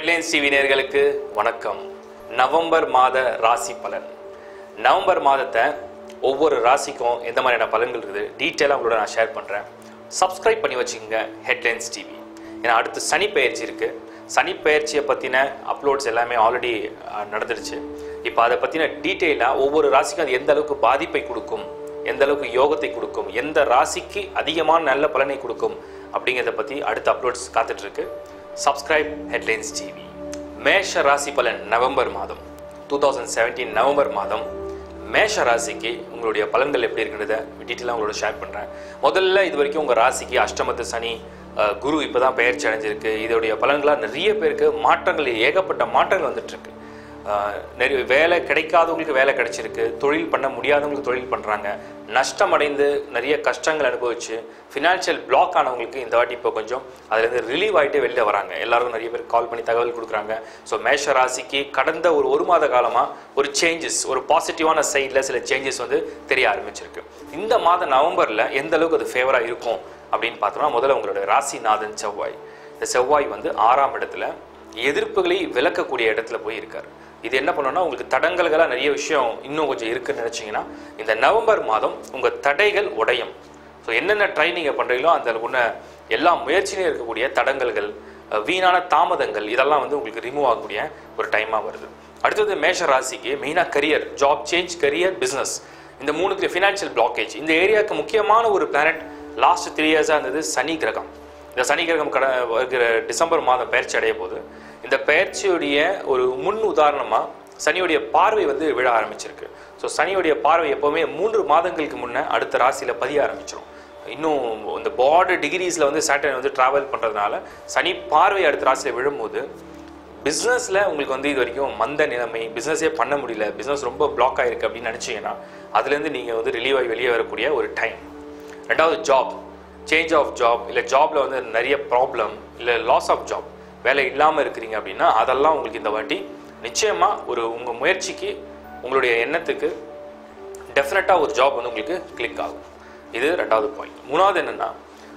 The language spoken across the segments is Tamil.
ஹெட்லைன்ஸ் டிவி நேயர்களுக்கு வணக்கம் நவம்பர் மாத ராசி பலன் நவம்பர் மாதத்தை ஒவ்வொரு ராசிக்கும் எந்த மாதிரியான பலன்கள் இருக்குது டீட்டெயிலாக உங்களோட நான் ஷேர் பண்ணுறேன் சப்ஸ்கிரைப் பண்ணி வச்சுக்கோங்க ஹெட்லைன்ஸ் டிவி ஏன்னா அடுத்து சனி பயிற்சி இருக்குது சனி பயிற்சியை பற்றின அப்லோட்ஸ் எல்லாமே ஆல்ரெடி நடந்துடுச்சு இப்போ அதை பற்றின டீட்டெயிலாக ஒவ்வொரு ராசிக்கும் அது எந்த அளவுக்கு பாதிப்பை கொடுக்கும் எந்த அளவுக்கு யோகத்தை கொடுக்கும் எந்த ராசிக்கு அதிகமான நல்ல பலனை கொடுக்கும் அப்படிங்கிறத பற்றி அடுத்த அப்லோட்ஸ் காத்துட்டு இருக்கு சப்ஸ்கிரைப் ஹெட்லைன்ஸ் டிவி மேஷ ராசி பலன் நவம்பர் மாதம் டூ தௌசண்ட் செவன்டீன் நவம்பர் மாதம் மேஷ ராசிக்கு உங்களுடைய பலன்கள் எப்படி இருக்குன்றத டீட்டெயிலாக உங்களோட ஷேர் பண்ணுறேன் முதல்ல இது வரைக்கும் உங்கள் ராசிக்கு அஷ்டமத்து சனி அஹ், குரு இப்போ தான் பெயர்ச்சி அடைஞ்சிருக்கு இதோடைய பலன்களாக நிறைய பேருக்கு மாற்றங்கள் ஏகப்பட்ட மாற்றங்கள் வந்துட்டு இருக்கு ஆஹ் நிறைய வேலை கிடைக்காதவங்களுக்கு வேலை கிடைச்சிருக்கு தொழில் பண்ண முடியாதவங்களுக்கு தொழில் பண்ணுறாங்க நஷ்டம் அடைந்து நிறைய கஷ்டங்கள் அனுபவிச்சு ஃபினான்ஷியல் பிளாக் ஆனவங்களுக்கு இந்த வாட்டி இப்போ கொஞ்சம் அதுலேருந்து ரிலீவ் ஆகிட்டே வெளில வராங்க எல்லாருக்கும் நிறைய பேர் கால் பண்ணி தகவல் கொடுக்குறாங்க ஸோ மேஷ ராசிக்கு கடந்த ஒரு ஒரு மாத காலமாக ஒரு சேஞ்சஸ் ஒரு பாசிட்டிவான சைடில் சில சேஞ்சஸ் வந்து தெரிய ஆரம்பிச்சிருக்கு இந்த மாதம் நவம்பரில் எந்த அளவுக்கு அது ஃபேவராக இருக்கும் அப்படின்னு பார்த்தோம்னா முதல்ல உங்களோட ராசிநாதன் செவ்வாய் இந்த செவ்வாய் வந்து ஆறாம் இடத்துல எதிர்ப்புகளை விளக்கக்கூடிய இடத்துல போய் இருக்காரு இது என்ன பண்ணுன்னா உங்களுக்கு தடங்கல்களாக நிறைய விஷயம் இன்னும் கொஞ்சம் இருக்குன்னு நினச்சிங்கன்னா இந்த நவம்பர் மாதம் உங்கள் தடைகள் உடையும் ஸோ என்னென்ன ட்ரை நீங்கள் பண்ணுறீங்களோ அந்த உன்ன எல்லா முயற்சியிலும் இருக்கக்கூடிய தடங்கல்கள் அஹ், வீணான தாமதங்கள் இதெல்லாம் வந்து உங்களுக்கு ரிமூவ் ஆகக்கூடிய ஒரு டைமாக வருது அடுத்தது மேஷ ராசிக்கு மெயினாக career job change career business இந்த மூணுக்கு ஃபினான்ஷியல் பிளாக்கேஜ் இந்த ஏரியாவுக்கு முக்கியமான ஒரு பிளானட் லாஸ்ட் த்ரீ இயர்ஸாக இருந்தது சனி கிரகம் இந்த சனி கிரகம் கட வருகிற டிசம்பர் மாதம் பயிற்சி அடைய போது இந்த பயிற்சியுடைய ஒரு முன் உதாரணமாக சனியுடைய பார்வை வந்து விழ ஆரம்பிச்சிருக்கு ஸோ சனியுடைய பார்வை எப்போவுமே மூன்று மாதங்களுக்கு முன்னே அடுத்த ராசியில் பதிய ஆரம்பிச்சிடும் இன்னும் இந்த பார்டர் டிகிரிஸில் வந்து சேட்டன் வந்து ட்ராவல் பண்ணுறதுனால சனி பார்வை அடுத்த ராசியில் விழும்போது பிஸ்னஸில் உங்களுக்கு வந்து இது வரைக்கும் மந்த நிலைமை பிஸ்னஸே பண்ண முடியல பிஸ்னஸ் ரொம்ப பிளாக் ஆயிருக்கு அப்படின்னு நினச்சிங்கன்னா அதுலேருந்து நீங்கள் வந்து ரிலீவ் ஆகி வெளியே வரக்கூடிய ஒரு டைம் ரெண்டாவது ஜாப் சேஞ்ச் ஆஃப் ஜாப் இல்லை ஜாப்ல வந்து நிறைய ப்ராப்ளம் இல்லை லாஸ் ஆஃப் ஜாப் வேலை இல்லாமல் இருக்கிறீங்க அப்படின்னா அதெல்லாம் உங்களுக்கு இந்த வாட்டி நிச்சயமாக ஒரு உங்கள் முயற்சிக்கு உங்களுடைய எண்ணத்துக்கு டெஃபினட்டாக ஒரு ஜாப் வந்து உங்களுக்கு கிளிக் ஆகும் இது ரெண்டாவது பாயிண்ட் மூணாவது என்னென்னா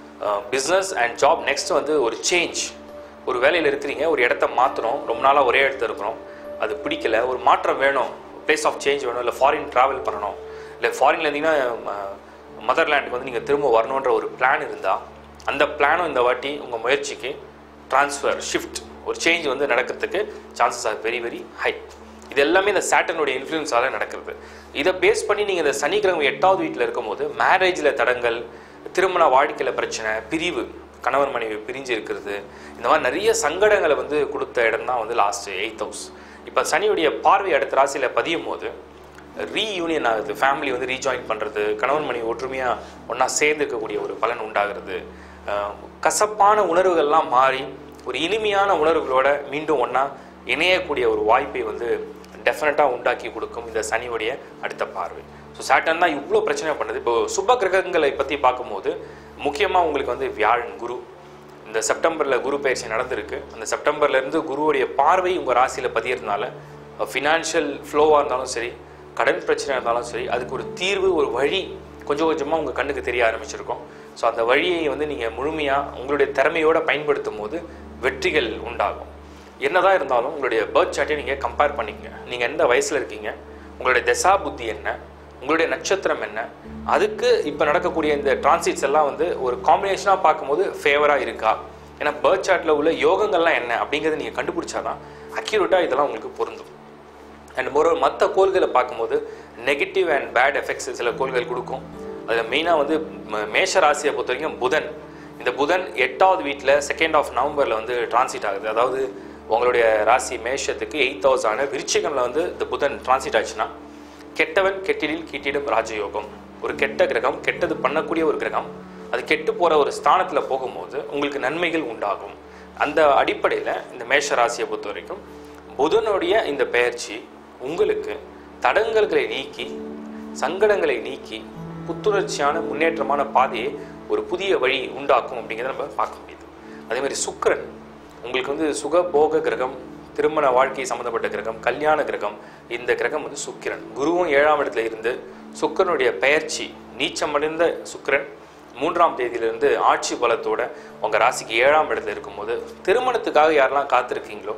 பிஸ்னஸ் அண்ட் ஜாப் நெக்ஸ்ட் வந்து ஒரு சேஞ்ச் ஒரு வேலையில் இருக்கிறீங்க ஒரு இடத்த மாற்றணும் ரொம்ப நாளாக ஒரே இடத்துல இருக்கிறோம் அது பிடிக்கல ஒரு மாற்றம் வேணும் பிளேஸ் ஆஃப் சேஞ்ச் வேணும் இல்லை ஃபாரின் ட்ராவல் பண்ணணும் இல்லை ஃபாரின்ல இருந்தீங்கன்னா மதர்லேண்டுக்கு வந்து நீங்கள் திரும்ப வரணுன்ற ஒரு பிளான் இருந்தால் அந்த பிளானும் இந்த வாட்டி உங்கள் முயற்சிக்கு ட்ரான்ஸ்ஃபர் ஷிஃப்ட் ஒரு சேஞ்ச் வந்து நடக்கிறதுக்கு chances are very very high இது எல்லாமே இந்த சேட்டனுடைய இன்ஃப்ளூயன்ஸால நடக்கிறது இதை பேஸ் பண்ணி நீங்கள் இந்த சனிக்கிழமை எட்டாவது வீட்டில் இருக்கும்போது மேரேஜில் தடங்கள் திருமண வாழ்க்கையில் பிரச்சனை பிரிவு கணவன் மனைவி பிரிஞ்சு இருக்கிறது இந்த மாதிரி நிறைய சங்கடங்களை வந்து கொடுத்த இடம் தான் வந்து லாஸ்ட் எயித் ஹவுஸ் இப்போ சனியுடைய பார்வை அடுத்த ராசியில் பதியும் போது ரீயூனியன் ஆகுது ஃபேமிலி வந்து ரீஜாயின் பண்ணுறது கணவன் மனைவி ஒற்றுமையாக ஒன்றா சேர்ந்து இருக்கக்கூடிய ஒரு பலன் உண்டாகிறது அஹ் கசப்பான உணர்வுகள்லாம் மாறி ஒரு இனிமையான உணர்வுகளோட மீண்டும் ஒன்றா இணையக்கூடிய ஒரு வாய்ப்பை வந்து டெஃபினட்டாக உண்டாக்கி கொடுக்கும் இந்த சனியுடைய அடுத்த பார்வை ஸோ சாட்டன் தான் இவ்வளோ பிரச்சனை பண்ணுது இப்போ சுப கிரகங்களை பற்றி பார்க்கும்போது முக்கியமாக உங்களுக்கு வந்து வியாழன் குரு இந்த செப்டம்பரில் குரு பயிற்சி நடந்திருக்கு அந்த செப்டம்பர்லேருந்து குருவுடைய பார்வை உங்கள் ராசியில் பதியறதுனால ஃபினான்ஷியல் ஃப்ளோவாக இருந்தாலும் சரி கடன் பிரச்சனை இருந்தாலும் சரி அதுக்கு ஒரு தீர்வு ஒரு வழி கொஞ்சம் கொஞ்சமாக உங்கள் கண்ணுக்கு தெரிய ஆரம்பிச்சிருக்கும் ஸோ அந்த வழியை வந்து நீங்கள் முழுமையாக உங்களுடைய திறமையோடு பயன்படுத்தும் போது வெற்றிகள் உண்டாகும் என்னதான் இருந்தாலும் உங்களுடைய பேர்த் சார்ட்டை நீங்கள் கம்பேர் பண்ணிக்கங்க நீங்கள் எந்த வயசில் இருக்கீங்க உங்களுடைய தசா புத்தி என்ன உங்களுடைய நட்சத்திரம் என்ன அதுக்கு இப்போ நடக்கக்கூடிய இந்த டிரான்சிட்ஸ் எல்லாம் வந்து ஒரு காம்பினேஷனாக பார்க்கும்போது ஃபேவராக இருக்கா ஏன்னா பேர்த் சார்ட்டில் உள்ள யோகங்கள்லாம் என்ன அப்படிங்கிறத நீங்கள் கண்டுபிடிச்சாதான் அக்யூரேட்டாக இதெல்லாம் உங்களுக்கு பொருந்தும் அண்ட் மோரோவர் மற்ற கோள்களை பார்க்கும்போது நெகட்டிவ் அண்ட் பேட் எஃபெக்ட்ஸ் சில கோள்கள் கொடுக்கும் அதில் மெயினாக வந்து ம- மேஷ ராசியை பொறுத்த வரைக்கும் புதன் இந்த புதன் எட்டாவது வீட்டில் செகண்ட் ஆஃப் நவம்பரில் வந்து டிரான்சிட் ஆகுது அதாவது உங்களுடைய ராசி மேஷத்துக்கு எயித் ஹவுஸ் ஆன விருச்சிகமில் வந்து இந்த புதன் டிரான்சிட் ஆச்சுன்னா கெட்டவன் கெட்டிடில் கீட்டிடும் ராஜயோகம் ஒரு கெட்ட கிரகம் கெட்டது பண்ணக்கூடிய ஒரு கிரகம் அது கெட்டு போகிற ஒரு ஸ்தானத்தில் போகும்போது உங்களுக்கு நன்மைகள் உண்டாகும் அந்த அடிப்படையில் இந்த மேஷ ராசியை பொறுத்த வரைக்கும் புதனுடைய இந்த பெயர்ச்சி உங்களுக்கு தடங்கல்களை நீக்கி சங்கடங்களை நீக்கி புத்துணர்ச்சியான முன்னேற்றமான பாதையை ஒரு புதிய வழி உண்டாக்கும் அப்படிங்கிறத நம்ம பார்க்க முடியுது அதே மாதிரி சுக்கிரன் உங்களுக்கு வந்து சுக போக கிரகம் திருமண வாழ்க்கை சம்பந்தப்பட்ட கிரகம் கல்யாண கிரகம் இந்த கிரகம் வந்து சுக்கிரன் குருவும் ஏழாம் இடத்துல இருந்து சுக்கிரனுடைய பெயர்ச்சி நீச்சமடைந்த சுக்கிரன் மூன்றாம் தேதியிலிருந்து ஆட்சி பலத்தோட உங்கள் ராசிக்கு ஏழாம் இடத்துல இருக்கும்போது திருமணத்துக்காக யாரெல்லாம் காத்திருக்கீங்களோ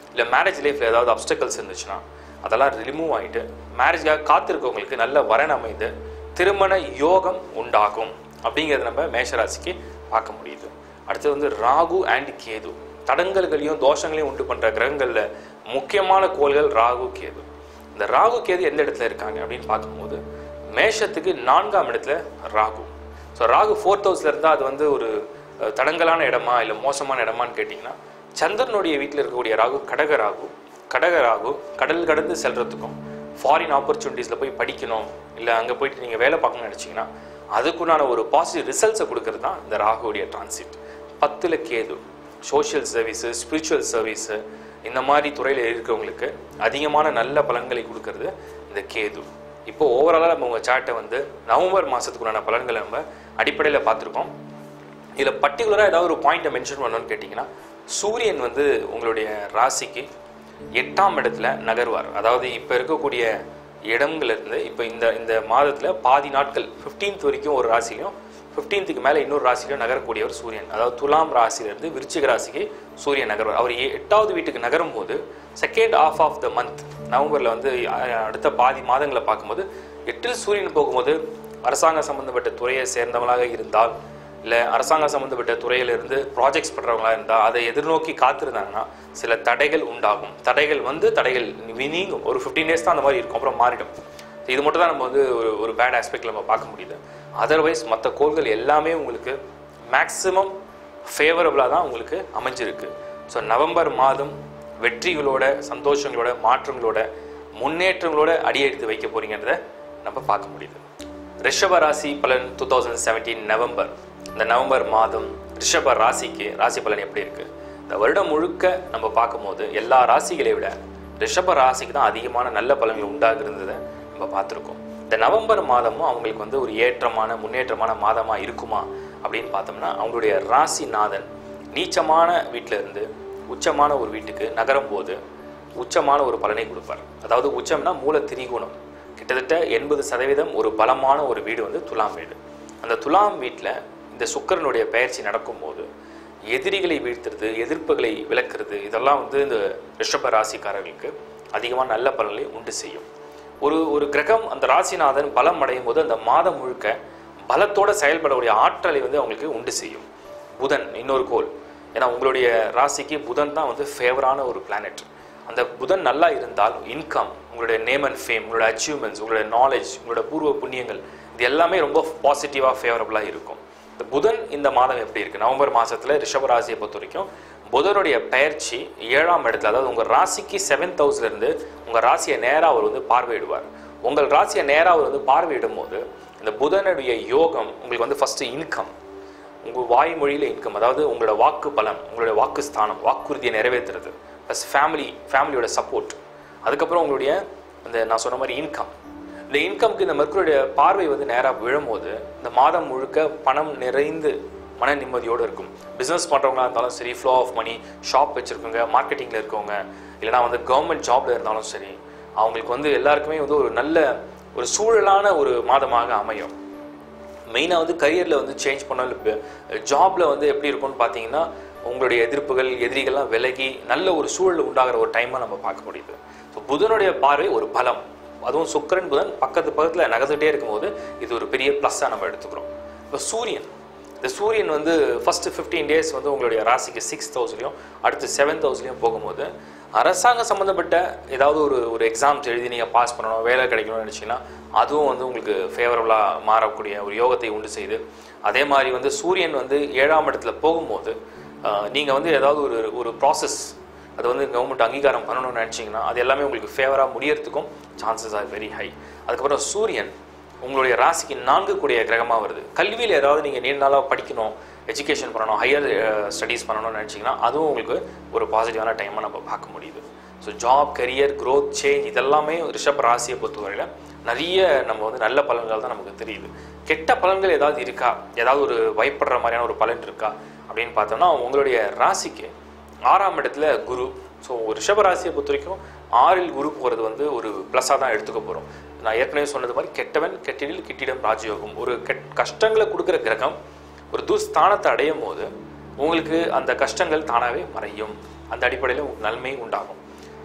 இல்லை மேரேஜ் லைஃப்பில் ஏதாவது அப்டக்கல்ஸ் இருந்துச்சுன்னா அதெல்லாம் ரிமூவ் ஆகிட்டு மேரேஜ்க்காக காத்திருக்கவங்களுக்கு நல்ல வரன் அமைந்து திருமண யோகம் உண்டாகும் அப்படிங்கிறத நம்ம மேஷராசிக்கு பார்க்க முடியுது அடுத்தது வந்து ராகு அண்ட் கேது தடங்கல்களையும் தோஷங்களையும் உண்டு பண்ணுற கிரகங்களில் முக்கியமான கோள்கள் ராகு கேது இந்த ராகு கேது எந்த இடத்துல இருக்காங்க அப்படின்னு பார்க்கும்போது மேஷத்துக்கு நான்காம் இடத்துல ராகு ஸோ ராகு ஃபோர்த் ஹவுஸில் இருந்தால் அது வந்து ஒரு அஹ், தடங்கலான இடமா இல்லை மோசமான இடமான்னு கேட்டிங்கன்னா சந்திரனுடைய வீட்டில் இருக்கக்கூடிய ராகு கடக ராகு கடக ராகு கடல் கடந்து செல்றதுக்கும் ஃபாரின் ஆப்பர்ச்சுனிட்டிஸில் போய் படிக்கணும் இல்லை அங்கே போயிட்டு நீங்கள் வேலை பார்க்கணும்னு நினச்சிங்கன்னா அதுக்குண்டான ஒரு பாசிட்டிவ் ரிசல்ட்ஸை கொடுக்கறது தான் இந்த ராகுடைய டிரான்சிட் பத்தில் Ketu social service spiritual service இந்த மாதிரி துறையில் இருக்கிறவங்களுக்கு அதிகமான நல்ல பலன்களை கொடுக்கறது இந்த கேது இப்போ ஓவராலாக நம்ம உங்கள் சார்ட்டை வந்து நவம்பர் மாதத்துக்குண்டான பலன்களை நம்ம அடிப்படையில் பார்த்துருக்கோம் இதில் பர்டிகுலராக ஏதாவது ஒரு பாயிண்ட்டை மென்ஷன் பண்ணணும்னு கேட்டிங்கன்னா சூரியன் வந்து உங்களுடைய ராசிக்கு எட்டாம் இடத்துல நகர்வார் அதாவது இப்போ இருக்கக்கூடிய இடங்கள்ல இருந்து இப்போ இந்த இந்த மாதத்தில் பாதி நாட்கள் 15th வரைக்கும் ஒரு ராசிலையும் 15த்துக்கு மேலே இன்னொரு ராசிலையும் நகரக்கூடியவர் சூரியன் அதாவது துலாம் ராசியிலிருந்து விருச்சிக ராசிக்கு சூரியன் நகர்வார் அவர் எ- எட்டாவது வீட்டுக்கு நகரும் போது second of of the month நவம்பரில் வந்து அஹ், அடுத்த பாதி மாதங்களை பார்க்கும்போது எட்டில் சூரியன் போகும்போது அரசாங்க சம்பந்தப்பட்ட துறையை சேர்ந்தவங்களாக இருந்தால் இல்லை அரசாங்கம் சம்மந்தப்பட்ட துறையிலிருந்து ப்ராஜெக்ட்ஸ் பண்ணுறவங்களா இருந்தால் அதை எதிர்நோக்கி காத்திருந்தாங்கன்னா சில தடைகள் உண்டாகும் தடைகள் வந்து தடைகள் நீங்கும் ஒரு ஃபிஃப்டீன் டேஸ் தான் அந்த மாதிரி இருக்கும் அப்புறம் மாறிடும் இது மட்டும் தான் நம்ம வந்து ஒரு ஒரு பேட் ஆஸ்பெக்டில் நம்ம பார்க்க முடியுது அதர்வைஸ் மற்ற கோள்கள் எல்லாமே உங்களுக்கு மேக்ஸிமம் ஃபேவரபுளாக தான் உங்களுக்கு அமைஞ்சிருக்கு ஸோ நவம்பர் மாதம் வெற்றிகளோட சந்தோஷங்களோட மாற்றங்களோட முன்னேற்றங்களோட அடியெடுத்து வைக்க போறீங்கன்றத நம்ம பார்க்க முடியுது ரிஷப ராசி பலன் டூ தௌசண்ட் செவன்டீன் நவம்பர் இந்த நவம்பர் மாதம் ரிஷப ராசிக்கு ராசி பலன் எப்படி இருக்கு இந்த வருடம் முழுக்க நம்ம பார்க்கும்போது எல்லா ராசிகளை விட ரிஷப ராசிக்கு தான் அதிகமான நல்ல பலன்கள் உண்டாகிறதை நம்ம பார்த்துருக்கோம் இந்த நவம்பர் மாதமும் அவங்களுக்கு வந்து ஒரு ஏற்றமான முன்னேற்றமான மாதமா இருக்குமா அப்படின்னு பார்த்தோம்னா அவங்களுடைய ராசிநாதன் நீச்சமான வீட்டில இருந்து உச்சமான ஒரு வீட்டுக்கு நகரும் போது உச்சமான ஒரு பலனை கொடுப்பார் அதாவது உச்சம்னா மூல திரிகோணம் கிட்டத்தட்ட எண்பது சதவீதம் ஒரு பலமான ஒரு வீடு வந்து துலாம் வீடு அந்த துலாம் வீட்டில் இந்த சுக்கிரனுடைய பயிற்சி நடக்கும்போது எதிரிகளை வீழ்த்துறது எதிர்ப்புகளை விளக்குறது இதெல்லாம் வந்து இந்த ரிஷப ராசிக்காரர்களுக்கு அதிகமாக நல்ல பலனை உண்டு செய்யும் ஒரு ஒரு கிரகம் அந்த ராசிநாதன் பலம் அடையும் போது அந்த மாதம் முழுக்க பலத்தோட செயல்படக்கூடிய ஆற்றலை வந்து அவங்களுக்கு உண்டு செய்யும் புதன் இன்னொரு கோள் ஏன்னா உங்களுடைய ராசிக்கு புதன் தான் வந்து ஃபேவரான ஒரு பிளானட் அந்த புதன் நல்லா இருந்தால் இன்கம் உங்களுடைய நேம் அண்ட் ஃபேம் உங்களோட அச்சீவ்மெண்ட்ஸ் உங்களுடைய நாலேஜ் உங்களோட பூர்வ புண்ணியங்கள் இது எல்லாமே ரொம்ப பாசிட்டிவாக ஃபேவரபுளாக இருக்கும் இந்த புதன் இந்த மாதம் எப்படி இருக்கு நவம்பர் மாசத்துல ரிஷப ராசியை பொறுத்த வரைக்கும் புதனுடைய பெயர்ச்சி ஏழாம் இடத்துல அதாவது உங்க ராசிக்கு செவன்த் ஹவுஸ்ல இருந்து உங்க ராசியை நேரா அவர் வந்து பார்வையிடுவார் உங்கள் ராசியை நேரா அவர் வந்து பார்வையிடும் போது இந்த புதனுடைய யோகம் உங்களுக்கு வந்து ஃபர்ஸ்ட் இன்கம் உங்கள் வாய்மொழியில் இன்கம் அதாவது உங்களோட வாக்கு பலம் உங்களுடைய வாக்கு ஸ்தானம் வாக்குறுதியை நிறைவேற்றுறது ப்ளஸ் ஃபேமிலி ஃபேமிலியோட சப்போர்ட் அதுக்கப்புறம் உங்களுடைய இந்த நான் சொன்ன மாதிரி இன்கம் இந்த இன்கம்க்கு இந்த மெர்க்குரிய பார்வை வந்து நேராக விழும்போது இந்த மாதம் முழுக்க பணம் நிறைந்து மன நிம்மதியோடு இருக்கும் பிஸ்னஸ் பண்ணுறவங்களா இருந்தாலும் சரி ஃப்ளோ ஆஃப் மணி ஷாப் வச்சுருக்கவங்க மார்க்கெட்டிங்கில் இருக்கவங்க இல்லைனா வந்து கவர்மெண்ட் ஜாப்ல இருந்தாலும் சரி அவங்களுக்கு வந்து எல்லாருக்குமே வந்து ஒரு நல்ல ஒரு சூழலான ஒரு மாதமாக அமையும் மெயினாக வந்து கரியரில் வந்து சேஞ்ச் பண்ணாலும் ஜாப்ல வந்து எப்படி இருக்கும்னு பார்த்தீங்கன்னா உங்களுடைய எதிர்ப்புகள் எதிரிகள்லாம் விலகி நல்ல ஒரு சூழல் உண்டாகிற ஒரு டைமாக நம்ம பார்க்க முடியுது ஸோ புதனுடைய பார்வை ஒரு பலம் அதுவும் சுக்கிரன் புதன் பக்கத்து பக்கத்தில் நகர்ந்துட்டே இருக்கும்போது இது ஒரு பெரிய ப்ளஸ்ஸாக நம்ம எடுத்துக்கிறோம் இப்போ சூரியன் இந்த சூரியன் வந்து ஃபர்ஸ்ட் ஃபிஃப்டீன் டேஸ் வந்து உங்களுடைய ராசிக்கு சிக்ஸ் ஹவுஸ்லையும் அடுத்து செவன்த் ஹவுஸ்லையும் போகும்போது அரசாங்கம் சம்மந்தப்பட்ட ஏதாவது ஒரு ஒரு எக்ஸாம்ஸ் எழுதி நீங்கள் பாஸ் பண்ணணும் வேலை கிடைக்கணும்னு நினச்சிங்கன்னா அதுவும் வந்து உங்களுக்கு ஃபேவரபுளாக மாறக்கூடிய ஒரு யோகத்தை உண்டு செய்யுது அதே மாதிரி வந்து சூரியன் வந்து ஏழாம் இடத்துல போகும்போது நீங்கள் வந்து ஏதாவது ஒரு ஒரு ப்ராசஸ் அது வந்து கவர்மெண்ட் அங்கீகாரம் பண்ணணும்னு நினச்சிங்கன்னா அது எல்லாமே உங்களுக்கு ஃபேவராக முடியறதுக்கும் சான்சஸ் ஆர் வெரி ஹை அதுக்கப்புறம் சூரியன் உங்களுடைய ராசிக்கு நான்கு கூடிய கிரகமாக வருது கல்வியில் ஏதாவது நீங்கள் நீண்ட நாளாக படிக்கணும் எஜுகேஷன் பண்ணணும் ஹையர் ஸ்டடீஸ் பண்ணணும்னு நினச்சிங்கன்னா அதுவும் உங்களுக்கு ஒரு பாசிட்டிவான டைமாக நம்ம பார்க்க முடியுது so job career growth change இதெல்லாமே ரிஷப் ராசியை பொறுத்தவரையில் நிறைய நம்ம வந்து நல்ல பலன்கள் தான் நமக்கு தெரியுது கெட்ட பலன்கள் ஏதாவது இருக்கா ஏதாவது ஒரு பயப்படுற மாதிரியான ஒரு பலன் இருக்கா அப்படின்னு பார்த்தோம்னா உங்களுடைய ராசிக்கு ஆறாம் இடத்துல குரு ஸோ ரிஷப ராசியை பொறுத்த வரைக்கும் ஆறில் குரு போகிறது வந்து ஒரு ப்ளஸ்ஸாக தான் எடுத்துக்க போகிறோம் நான் ஏற்கனவே சொன்னது மாதிரி கெட்டவன் கெட்டிடில் கிட்டிடம் ராஜயோகம் ஒரு கெட் கஷ்டங்களை கொடுக்குற கிரகம் ஒரு துஸ்தானத்தை அடையும் போது உங்களுக்கு அந்த கஷ்டங்கள் தானாகவே மறையும் அந்த அடிப்படையில் உங்களுக்கு நன்மை உண்டாகும்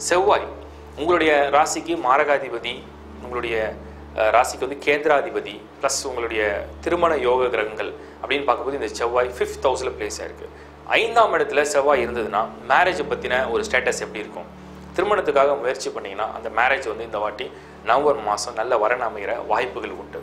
செவ்வாய் உங்களுடைய ராசிக்கு மாரகாதிபதி உங்களுடைய அஹ், ராசிக்கு வந்து கேந்திராதிபதி ப்ளஸ் உங்களுடைய திருமண யோக கிரகங்கள் அப்படின்னு பார்க்கும்போது இந்த செவ்வாய் ஃபிஃப்த் ஹவுஸில் பிளேஸ் ஆயிருக்கு ஐந்தாம் இடத்துல செவ்வாய் இருந்ததுன்னா மேரேஜை பற்றின ஒரு ஸ்டேட்டஸ் எப்படி இருக்கும் திருமணத்துக்காக முயற்சி பண்ணீங்கன்னா அந்த மேரேஜ் வந்து இந்த வாட்டி நவம்பர் மாதம் நல்ல வரன் அமைகிற வாய்ப்புகள் உண்டு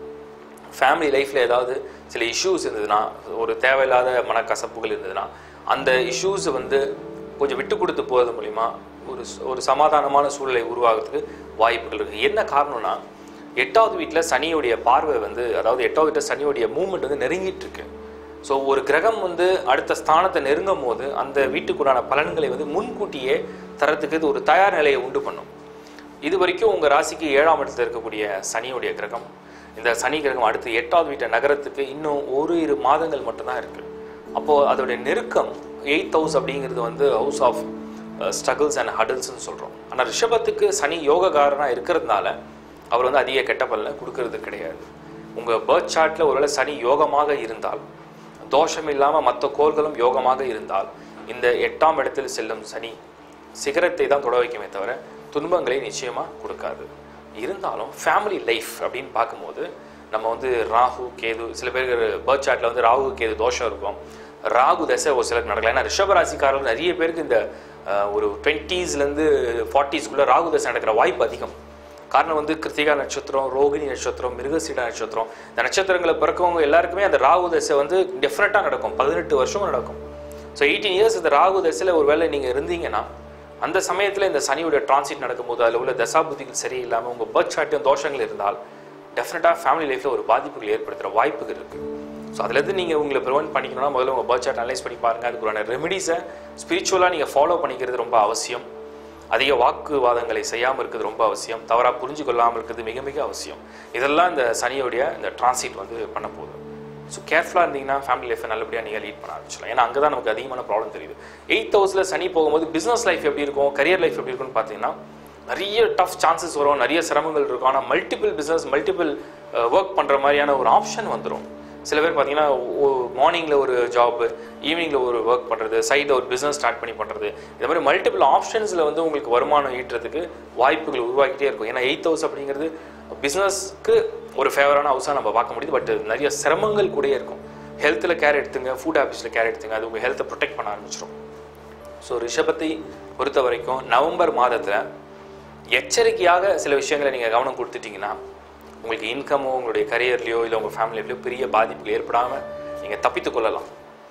ஃபேமிலி லைஃப்பில் ஏதாவது சில இஷ்யூஸ் இருந்ததுன்னா ஒரு தேவையில்லாத மனக்கசப்புகள் இருந்ததுன்னா அந்த இஷ்யூஸை வந்து கொஞ்சம் விட்டு கொடுத்து போகிறது மூலிமா ஒரு ச- ஒரு சமாதானமான சூழ்நிலை உருவாகிறதுக்கு வாய்ப்புகள் இருக்குது என்ன காரணம்னா எட்டாவது வீட்டில் சனியுடைய பார்வை வந்து அதாவது எட்டாவது வீட்டில் சனியுடைய மூமெண்ட் வந்து நெருங்கிட்டு இருக்கு ஸோ ஒரு கிரகம் வந்து அடுத்த ஸ்தானத்தை நெருங்கும் போது அந்த வீட்டுக்குண்டான பலன்களை வந்து முன்கூட்டியே தரத்துக்கு இது ஒரு தயார் நிலையை உண்டு பண்ணும் இது வரைக்கும் உங்கள் ராசிக்கு ஏழாம் இடத்துல இருக்கக்கூடிய சனியுடைய கிரகம் இந்த சனி கிரகம் அடுத்து எட்டாவது வீட்டை நகரத்துக்கு இன்னும் ஒரு இரு மாதங்கள் மட்டும்தான் இருக்குது அப்போது அதோடைய நெருக்கம் எயித் ஹவுஸ் அப்படிங்கிறது வந்து ஹவுஸ் ஆஃப் ஸ்ட்ரகிள்ஸ் அண்ட் ஹடல்ஸ்னு சொல்கிறோம் ஆனால் ரிஷபத்துக்கு சனி யோககாரனாக இருக்கிறதுனால அவர் வந்து அதிக கெட்ட பலனை கொடுக்கறது கிடையாது உங்கள் பர்த் சார்ட்டில் ஒருவேளை சனி யோகமாக இருந்தால் தோஷம் இல்லாமல் மற்ற கோள்களும் யோகமாக இருந்தால் இந்த எட்டாம் இடத்தில் செல்லும் சனி சிகரத்தை தான் தொட வைக்குமே தவிர துன்பங்களை நிச்சயமாக கொடுக்காது இருந்தாலும் ஃபேமிலி லைஃப் அப்படின்னு பார்க்கும்போது நம்ம வந்து ராகு கேது சில பேருக்கு பர்த் சார்ட்டில் வந்து ராகு கேது தோஷம் இருக்கும் ராகு தசை ஒரு சிலருக்கு நடக்கலாம் ஏன்னா ரிஷபராசிக்காரர்கள் நிறைய பேருக்கு இந்த அஹ், ஒரு டுவெண்ட்டீஸ்லேருந்து ஃபார்ட்டிஸ்க்குள்ளே ராகு தசை நடக்கிற வாய்ப்பு அதிகம் காரணம் வந்து கிருத்திகா நட்சத்திரம் ரோகிணி நட்சத்திரம் மிருகசீட நட்சத்திரம் இந்த நட்சத்திரங்களை பிறக்கவங்க எல்லாருக்குமே அந்த ராகு தசை வந்து டெஃபினட்டாக நடக்கும் பதினெட்டு வருஷமும் நடக்கும் ஸோ எயிட்டீன் இயர்ஸ் இந்த ராகு தசையில் ஒரு வேளை நீங்கள் இருந்தீங்கன்னா அந்த சமயத்தில் இந்த சனியோட டிரான்சிட் நடக்கும்போது அதில் உள்ள தசாபுத்திகள் சரியில்லாமல் உங்கள் பர்த் சார்ட்டும் தோஷங்கள் இருந்தால் டெஃபினட்டாக ஃபேமிலி லைஃப்பில் ஒரு பாதிப்புகள் ஏற்படுத்துகிற வாய்ப்புகள் இருக்குது ஸோ அதுலேருந்து நீங்கள் உங்களை ப்ரிவென்ட் பண்ணிக்கணும்னா முதல்ல உங்கள் பர்த் சார்ட் அனலைஸ் பண்ணி பாருங்கள் அதுக்குறான ரெமெடிஸை ஸ்பிரிச்சுவலாக நீங்கள் ஃபாலோ பண்ணிக்கிறது ரொம்ப அவசியம் அதிக வாக்குவாதங்களை செய்யாமல் இருக்கிறது ரொம்ப அவசியம் தவறாக புரிஞ்சு கொள்ளாமல் இருக்கிறது மிக மிக அவசியம் இதெல்லாம் இந்த சனியோடைய இந்த டிரான்சிட் வந்து பண்ண போகுது ஸோ கேர்ஃபுல்லாக இருந்தீங்கன்னா ஃபேமிலி லைஃப்பை நல்லபடியாக நீங்கள் லீட் பண்ண ஆரம்பிச்சலாம் ஏன்னா அங்கே தான் நமக்கு அதிகமான ப்ராப்ளம் தெரியுது எயித் ஹவுஸில் சனி போகும்போது பிஸ்னஸ் லைஃப் எப்படி இருக்கும் கரியர் லைஃப் எப்படி இருக்கும்னு பார்த்தீங்கன்னா நிறைய டஃப் சான்சஸ் வரும் நிறைய சிரமங்கள் இருக்கும் ஆனால் மல்டிபிள் பிஸ்னஸ் மல்டிபிள் ஒர்க் பண்ணுற மாதிரியான ஒரு ஆப்ஷன் வந்துடும் சில பேர் பார்த்தீங்கன்னா மார்னிங்கில் ஒரு ஜாப் ஈவினிங்கில் ஒரு ஒர்க் பண்ணுறது சைடில் ஒரு பிஸ்னஸ் ஸ்டார்ட் பண்ணி பண்ணுறது இந்த மாதிரி மல்டிபிள் ஆப்ஷன்ஸில் வந்து உங்களுக்கு வருமானம் ஈட்டுறதுக்கு வாய்ப்புகள் உருவாக்கிட்டே இருக்கும் ஏன்னா எயித் ஹவுஸ் அப்படிங்கிறது பிஸ்னஸ்க்கு ஒரு ஃபேவரான ஹவுஸாக நம்ம பார்க்க முடியுது பட் நிறைய சிரமங்கள் கூடயே இருக்கும் ஹெல்த்தில் கேர் எடுத்துங்க ஃபுட் ஹேபிட்ஸில் கேர் எடுத்துங்க அது உங்கள் ஹெல்த்தை ப்ரொடெக்ட் பண்ண ஆரம்பிச்சிடும் ஸோ ரிஷபத்தை பொறுத்த வரைக்கும் நவம்பர் மாதத்தில் எச்சரிக்கையாக சில விஷயங்களை நீங்கள் கவனம் கொடுத்துட்டீங்கன்னா உங்களுக்கு இன்கமோ உங்களுடைய கரியர்லையோ இல்லை உங்கள் ஃபேமிலி லைஃப்லையோ பெரிய பாதிப்புகள் ஏற்படாமல் நீங்கள் தப்பித்துக் கொள்ளலாம்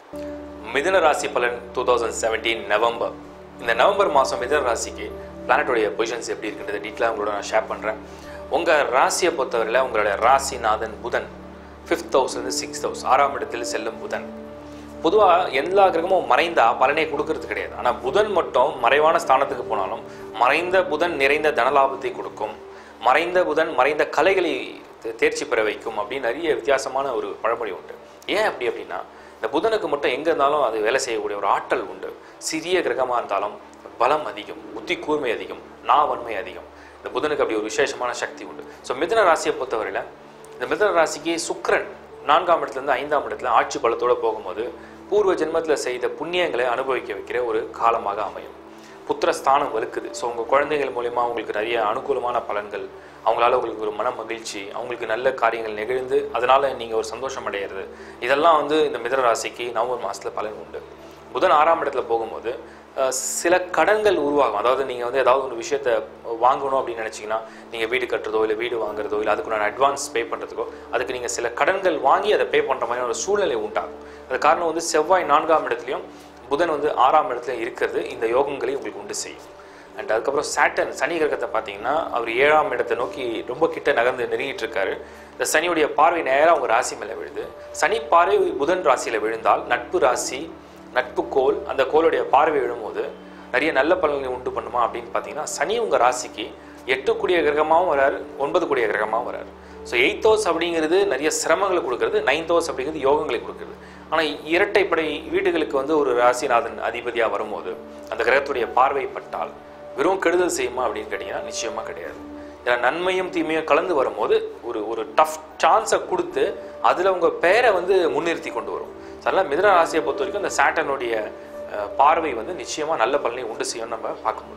மிதுன ராசி பலன் டூ தௌசண்ட் செவன்டீன் நவம்பர் இந்த நவம்பர் மாதம் மிதுன ராசிக்கு பிளானட்டோடைய பொசிஷன்ஸ் எப்படி இருக்குன்றது டீட்டெயிலாக உங்களோட நான் ஷேர் பண்ணுறேன் உங்கள் ராசியை பொறுத்தவரையில் உங்களுடைய ராசிநாதன் புதன் ஃபிஃப்த் ஹவுஸ்லேருந்து சிக்ஸ்த் ஹவுஸ் ஆறாம் இடத்தில் செல்லும் புதன் பொதுவாக எல்லா கிரகமும் மறைந்தா பலனை கொடுக்கறது கிடையாது ஆனால் புதன் மட்டும் மறைவான ஸ்தானத்துக்கு போனாலும் மறைந்த புதன் நிறைந்த தனலாபத்தை கொடுக்கும் மறைந்த புதன் மறைந்த கலைகளை தே- தேர்ச்சி பெற வைக்கும் அப்படின்னு நிறைய வித்தியாசமான ஒரு பழமொழி உண்டு ஏன் அப்படி அப்படின்னா இந்த புதனுக்கு மட்டும் எங்கே இருந்தாலும் அது வேலை செய்யக்கூடிய ஒரு ஆற்றல் உண்டு சிறிய கிரகமாக இருந்தாலும் பலம் அதிகம் புத்தி கூர்மை அதிகம் நாவன்மை அதிகம் இந்த புதனுக்கு அப்படி ஒரு விசேஷமான சக்தி உண்டு ஸோ மிதுன ராசியை பொறுத்தவரையில் இந்த மிதுன ராசிக்கு சுக்கிரன் நான்காம் இடத்துலேருந்து ஐந்தாம் இடத்துல ஆட்சி பலத்தோட போகும்போது பூர்வ ஜென்மத்தில் செய்த புண்ணியங்களை அனுபவிக்க வைக்கிற ஒரு காலமாக அமையும் புத்திரஸ்தானம் வலுக்குது ஸோ உங்கள் குழந்தைகள் மூலிமா உங்களுக்கு நிறைய அனுகூலமான பலன்கள் அவங்களால உங்களுக்கு ஒரு மன மகிழ்ச்சி அவங்களுக்கு நல்ல காரியங்கள் நிகழ்ந்து அதனால நீங்கள் ஒரு சந்தோஷம் அடையிறது இதெல்லாம் வந்து இந்த மிதுன ராசிக்கு நவம்பர் மாதத்தில் பலன் உண்டு புதன் ஆறாம் இடத்துல போகும்போது அஹ், சில கடன்கள் உருவாகும் அதாவது நீங்கள் வந்து ஏதாவது ஒரு விஷயத்த வாங்கணும் அப்படின்னு நினச்சிங்கன்னா நீங்கள் வீடு கட்டுறதோ இல்லை வீடு வாங்குறதோ இல்லை அதுக்குண்டான அட்வான்ஸ் பே பண்ணுறதுக்கோ அதுக்கு நீங்கள் சில கடன்கள் வாங்கி அதை பே பண்ணுற மாதிரியான ஒரு சூழ்நிலை உண்டாகும் அது காரணம் வந்து செவ்வாய் நான்காம் இடத்துலையும் புதன் வந்து ஆறாம் இடத்துல இருக்கிறது இந்த யோகங்களை உங்களுக்கு உண்டு செய்யும் அண்ட் அதுக்கப்புறம் சாட்டன் சனி கிரகத்தை பார்த்தீங்கன்னா அவர் ஏழாம் இடத்தை நோக்கி ரொம்ப கிட்ட நகர்ந்து நெருங்கிட்டு இருக்காரு இந்த சனியுடைய பார்வை நேராக அவங்க ராசி மேலே விழுது சனி பார்வை புதன் ராசியில் விழுந்தால் நட்பு ராசி நட்பு கோல் அந்த கோளுடைய பார்வை விழும்போது நிறைய நல்ல பலன்களை உண்டு பண்ணுமா அப்படின்னு பார்த்தீங்கன்னா சனி உங்கள் ராசிக்கு எட்டு கூடிய கிரகமாகவும் வராரு ஒன்பது கூடிய கிரகமாகவும் வராரு ஸோ எயித் ஹவுஸ் அப்படிங்கிறது நிறைய சிரமங்களை கொடுக்கறது நைன்த் ஹவுஸ் அப்படிங்கிறது யோகங்களை கொடுக்குறது ஆனால் இரட்டைப்படை வீடுகளுக்கு வந்து ஒரு ராசிநாதன் அதிபதியாக வரும்போது அந்த கிரகத்துடைய பார்வை பட்டால் வெறும் கெடுதல் செய்யுமா அப்படின்னு கேட்டிங்கன்னா நிச்சயமாக கிடையாது ஏன்னா நன்மையும் தீமையும் கலந்து வரும்போது ஒரு ஒரு டஃப் சான்ஸை கொடுத்து அதில் உங்கள் பெயரை வந்து முன்னிறுத்தி கொண்டு வரும் ஸோ அதனால் மிதுன ராசியை பொறுத்த வரைக்கும் இந்த சாட்டனுடைய அஹ், பார்வை வந்து நிச்சயமாக நல்ல பலனை உண்டு செய்யும்னு நம்ம பார்க்க முடியுது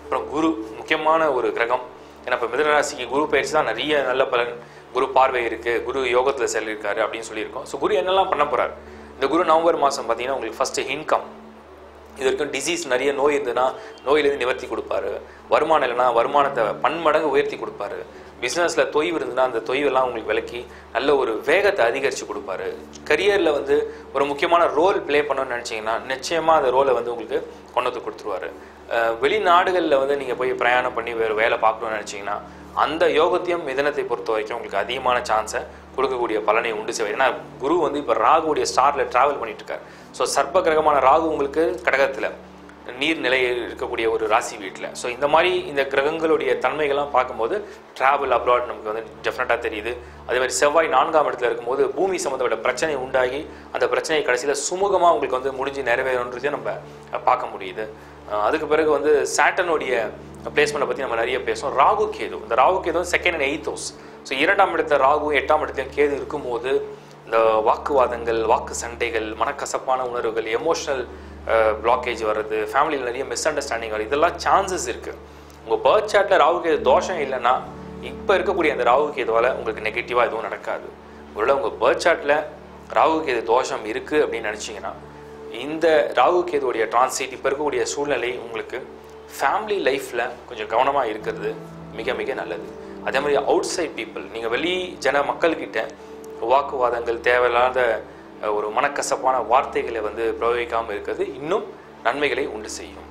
அப்புறம் குரு முக்கியமான ஒரு கிரகம் ஏன்னா இப்போ மிதன ராசிக்கு குரு பயிற்சி தான் நிறைய நல்ல பலன் குரு பார்வை இருக்குது குரு யோகத்தில் செல்லிருக்காரு அப்படின்னு சொல்லியிருக்கோம் ஸோ குரு என்னெல்லாம் பண்ண போகிறார் இந்த குரு நவம்பர் மாதம் பார்த்தீங்கன்னா உங்களுக்கு ஃபஸ்ட்டு இன்கம் இது வரைக்கும் டிசீஸ் நிறைய நோய் இருந்ததுன்னா நோயிலேருந்து நிவர்த்தி கொடுப்பாரு வருமானம் இல்லைன்னா வருமானத்தை பன்மடங்கு உயர்த்தி கொடுப்பாரு பிஸ்னஸில் தொய்வு இருந்ததுன்னா அந்த தொய்வெல்லாம் உங்களுக்கு விலக்கி நல்ல ஒரு வேகத்தை அதிகரித்து கொடுப்பாரு கரியரில் வந்து ஒரு முக்கியமான ரோல் ப்ளே பண்ணணும்னு நினச்சிங்கன்னா நிச்சயமாக அந்த ரோலை வந்து உங்களுக்கு கொண்டு வந்து கொடுத்துருவாரு அஹ் வெளிநாடுகளில் வந்து நீங்கள் போய் பிரயாணம் பண்ணி வேறு வேலை பார்க்கணும்னு நினச்சிங்கன்னா அந்த யோகத்தையும் மிதனத்தை பொறுத்த வரைக்கும் உங்களுக்கு அதிகமான சான்ஸை கொடுக்கக்கூடிய பலனை உண்டு செய்வார் ஏன்னா குரு வந்து இப்போ ராகுடைய ஸ்டாரில் ட்ராவல் பண்ணிட்டு இருக்கார் ஸோ சர்ப்ப கிரகமான ராகு உங்களுக்கு கடகத்தில் நீர் நிலையில் இருக்கக்கூடிய ஒரு ராசி வீட்டில் ஸோ இந்த மாதிரி இந்த கிரகங்களுடைய தன்மைகள்லாம் பார்க்கும்போது ட்ராவல் அப்ராட் நமக்கு வந்து டெஃபினட்டாக தெரியுது அதே மாதிரி செவ்வாய் நான்காம் இடத்துல இருக்கும்போது பூமி சம்மந்தப்பட்ட பிரச்சனை உண்டாகி அந்த பிரச்சனையை கடைசியில் சுமூகமாக உங்களுக்கு வந்து முடிஞ்சு நிறைவேறன்றதையும் நம்ம பார்க்க முடியுது அஹ் அதுக்கு பிறகு வந்து சாட்டனுடைய பிளேஸ்மெண்ட்டை பற்றி நம்ம நிறைய பேசுவோம் ராகு கேது இந்த ராகு கேது வந்து second and eighth house so இரண்டாம் இடத்துல ராகு எட்டாம் இடத்துலையும் கேது இருக்கும்போது இந்த வாக்குவாதங்கள் வாக்கு சண்டைகள் மனக்கசப்பான உணர்வுகள் எமோஷனல் பிளாக்கேஜ் வர்றது ஃபேமிலியில் நிறைய மிஸ் அண்டர்ஸ்டாண்டிங் வருது இதெல்லாம் சான்சஸ் இருக்குது உங்கள் பர்த் சார்ட்டில் ராகு கேது தோஷம் இல்லைன்னா இப்போ இருக்கக்கூடிய அந்த ராகு கேதுவால் உங்களுக்கு நெகட்டிவாக எதுவும் நடக்காது ஒருவேளை உங்கள் பர்த் சார்ட்டில் ராகு கேது தோஷம் இருக்குது அப்படின்னு நினச்சிங்கன்னா இந்த ராகு கேதுவுடைய டிரான்சிட் இப்போ இருக்கக்கூடிய சூழ்நிலை உங்களுக்கு ஃபேமிலி லைஃப்பில் கொஞ்சம் கவனமாக இருக்கிறது மிக மிக நல்லது அதே மாதிரி அவுட் சைட் பீப்புள் நீங்கள் வெளி ஜன மக்கள்கிட்ட வாக்குவாதங்கள் தேவையில்லாத அஹ், ஒரு மனக்கசப்பான வார்த்தைகளை வந்து பிரயோகிக்காமல் இருக்கிறது இன்னும் நன்மைகளை உண்டு செய்யும்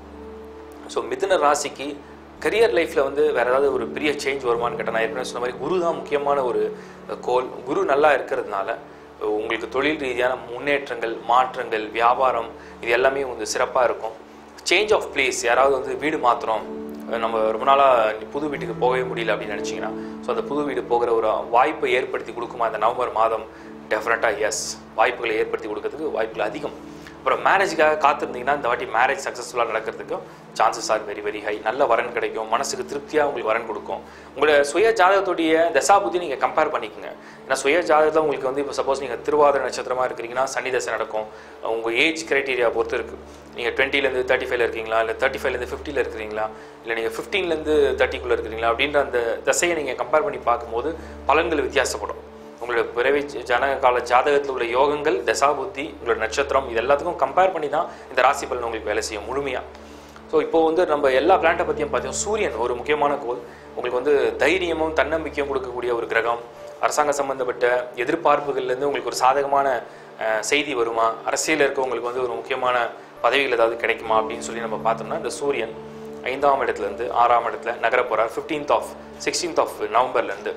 ஸோ மிதுன ராசிக்கு கரியர் லைஃப்பில் வந்து வேறு ஏதாவது ஒரு பெரிய சேஞ்ச் வருமான்னு கேட்டால் நான் ஏற்கனவே சொன்ன மாதிரி குரு தான் முக்கியமான ஒரு அஹ், கோல் குரு நல்லா இருக்கிறதுனால அஹ், உங்களுக்கு தொழில் ரீதியான முன்னேற்றங்கள் மாற்றங்கள் வியாபாரம் இது எல்லாமே வந்து சிறப்பாக இருக்கும் சேஞ்ச் ஆஃப் பிளேஸ் யாராவது வந்து வீடு மாற்றுறோம் நம்ம ரொம்ப நாளாக புது வீட்டுக்கு போகவே முடியல அப்படின்னு நினச்சிங்கன்னா ஸோ அந்த புது வீடு போகிற ஒரு வாய்ப்பை ஏற்படுத்தி கொடுக்குமா இந்த நவம்பர் மாதம் டெஃபினட்டாக எஸ் வாய்ப்புகளை ஏற்படுத்தி கொடுக்கறதுக்கு வாய்ப்புகள் அதிகம் அப்புறம் மேரேஜுக்காக காத்திருந்தீங்கன்னா இந்த வாட்டி மேரேஜ் சக்ஸஸ்ஃபுல்லாக நடக்கிறதுக்கும் chances are very very high நல்ல வரன் கிடைக்கும் மனசுக்கு திருப்தியாக உங்களுக்கு வரன் கொடுக்கும் உங்களோட சுய ஜாதகத்துடைய தசாபுத்தி நீங்கள் கம்பேர் பண்ணிக்கோங்க ஏன்னா சுய ஜாதகத்தில் உங்களுக்கு வந்து இப்போ சப்போஸ் நீங்கள் திருவாதிரை நட்சத்திரமாக இருக்கிறீங்கன்னா சனி தசை நடக்கும் உங்கள் ஏஜ் கிரைட்டீரியா பொறுத்து இருக்குது நீங்கள் டுவெண்ட்டிலேருந்து தேர்ட்டி ஃபைவ்ல இருக்கீங்களா இல்லை தேர்ட்டி ஃபைவ்லேருந்து ஃபிஃப்டியில் இருக்கிறீங்களா இல்லை நீங்கள் ஃபிஃப்டீன்லேருந்து தேர்ட்டிக்குள்ளே இருக்கிறீங்களா அப்படின்ற அந்த தசையை நீங்கள் கம்பேர் பண்ணி பார்க்கும்போது பலன்கள் வித்தியாசப்படும் உங்களோட பிறவி ஜனக கால ஜாதகத்தில் உள்ள யோகங்கள் தசாபுத்தி உங்களோட நட்சத்திரம் இது எல்லாத்துக்கும் கம்பேர் பண்ணி தான் இந்த ராசி பலன் உங்களுக்கு வேலை செய்யும் முழுமையாக ஸோ இப்போ வந்து நம்ம எல்லா பிளான்ட்டை பற்றியும் பார்த்தோம் சூரியன் ஒரு முக்கியமான கோல் உங்களுக்கு வந்து தைரியமும் தன்னம்பிக்கையும் கொடுக்கக்கூடிய ஒரு கிரகம் அரசாங்க சம்பந்தப்பட்ட எதிர்பார்ப்புகள்லேருந்து உங்களுக்கு ஒரு சாதகமான அஹ், செய்தி வருமா அரசியலில் இருக்கவங்களுக்கு வந்து ஒரு முக்கியமான பதவிகள் ஏதாவது கிடைக்குமா அப்படின்னு சொல்லி நம்ம பார்த்தோம்னா இந்த சூரியன் ஐந்தாம் இடத்துலேருந்து ஆறாம் இடத்துல நகர போகிறார் ஃபிஃப்டீன்த் ஆஃப் சிக்ஸ்டீன்த் ஆஃப் நவம்பர்லேருந்து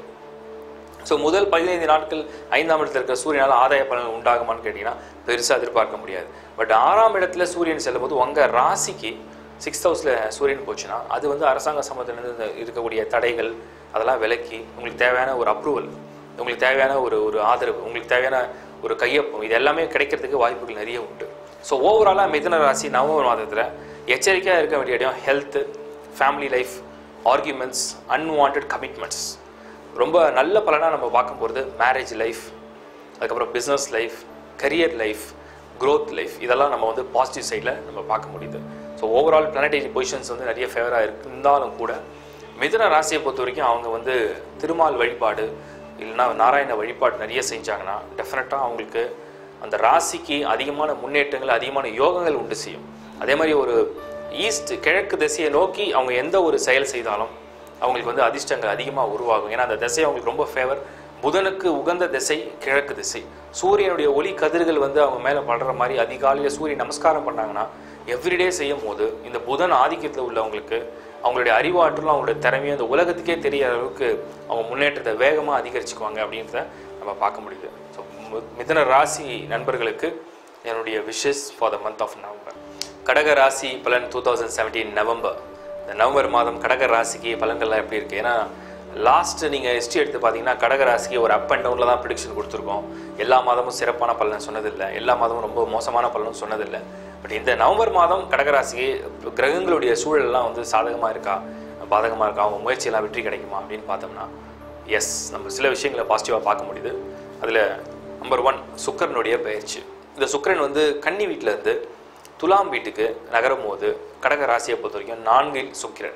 ஸோ முதல் பதினைந்து நாட்கள் ஐந்தாம் இடத்துல இருக்கிற சூரியனால் ஆதாய பலன்கள் உண்டாகுமான்னு கேட்டிங்கன்னா பெருசாக எதிர்பார்க்க முடியாது பட் ஆறாம் இடத்துல சூரியன் செல்லும்போது உங்கள் ராசிக்கு சிக்ஸ்த் ஹவுஸில் சூரியன் போச்சுன்னா அது வந்து அரசாங்க சம்மந்தத்திலிருந்து இருக்கக்கூடிய தடைகள் அதெல்லாம் விலக்கி உங்களுக்கு தேவையான ஒரு அப்ரூவல் உங்களுக்கு தேவையான ஒரு ஒரு ஆதரவு உங்களுக்கு தேவையான ஒரு கையொப்பம் இது எல்லாமே கிடைக்கிறதுக்கு வாய்ப்புகள் நிறைய உண்டு ஸோ ஓவராலாக மிதுன ராசி நவம்பர் மாதத்தில் எச்சரிக்கையாக இருக்க வேண்டிய இடம் health family life arguments unwanted commitments ரொம்ப நல்ல பலனாக நம்ம பார்க்க போகிறது மேரேஜ் லைஃப் அதுக்கப்புறம் business life career life growth life இதெல்லாம் நம்ம வந்து பாசிட்டிவ் சைடில் நம்ம பார்க்க முடியுது ஸோ ஓவரால் பிளானட்டரி பொசிஷன்ஸ் வந்து நிறைய ஃபேவராக இருந்தாலும் கூட மிதுன ராசியை பொறுத்த வரைக்கும் அவங்க வந்து திருமால் வழிபாடு இல்லைன்னா நாராயண வழிபாடு நிறைய செஞ்சாங்கன்னா டெஃபினட்டாக அவங்களுக்கு அந்த ராசிக்கு அதிகமான முன்னேற்றங்கள் அதிகமான யோகங்கள் உண்டு செய்யும் அதே மாதிரி ஒரு ஈஸ்ட் கிழக்கு திசையை நோக்கி அவங்க எந்த ஒரு செயல் செய்தாலும் அவங்களுக்கு வந்து அதிர்ஷ்டங்கள் அதிகமாக உருவாகும் ஏன்னா அந்த திசை அவங்களுக்கு ரொம்ப ஃபேவர் புதனுக்கு உகந்த திசை கிழக்கு திசை சூரியனுடைய ஒளி கதிர்கள் வந்து அவங்க மேலே படுற மாதிரி அதிகாலையில் சூரிய நமஸ்காரம் பண்ணாங்கன்னா எவ்ரிடே செய்யும் போது இந்த புதன் ஆதிக்கத்தில் உள்ளவங்களுக்கு அவங்களுடைய அறிவாற்றலும் அவங்களுடைய திறமையும் இந்த உலகத்துக்கே தெரியற அளவுக்கு அவங்க முன்னேற்றத்தை வேகமாக அதிகரிச்சுக்குவாங்க அப்படின்றத நம்ம பார்க்க முடியுது ஸோ மிதன ராசி நண்பர்களுக்கு என்னுடைய wishes for the month of November Kataka ராசி பலன் டூ தௌசண்ட் செவன்டீன் நவம்பர் இந்த நவம்பர் மாதம் கடக ராசிக்கு பலன்கள்லாம் எப்படி இருக்குது ஏன்னா லாஸ்ட் நீங்கள் ஹிஸ்ட்ரி எடுத்து பார்த்தீங்கன்னா கடக ராசிக்கு ஒரு அப் அண்ட் டவுனில் தான் ப்ரிடிக்ஷன் கொடுத்துருக்கோம் எல்லா மாதமும் சிறப்பான பலன் சொன்னதில்லை எல்லா மாதமும் ரொம்ப மோசமான பலனும் சொன்னதில்லை பட் இந்த நவம்பர் மாதம் கடக ராசிக்கு கிரகங்களுடைய சூழல்லாம் வந்து சாதகமாக இருக்கா பாதகமாக இருக்கா அவங்க முயற்சியெல்லாம் வெற்றி கிடைக்குமா அப்படின்னு பார்த்தோம்னா எஸ் நம்ம சில விஷயங்களை பாசிட்டிவாக பார்க்க முடியுது அதில் நம்பர் ஒன் சுக்கரனுடைய பயிற்சி இந்த சுக்கிரன் வந்து கன்னி வீட்டில் இருந்து துலாம் வீட்டுக்கு நகரும் போது கடக ராசியை பொறுத்த வரைக்கும் நான்கில் சுக்கிரன்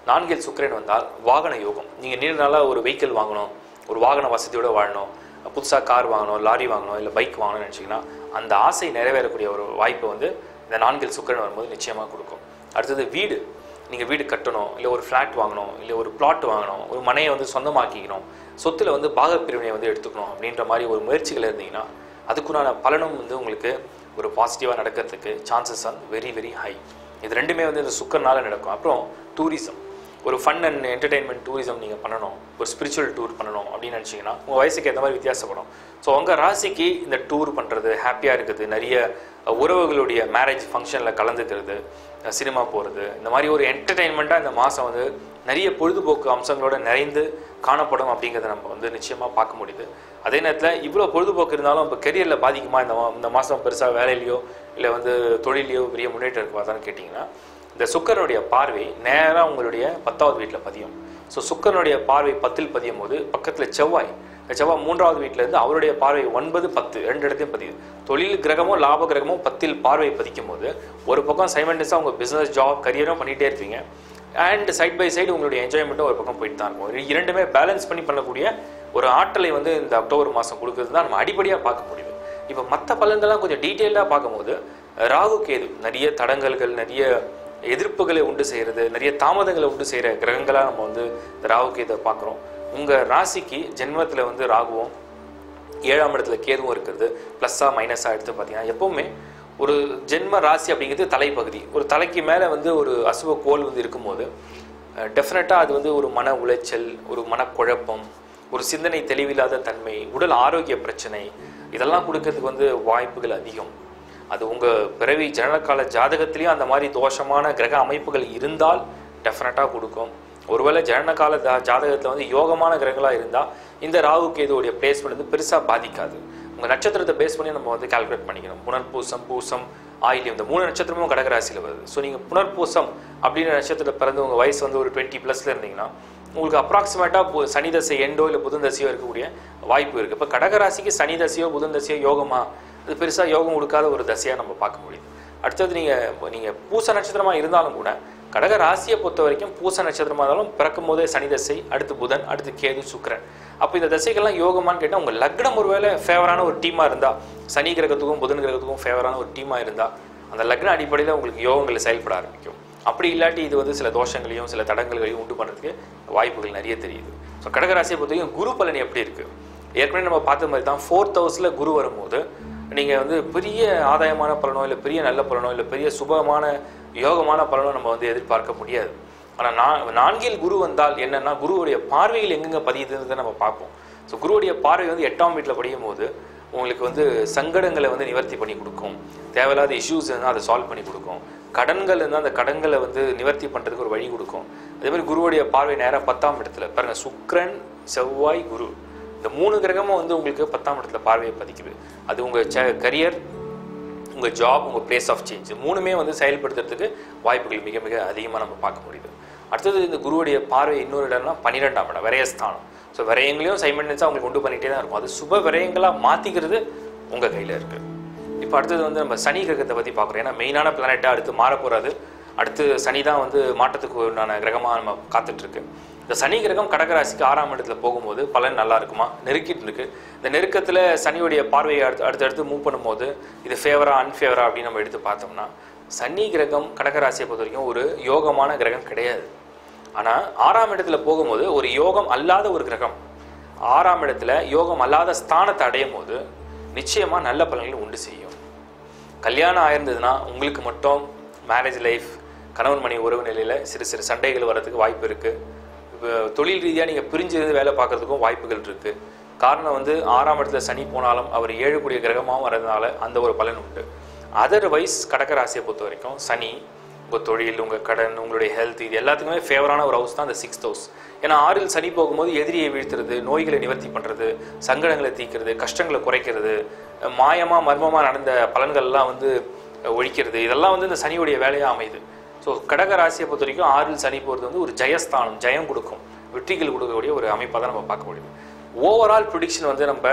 நான்கில் சுக்கிரன் வந்தால் வாகன யோகம் நீங்கள் நீண்ட நாளாக ஒரு வெஹிக்கிள் வாங்கணும் ஒரு வாகன வசதியோடு வாழணும் புதுசாக கார் வாங்கணும் லாரி வாங்கணும் இல்லை பைக் வாங்கணும்னு நினச்சிங்கன்னா அந்த ஆசை நிறைவேறக்கூடிய ஒரு வாய்ப்பை வந்து இந்த நான்கில் சுக்கிரன் வரும்போது நிச்சயமாக கொடுக்கும் அடுத்தது வீடு நீங்கள் வீடு கட்டணும் இல்லை ஒரு ஃப்ளாட் வாங்கணும் இல்லை ஒரு பிளாட் வாங்கணும் ஒரு மனையை வந்து சொந்தமாக்கிக்கணும் சொத்துல வந்து பாகப்பிரிவினை வந்து எடுத்துக்கணும் அப்படின்ற மாதிரி ஒரு முயற்சிகள் இருந்தீங்கன்னா அதுக்குண்டான பலனும் வந்து உங்களுக்கு ஒரு பாசிட்டிவாக நடக்கிறதுக்கு chances are very very high இது ரெண்டுமே வந்து இந்த சுக்கர்னால நடக்கும் அப்புறம் டூரிசம் ஒரு ஃபன் அண்ட் என்டர்டெயின்மெண்ட் டூரிசம் நீங்கள் பண்ணணும் ஒரு ஸ்பிரிச்சுவல் டூர் பண்ணணும் அப்படின்னு நினச்சிங்கன்னா உங்கள் வயசுக்கு ஏற்ற மாதிரி வித்தியாசப்படும் ஸோ உங்கள் ராசிக்கு இந்த டூர் பண்ணுறது ஹாப்பியாக இருக்குது நிறைய உறவுகளுடைய மேரேஜ் ஃபங்க்ஷனில் கலந்துக்கிறது சினிமா போகிறது இந்த மாதிரி ஒரு என்டர்டெயின்மெண்ட்டாக இந்த மாதம் வந்து நிறைய பொழுதுபோக்கு அம்சங்களோட நிறைந்து காணப்படும் அப்படிங்கிறத நம்ம வந்து நிச்சயமாக பார்க்க முடியுது அதே நேரத்தில் இவ்வளோ பொழுதுபோக்கு இருந்தாலும் இப்போ கெரியரில் பாதிக்குமா இந்த மா- இந்த மாதம் பெருசாக வேலையிலையோ இல்லை வந்து தொழிலையோ பெரிய முன்னேற்றம் இருக்குமாதான்னு கேட்டிங்கன்னா இந்த சுக்கரனுடைய பார்வை நேராக உங்களுடைய பத்தாவது வீட்டில் பதியும் ஸோ சுக்கரனுடைய பார்வை பத்தில் பதியும் போது பக்கத்தில் செவ்வாய் இந்த செவ்வாய் மூன்றாவது வீட்டில் இருந்து அவருடைய பார்வை ஒன்பது பத்து ரெண்டு இடத்தையும் பதியுது தொழில் கிரகமோ லாப கிரகமோ பத்தில் பார்வை பதிக்கும் போது ஒரு பக்கம் சைமண்டஸாக உங்கள் பிஸ்னஸ் ஜாப் கரியரும் பண்ணிகிட்டே இருப்பீங்க அண்ட் சைட் பை சைடு உங்களுடைய என்ஜாய்மெண்ட்டும் ஒரு பக்கம் போயிட்டு தான் இருக்கும் இது இரண்டுமே பேலன்ஸ் பண்ணி பண்ணக்கூடிய ஒரு ஆற்றலை வந்து இந்த அக்டோபர் மாதம் கொடுக்குறது தான் நம்ம அடிப்படையாக பார்க்க முடியுது இப்போ மற்ற பலன்கள்லாம் கொஞ்சம் டீட்டெயிலாக பார்க்கும்போது ராகு கேது நிறைய தடங்கல்கள் நிறைய எதிர்ப்புகளை உண்டு செய்கிறது நிறைய தாமதங்களை உண்டு செய்கிற கிரகங்களாக நம்ம வந்து இந்த ராகு கேதை பார்க்குறோம் உங்கள் ராசிக்கு ஜென்மத்தில் வந்து ராகுவும் ஏழாம் இடத்துல கேதுவும் இருக்கிறது ப்ளஸ்ஸாக மைனஸாக எடுத்து பார்த்தீங்கன்னா எப்போவுமே ஒரு ஜென்ம ராசி அப்படிங்கிறது தலைப்பகுதி ஒரு தலைக்கு மேலே வந்து ஒரு அசுவ கோல் வந்து இருக்கும்போது டெஃபினட்டாக அது வந்து ஒரு மன உளைச்சல் ஒரு மனக்குழப்பம் ஒரு சிந்தனை தெளிவில்லாத தன்மை உடல் ஆரோக்கிய பிரச்சனை இதெல்லாம் கொடுக்கறதுக்கு வந்து வாய்ப்புகள் அதிகம் அது உங்கள் பிறவி ஜனனகால ஜாதகத்திலையும் அந்த மாதிரி தோஷமான கிரக அமைப்புகள் இருந்தால் டெஃபினட்டாக கொடுக்கும் ஒருவேளை ஜனனகால ஜா ஜாதகத்தில் வந்து யோகமான கிரகங்களாக இருந்தால் இந்த ராகு கேதுவோடைய பிளேஸ்மெண்ட் வந்து பெருசாக பாதிக்காது உங்கள் நட்சத்திரத்தை பேஸ் பண்ணி நம்ம வந்து கால்குலேட் பண்ணிக்கணும் புனர்பூசம் பூசம் ஆயிலியம் இந்த மூணு நட்சத்திரமும் கடகராசியில் வருது ஸோ நீங்கள் புனர்பூசம் அப்படின்ற நட்சத்திரத்தில் பிறந்து உங்கள் வயசு வந்து ஒரு டுவெண்ட்டி ப்ளஸில் இருந்தீங்கன்னா உங்களுக்கு அப்ராக்சிமேட்டாக சனி தசை எண்டோ இல்லை புதன் தசையோ இருக்கக்கூடிய வாய்ப்பு இருக்குது இப்போ கடகராசிக்கு சனி தசையோ புதன் தசையோ யோகமா அது பெருசாக யோகம் கொடுக்காத ஒரு தசையாக நம்ம பார்க்க முடியுது அடுத்தது நீங்கள் நீங்கள் பூச நட்சத்திரமாக இருந்தாலும் கூட கடக ராசியை பொறுத்த வரைக்கும் பூச நட்சத்திரமாக இருந்தாலும் பிறக்கும் போதே சனி தசை அடுத்து புதன் அடுத்து கேது சுக்கிரன் அப்போ இந்த தசைகள்லாம் யோகமான்னு கேட்டால் உங்கள் லக்னம் ஒருவேளை ஃபேவரான ஒரு டீமாக இருந்தால் சனி கிரகத்துக்கும் புதன் கிரகத்துக்கும் ஃபேவரான ஒரு டீமாக இருந்தால் அந்த லக்ன அடிப்படையில் உங்களுக்கு யோகங்கள் செயல்பட ஆரம்பிக்கும் அப்படி இல்லாட்டி இது வந்து சில தோஷங்களையும் சில தடங்கல்களையும் உண்டு பண்ணுறதுக்கு வாய்ப்புகள் நிறைய தெரியுது ஸோ கடகராசியை பொறுத்த வரைக்கும் குரு பலன் எப்படி இருக்குது ஏற்கனவே நம்ம பார்த்த மாதிரி தான் ஃபோர்த் ஹவுஸில் குரு வரும்போது நீங்கள் வந்து பெரிய ஆதாயமான பலனோ இல்லை பெரிய நல்ல பலனோ இல்லை பெரிய சுபமான யோகமான பலனோ நம்ம வந்து எதிர்பார்க்க முடியாது ஆனால் நான் நான்கில் குரு வந்தால் என்னன்னா குருவுடைய பார்வைகள் எங்கெங்க பதியுதுன்றதை நம்ம பார்ப்போம் ஸோ குருவுடைய பார்வை வந்து எட்டாம் வீட்டில் படியும் போது உங்களுக்கு வந்து சங்கடங்களை வந்து நிவர்த்தி பண்ணி கொடுக்கும் தேவையில்லாத இஷ்யூஸ் இருந்தால் அதை சால்வ் பண்ணி கொடுக்கும் கடன்கள் இருந்தால் அந்த கடன்களை வந்து நிவர்த்தி பண்ணுறதுக்கு ஒரு வழி கொடுக்கும் அதே மாதிரி குருவுடைய பார்வை நேராக பத்தாம் இடத்துல பாருங்க சுக்கிரன் செவ்வாய் குரு இந்த மூணு கிரகமும் வந்து உங்களுக்கு பத்தாம் இடத்துல பார்வையை பதிக்குது அது உங்கள் கரியர் உங்கள் ஜாப் உங்கள் பிளேஸ் ஆஃப் சேஞ்ச் மூணுமே வந்து செயல்படுத்துறதுக்கு வாய்ப்புகள் மிக மிக அதிகமாக நம்ம பார்க்க முடியுது அடுத்தது இந்த குருவுடைய பார்வை இன்னொரு இடம்னா பன்னிரெண்டாம் இடம் விரயஸ்தானம் ஸோ விரயங்களையும் சைமண்டன்ஸாக உங்களுக்கு கொண்டு பண்ணிகிட்டே தான் இருக்கும் அது சுப விரயங்களாக மாற்றிக்கிறது உங்கள் கையில் இருக்குது இப்போ அடுத்தது வந்து நம்ம சனி கிரகத்தை பற்றி பார்க்குறோம் ஏன்னா மெயினான பிளானட்டாக அடுத்து மாற போகிறது அடுத்து சனி தான் வந்து மாற்றத்துக்கு உண்டான கிரகமாக நம்ம காத்துட்ருக்கு இந்த சனி கிரகம் கடகராசிக்கு ஆறாம் இடத்துல போகும்போது பலன் நல்லா இருக்குமா நெருக்கிட்டு இருக்கு இந்த நெருக்கத்தில் சனியுடைய பார்வையை அடுத்து அடுத்தடுத்து மூவ் பண்ணும்போது இது ஃபேவரா அன்ஃபேவரா அப்படின்னு நம்ம எடுத்து பார்த்தோம்னா சனி கிரகம் கடகராசியை பொறுத்த வரைக்கும் ஒரு யோகமான கிரகம் கிடையாது ஆனால் ஆறாம் இடத்துல போகும்போது ஒரு யோகம் அல்லாத ஒரு கிரகம் ஆறாம் இடத்துல யோகம் அல்லாத ஸ்தானத்தை அடையும் போது நிச்சயமாக நல்ல பலன்களை உண்டு செய்யும் கல்யாணம் ஆயிருந்ததுன்னா உங்களுக்கு மட்டும் மேரேஜ் லைஃப் கணவன் மணி உறவு நிலையில் சிறு சிறு சண்டைகள் வர்றதுக்கு வாய்ப்பு இருக்குது இப்போ தொழில் ரீதியாக நீங்கள் பிரிஞ்சிருந்து வேலை பார்க்கறதுக்கும் வாய்ப்புகள் இருக்குது காரணம் வந்து ஆறாம் இடத்துல சனி போனாலும் அவர் ஏழு கூடிய கிரகமாகவும் வரதுனால அந்த ஒரு பலன் உண்டு அதர்வைஸ் கடகராசியை பொறுத்த வரைக்கும் சனி உங்கள் தொழில் உங்கள் கடன் உங்களுடைய ஹெல்த் இது எல்லாத்துக்குமே ஃபேவரான ஒரு ஹவுஸ் தான் அந்த சிக்ஸ்த் ஹவுஸ் ஏன்னா ஆறில் சனி போகும்போது எதிரியை வீழ்த்துறது நோய்களை நிவர்த்தி பண்ணுறது சங்கடங்களை தீர்க்கிறது கஷ்டங்களை குறைக்கிறது மாயமாக மர்மமாக நடந்த பலன்கள்லாம் வந்து ஒழிக்கிறது இதெல்லாம் வந்து இந்த சனியுடைய வேலையாக அமையுது ஸோ கடக ராசியை பொறுத்த வரைக்கும் ஆறில் சனி போகிறது வந்து ஒரு ஜெயஸ்தானம் ஜெயம் கொடுக்கும் வெற்றிகள் கொடுக்கக்கூடிய ஒரு அமைப்பாக தான் நம்ம பார்க்க முடியுது ஓவரால் ப்ரிடிக்ஷன் வந்து நம்ம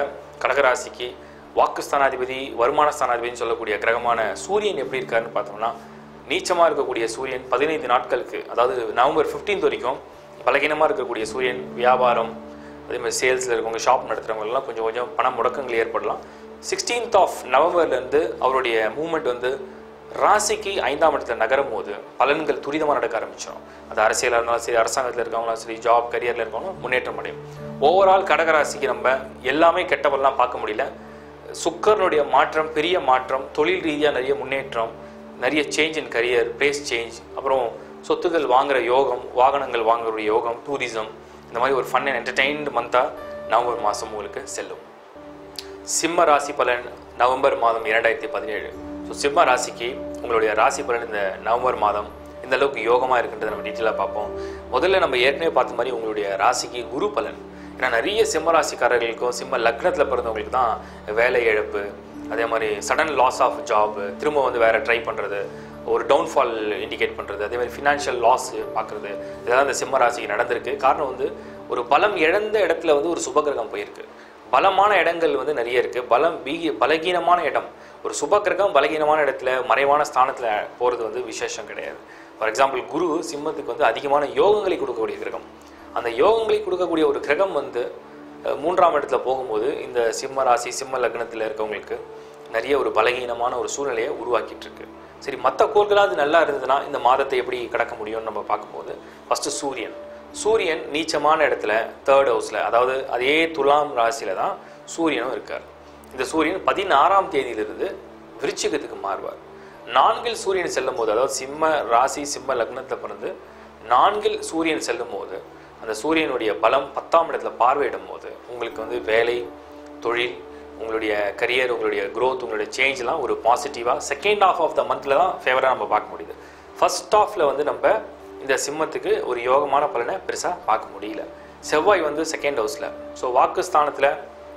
கடகராசிக்கு வாக்குஸ்தானாதிபதி வருமான ஸ்தானாதிபதினு சொல்லக்கூடிய கிரகமான சூரியன் எப்படி இருக்காருன்னு பார்த்தோம்னா நீச்சமாக இருக்கக்கூடிய சூரியன் பதினைந்து நாட்களுக்கு அதாவது நவம்பர் 15th வரைக்கும் பலகீனமாக இருக்கக்கூடிய சூரியன் வியாபாரம் அதே மாதிரி சேல்ஸில் இருக்கவங்க ஷாப் நடத்துகிறவங்கலாம் கொஞ்சம் கொஞ்சம் பண முடக்கங்கள் ஏற்படலாம் சிக்ஸ்டீன்த் ஆஃப் நவம்பர்லேருந்து அவருடைய மூமெண்ட் வந்து ராசிக்கு ஐந்தாம் இடத்துல நகரும் போது பலன்கள் துரிதமாக நடக்க ஆரம்பிச்சிடும் அது அரசியலாக இருந்தாலும் சரி அரசாங்கத்தில் இருக்கவங்களும் சரி ஜாப் கரியரில் இருக்கவங்களும் முன்னேற்றம் அடையும் ஓவரால் கடகராசிக்கு நம்ம எல்லாமே கெட்டவெல்லாம் பார்க்க முடியல சுக்கரனுடைய மாற்றம் பெரிய மாற்றம் தொழில் ரீதியாக நிறைய முன்னேற்றம் நிறைய change in career place change அப்புறம் சொத்துக்கள் வாங்குற யோகம் வாகனங்கள் வாங்குற யோகம் டூரிசம் இந்த மாதிரி ஒரு ஃபன் அண்ட் என்டர்டெயின்டு மந்தாக நவம்பர் மாதம் உங்களுக்கு செல்லும் சிம்ம ராசி பலன் நவம்பர் மாதம் இரண்டாயிரத்தி பதினேழு ஸோ சிம்ம ராசிக்கு உங்களுடைய ராசி பலன் இந்த நவம்பர் மாதம் இந்த அளவுக்கு யோகமாக இருக்குன்றதை நம்ம டீட்டெயிலாக பார்ப்போம் முதல்ல நம்ம ஏற்கனவே பார்த்த மாதிரி உங்களுடைய ராசிக்கு குரு பலன் ஏன்னா நிறைய சிம்ம ராசிக்காரர்களுக்கும் சிம்ம லக்னத்தில் பிறந்தவங்களுக்கு தான் வேலை இழப்பு அதே மாதிரி சடன் லாஸ் ஆஃப் ஜாப் திரும்ப வந்து வேற ட்ரை பண்ணுறது ஒரு டவுன்ஃபால் இண்டிகேட் பண்ணுறது அதே மாதிரி ஃபினான்ஷியல் லாஸ் பார்க்குறது இதெல்லாம் இந்த சிம்ம ராசிக்கு நடந்திருக்கு காரணம் வந்து ஒரு பலம் இழந்த இடத்துல வந்து ஒரு சுபகிரகம் போயிருக்கு பலமான இடங்கள் வந்து நிறைய இருக்கு பலம் பீகி பலகீனமான இடம் ஒரு சுபகிரகம் பலகீனமான இடத்துல மறைவான ஸ்தானத்தில் போகிறது வந்து விசேஷம் கிடையாது ஃபார் எக்ஸாம்பிள் குரு சிம்மத்துக்கு வந்து அதிகமான யோகங்களை கொடுக்கக்கூடிய கிரகம் அந்த யோகங்களை கொடுக்கக்கூடிய ஒரு கிரகம் வந்து அஹ், மூன்றாம் இடத்துல போகும்போது இந்த சிம்ம ராசி சிம்ம லக்னத்தில் இருக்கவங்களுக்கு நிறைய ஒரு பலகீனமான ஒரு சூழ்நிலையை உருவாக்கிட்டு இருக்கு சரி மற்ற கோள்களாவது நல்லா இருந்ததுன்னா இந்த மாதத்தை எப்படி கடக்க முடியும்னு நம்ம பார்க்கும்போது ஃபஸ்ட்டு சூரியன் சூரியன் நீச்சமான இடத்துல தேர்ட் ஹவுஸில் அதாவது அதே துலாம் ராசியில் தான் சூரியனும் இருக்கார் இந்த சூரியன் பதினாறாம் தேதியிலிருந்து விருச்சிகத்துக்கு மாறுவார் நான்கில் சூரியன் செல்லும் போது அதாவது சிம்ம ராசி சிம்ம லக்னத்தில் பிறந்து நான்கில் சூரியன் செல்லும் போது அந்த சூரியனுடைய பலம் பத்தாம் இடத்துல பார்வையிடும் போது உங்களுக்கு வந்து வேலை தொழில் உங்களுடைய கரியர் உங்களுடைய growth உங்களுடைய சேஞ்ச்லாம் ஒரு பாசிட்டிவாக செகண்ட் half ஆஃப் த மந்தில் தான் ஃபேவராக நம்ம பார்க்க முடியுது ஃபர்ஸ்ட் ஹாஃபில் வந்து நம்ம இந்த சிம்மத்துக்கு ஒரு யோகமான பலனை பெருசாக பார்க்க முடியல செவ்வாய் வந்து செகண்ட் ஹவுஸில் ஸோ வாக்குஸ்தானத்தில்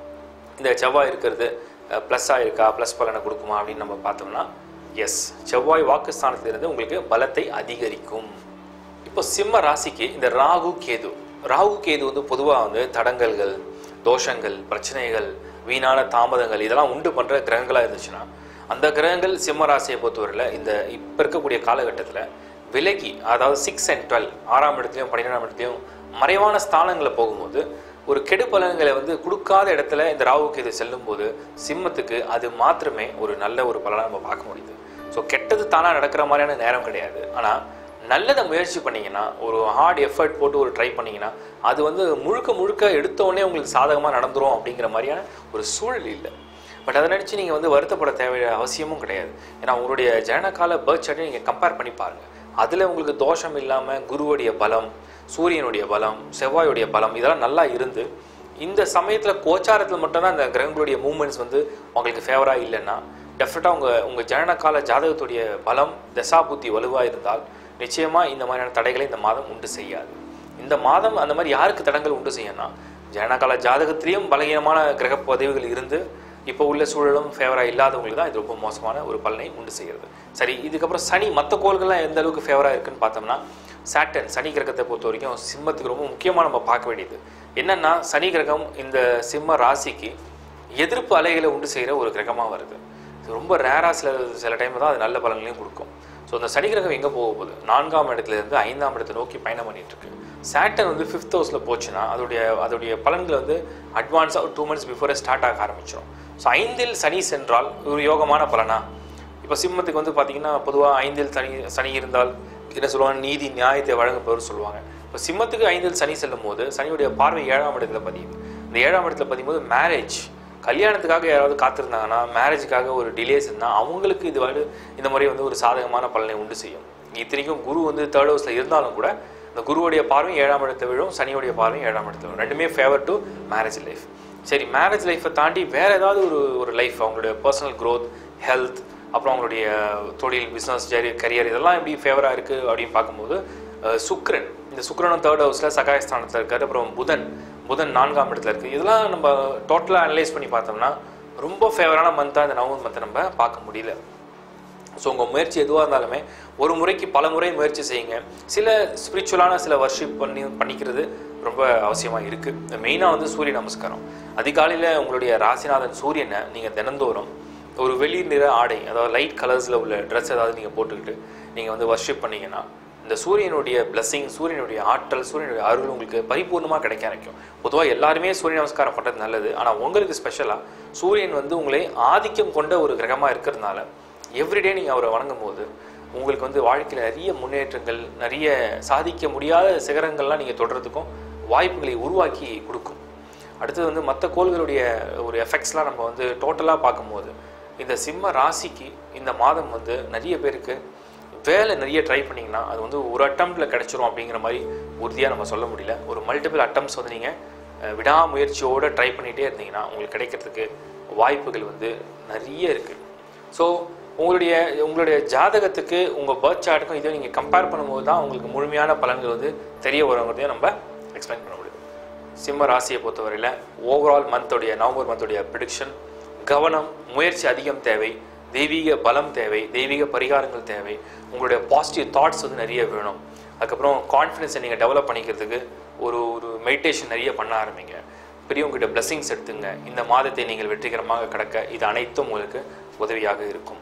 இந்த செவ்வாய் இருக்கிறது ப்ளஸ்ஸாக இருக்கா ப்ளஸ் பலனை கொடுக்குமா அப்படின்னு நம்ம பார்த்தோம்னா எஸ் செவ்வாய் வாக்குஸ்தானத்திலிருந்து உங்களுக்கு பலத்தை அதிகரிக்கும் இப்போ சிம்ம ராசிக்கு இந்த ராகு கேது ராகு கேது வந்து பொதுவாக வந்து தடங்கல்கள் தோஷங்கள் பிரச்சனைகள் வீணான தாமதங்கள் இதெல்லாம் உண்டு பண்ணுற கிரகங்களாக இருந்துச்சுன்னா அந்த கிரகங்கள் சிம்ம ராசியை பொறுத்தவரையில் இந்த இப்போ இருக்கக்கூடிய காலகட்டத்தில் விலகி அதாவது சிக்ஸ் அண்ட் டுவெல் ஆறாம் இடத்துலையும் பன்னிரெண்டாம் இடத்துலையும் மறைவான ஸ்தானங்களில் போகும்போது ஒரு கெடு பலன்களை வந்து கொடுக்காத இடத்துல இந்த ராகுக்கு இது செல்லும்போது சிம்மத்துக்கு அது மாத்திரமே ஒரு நல்ல ஒரு பலனை நம்ம பார்க்க முடியுது ஸோ கெட்டது தானாக நடக்கிற மாதிரியான நேரம் கிடையாது ஆனால் நல்லதை முயற்சி பண்ணீங்கன்னா ஒரு ஹார்ட் எஃபர்ட் போட்டு ஒரு ட்ரை பண்ணீங்கன்னா அது வந்து முழுக்க முழுக்க எடுத்த உடனே உங்களுக்கு சாதகமாக நடந்துரும் அப்படிங்கிற மாதிரியான ஒரு சூழல் இல்லை பட் அதை நினச்சி நீங்கள் வந்து வருத்தப்பட தேவைய அவசியமும் கிடையாது ஏன்னா உங்களுடைய ஜனனகால பர்த் சார்ட்டை நீங்கள் கம்பேர் பண்ணி பாருங்கள் அதில் உங்களுக்கு தோஷம் இல்லாமல் குருவுடைய பலம் சூரியனுடைய பலம் செவ்வாயுடைய பலம் இதெல்லாம் நல்லா இருந்து இந்த சமயத்தில் கோச்சாரத்தில் மட்டும்தான் இந்த கிரகங்களுடைய மூமெண்ட்ஸ் வந்து உங்களுக்கு ஃபேவராக இல்லைன்னா டெஃபினட்டாக உங்கள் உங்கள் ஜனனகால ஜாதகத்துடைய பலம் தசா புத்தி வலுவாக இருந்தால் நிச்சயமாக இந்த மாதிரியான தடைகளை இந்த மாதம் உண்டு செய்யாது இந்த மாதம் அந்த மாதிரி யாருக்கு தடங்கள் உண்டு செய்யணும்னா ஜனனகால ஜாதகத்திலையும் பலகீனமான கிரக பதவிகள் இருந்து இப்போ உள்ள சூழலும் ஃபேவராக இல்லாதவங்களுக்கு தான் இது ரொம்ப மோசமான ஒரு பலனை உண்டு செய்கிறது சரி இதுக்கப்புறம் சனி மற்ற கோள்கள்லாம் எந்த அளவுக்கு ஃபேவராக இருக்குன்னு பார்த்தோம்னா சாட்டன் சனி கிரகத்தை பொறுத்த வரைக்கும் சிம்மத்துக்கு ரொம்ப முக்கியமாக நம்ம பார்க்க வேண்டியது என்னன்னா சனி கிரகம் இந்த சிம்ம ராசிக்கு எதிர்ப்பு அலைகளை உண்டு செய்கிற ஒரு கிரகமாக வருது இது ரொம்ப ரேராக சில சில டைம் தான் அது நல்ல பலன்களையும் கொடுக்கும் ஸோ அந்த சனி கிரகம் எங்கே போக போகுது நான்காம் இடத்துல இருந்து ஐந்தாம் இடத்தை நோக்கி பயணம் பண்ணிட்டு இருக்கு சாட்டன் வந்து ஃபிஃப்த் ஹவுஸில் போச்சுன்னா அதோடைய அதோடைய பலன்கள் வந்து அட்வான்ஸாக ஒரு டூ மந்த்ஸ் பிஃபோரே ஸ்டார்ட் ஆக ஆரம்பிச்சிடும் ஸோ ஐந்தில் சனி சென்றால் ஒரு யோகமான பலனா இப்போ சிம்மத்துக்கு வந்து பார்த்தீங்கன்னா பொதுவாக ஐந்தில் சனி சனி இருந்தால் என்ன சொல்லுவாங்க நீதி நியாயத்தை வழங்குப்பவர் சொல்லுவாங்க இப்போ சிம்மத்துக்கு ஐந்தில் சனி செல்லும் போது சனியுடைய பார்வை ஏழாம் இடத்துல பதியுது இந்த ஏழாம் இடத்துல பதியும் போது மேரேஜ் கல்யாணத்துக்காக யாராவது காத்திருந்தாங்கன்னா மேரேஜுக்காக ஒரு டிலேஸ் இருந்தால் அவங்களுக்கு இது வந்து இந்த முறை வந்து ஒரு சாதகமான பலனை உண்டு செய்யும் இத்தனைக்கும் குரு வந்து தேர்ட் ஹவுஸில் இருந்தாலும் கூட இந்த குருவுடைய பார்வை ஏழாம் இடத்தை விழும் சனியுடைய பார்வை ஏழாம் இடத்தை விழும் ரெண்டுமே ஃபேவர் டு மேரேஜ் லைஃப் சரி மேரேஜ் லைஃப்பை தாண்டி வேற ஏதாவது ஒரு ஒரு லைஃப் அவங்களுடைய பர்சனல் growth ஹெல்த் அப்புறம் அவங்களுடைய தொழில் பிஸ்னஸ் ஜரி கரியர் இதெல்லாம் எப்படி ஃபேவராக இருக்குது அப்படின்னு பார்க்கும்போது அஹ், சுக்கிரன் இந்த சுக்கிரனும் தேர்ட் ஹவுஸில் சகாயஸ்தானத்தில் இருக்காரு அப்புறம் புதன் புதன் நான்காம் இடத்துல இருக்குது இதெல்லாம் நம்ம டோட்டலாக அனலைஸ் பண்ணி பார்த்தோம்னா ரொம்ப ஃபேவரான மந்த்தாக இந்த நவம்பர் மந்த்தை நம்ம பார்க்க முடியல ஸோ உங்கள் முயற்சி எதுவாக இருந்தாலுமே ஒரு முறைக்கு பல முறை முயற்சி செய்யுங்க சில ஸ்பிரிச்சுவலான சில வர்ஷிப் பண்ணி பண்ணிக்கிறது ரொம்ப அவசியமாக இருக்குது மெயினாக வந்து சூரிய நமஸ்காரம் அதிகாலையில் உங்களுடைய ராசிநாதன் சூரியனை நீங்கள் தினந்தோறும் ஒரு வெளிர் நிற ஆடை அதாவது லைட் கலர்ஸில் உள்ள ட்ரெஸ் ஏதாவது நீங்கள் போட்டுக்கிட்டு நீங்கள் வந்து வர்ஷிப் பண்ணீங்கன்னா இந்த சூரியனுடைய blessing சூரியனுடைய ஆற்றல் சூரியனுடைய அருள் உங்களுக்கு பரிபூர்ணமாக கிடைக்க ஆரம்பிக்கும் பொதுவாக எல்லாருமே சூரிய நமஸ்காரம் பண்ணுறது நல்லது ஆனால் உங்களுக்கு ஸ்பெஷலாக சூரியன் வந்து உங்களை ஆதிக்கம் கொண்ட ஒரு கிரகமாக இருக்கிறதுனால எவ்ரிடே நீங்கள் அவரை வணங்கும் போது உங்களுக்கு வந்து வாழ்க்கையில் நிறைய முன்னேற்றங்கள் நிறைய சாதிக்க முடியாத சிகரங்கள்லாம் நீங்கள் தொடர்றதுக்கும் வாய்ப்புகளை உருவாக்கி கொடுக்கும் அடுத்தது வந்து மற்ற கோள்களுடைய ஒரு எஃபெக்ட்ஸ்லாம் நம்ம வந்து டோட்டலாக பார்க்கும்போது இந்த சிம்ம ராசிக்கு இந்த மாதம் வந்து நிறைய பேருக்கு வேலை நிறைய ட்ரை பண்ணிங்கன்னா அது வந்து ஒரு அட்டம்ப்டில் கிடைச்சிரும் அப்படிங்கிற மாதிரி உறுதியாக நம்ம சொல்ல முடியல ஒரு மல்டிபிள் அட்டம்ஸ் வந்து நீங்கள் விடாமுயற்சியோடு ட்ரை பண்ணிகிட்டே இருந்தீங்கன்னா உங்களுக்கு கிடைக்கிறதுக்கு வாய்ப்புகள் வந்து நிறைய இருக்குது ஸோ உங்களுடைய உங்களுடைய ஜாதகத்துக்கு உங்கள் பர்த் சார்ட்டுக்கும் இதை நீங்கள் கம்பேர் பண்ணும்போது தான் உங்களுக்கு முழுமையான பலன்கள் வந்து தெரிய வருங்கிறதையும் நம்ம எக்ஸ்பிளைன் பண்ண முடியும் சிம்ம ராசியை பொறுத்தவரையில் ஓவரால் மந்தோடைய நவம்பர் மந்தோடைய ப்ரிடிக்ஷன் கவனம் முயற்சி அதிகம் தேவை தெய்வீக பலம் தேவை தெய்வீக பரிகாரங்கள் தேவை உங்களுடைய பாசிட்டிவ் தாட்ஸ் வந்து நிறைய வேணும் அதுக்கப்புறம் கான்ஃபிடென்ஸை நீங்கள் டெவலப் பண்ணிக்கிறதுக்கு ஒரு ஒரு மெடிடேஷன் நிறைய பண்ண ஆரம்பிங்க பெரியவங்ககிட்ட blessings எடுத்துங்க இந்த மாதத்தை நீங்கள் வெற்றிகரமாக கடக்க இது அனைத்தும் உங்களுக்கு உதவியாக இருக்கும்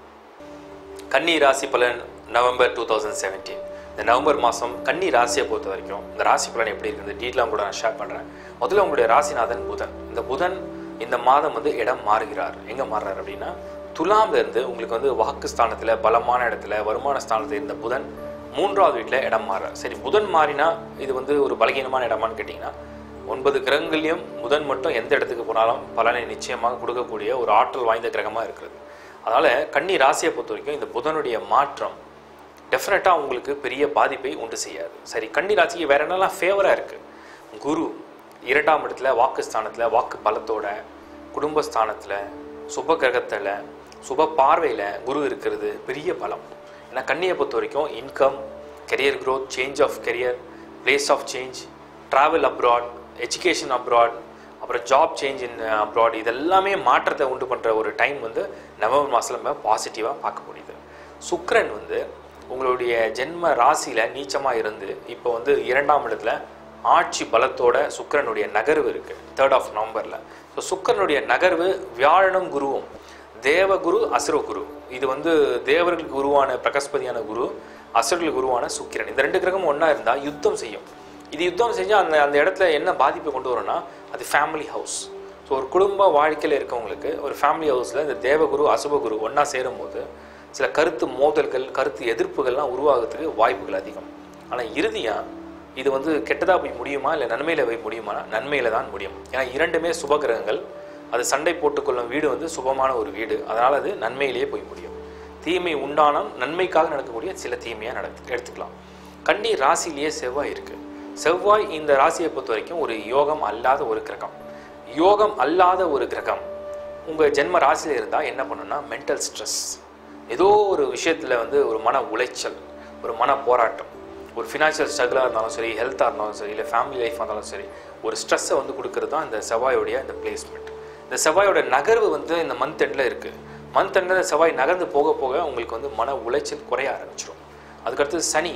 கன்னி ராசி பலன் நவம்பர் டூ தௌசண்ட் செவன்டீன் இந்த நவம்பர் மாதம் கன்னி ராசியை பொறுத்த வரைக்கும் இந்த ராசி பலன் எப்படி இருக்குது டீட்டெயிலாக கூட நான் ஷேர் பண்ணுறேன் முதல்ல உங்களுடைய ராசிநாதன் புதன் இந்த புதன் இந்த மாதம் வந்து இடம் மாறுகிறார் எங்கே மாறுறார் அப்படின்னா துலாம்ல இருந்து உங்களுக்கு வந்து வாக்கு ஸ்தானத்தில் பலமான இடத்துல வருமான ஸ்தானத்தில் இருந்த புதன் மூன்றாவது வீட்டில் இடம் மாறுறார் சரி புதன் மாறினா இது வந்து ஒரு பலகீனமான இடமான்னு கேட்டிங்கன்னா ஒன்பது கிரகங்கள்லையும் புதன் மட்டும் எந்த இடத்துக்கு போனாலும் பலனை நிச்சயமாக கொடுக்கக்கூடிய ஒரு ஆற்றல் வாய்ந்த கிரகமாக இருக்கிறது அதனால் கன்னி ராசியை பொறுத்த வரைக்கும் இந்த புதனுடைய மாற்றம் டெஃபினட்டாக உங்களுக்கு பெரிய பாதிப்பை உண்டு செய்யாது சரி கன்னி ராசிக்கு வேற என்னெல்லாம் ஃபேவராக இருக்குது குரு இரண்டாம் இடத்துல வாக்கு ஸ்தானத்தில் வாக்கு பலத்தோட குடும்பஸ்தானத்தில் சுப கிரகத்தில் சுப பார்வையில் குரு இருக்கிறது பெரிய பலம் ஏன்னா கன்னியை பொறுத்த வரைக்கும் income career growth change of career place of change travel abroad education abroad அப்புறம் ஜாப் சேஞ்ச் இன் அப்ராட் இதெல்லாமே மாற்றத்தை உண்டு பண்ணுற ஒரு டைம் வந்து நவம்பர் மாதத்தில் நம்ம பாசிட்டிவாக பார்க்க முடியுது சுக்கிரன் வந்து உங்களுடைய ஜென்ம ராசியில் நீச்சமாக இருந்து இப்போ வந்து இரண்டாம் இடத்துல ஆட்சி பலத்தோட சுக்கிரனுடைய நகர்வு இருக்குது தேர்ட் ஆஃப் நவம்பரில் ஸோ சுக்கிரனுடைய நகர்வு வியாழனும் குருவும் தேவகுரு அசுரகுரு இது வந்து தேவர்களுக்கு குருவான பிரகஸ்பதியான குரு அசுரர்களுக்கு குருவான சுக்கிரன் இந்த ரெண்டு கிரகமும் ஒன்றா இருந்தால் யுத்தம் செய்யும் இது யுத்தம் செஞ்சால் அந்த அந்த இடத்துல என்ன பாதிப்பை கொண்டு வரும்னா அது ஃபேமிலி ஹவுஸ் ஸோ ஒரு குடும்ப வாழ்க்கையில் இருக்கவங்களுக்கு ஒரு ஃபேமிலி ஹவுஸில் இந்த தேவகுரு அசுபகுரு ஒன்றா சேரும்போது சில கருத்து மோதல்கள் கருத்து எதிர்ப்புகள்லாம் உருவாகிறதுக்கு வாய்ப்புகள் அதிகம் ஆனால் இறுதியாக இது வந்து கெட்டதாக போய் முடியுமா இல்லை நன்மையில் போய் முடியுமா நன்மையில் தான் முடியும் ஏன்னா இரண்டுமே சுப கிரகங்கள் அது சண்டை போட்டுக்கொள்ளும் வீடு வந்து சுபமான ஒரு வீடு அதனால் அது நன்மையிலேயே போய் முடியும் தீமை உண்டானால் நன்மைக்காக நடக்கக்கூடிய சில தீமையாக நடத்து எடுத்துக்கலாம் கன்னி ராசியிலேயே செவ்வாய் இருக்குது செவ்வாய் இந்த ராசியை பொறுத்த வரைக்கும் ஒரு யோகம் அல்லாத ஒரு கிரகம் யோகம் அல்லாத ஒரு கிரகம் உங்கள் ஜென்ம ராசியில் இருந்தால் என்ன பண்ணுன்னா மென்டல் ஸ்ட்ரெஸ் ஏதோ ஒரு விஷயத்தில் வந்து ஒரு மன உளைச்சல் ஒரு மன போராட்டம் ஒரு ஃபினான்ஷியல் ஸ்ட்ரகிளாக இருந்தாலும் சரி ஹெல்த்தாக இருந்தாலும் சரி இல்லை ஃபேமிலி லைஃபாக இருந்தாலும் சரி ஒரு ஸ்ட்ரெஸ்ஸை வந்து கொடுக்கறது தான் இந்த செவ்வாயோடைய இந்த பிளேஸ்மெண்ட் இந்த செவ்வாயோட நகர்வு வந்து இந்த மந்த் எண்டில் இருக்குது மந்த் எண்டில் செவ்வாய் நகர்ந்து போக போக உங்களுக்கு வந்து மன உளைச்சல் குறைய ஆரம்பிச்சிடும் அதுக்கடுத்து சனி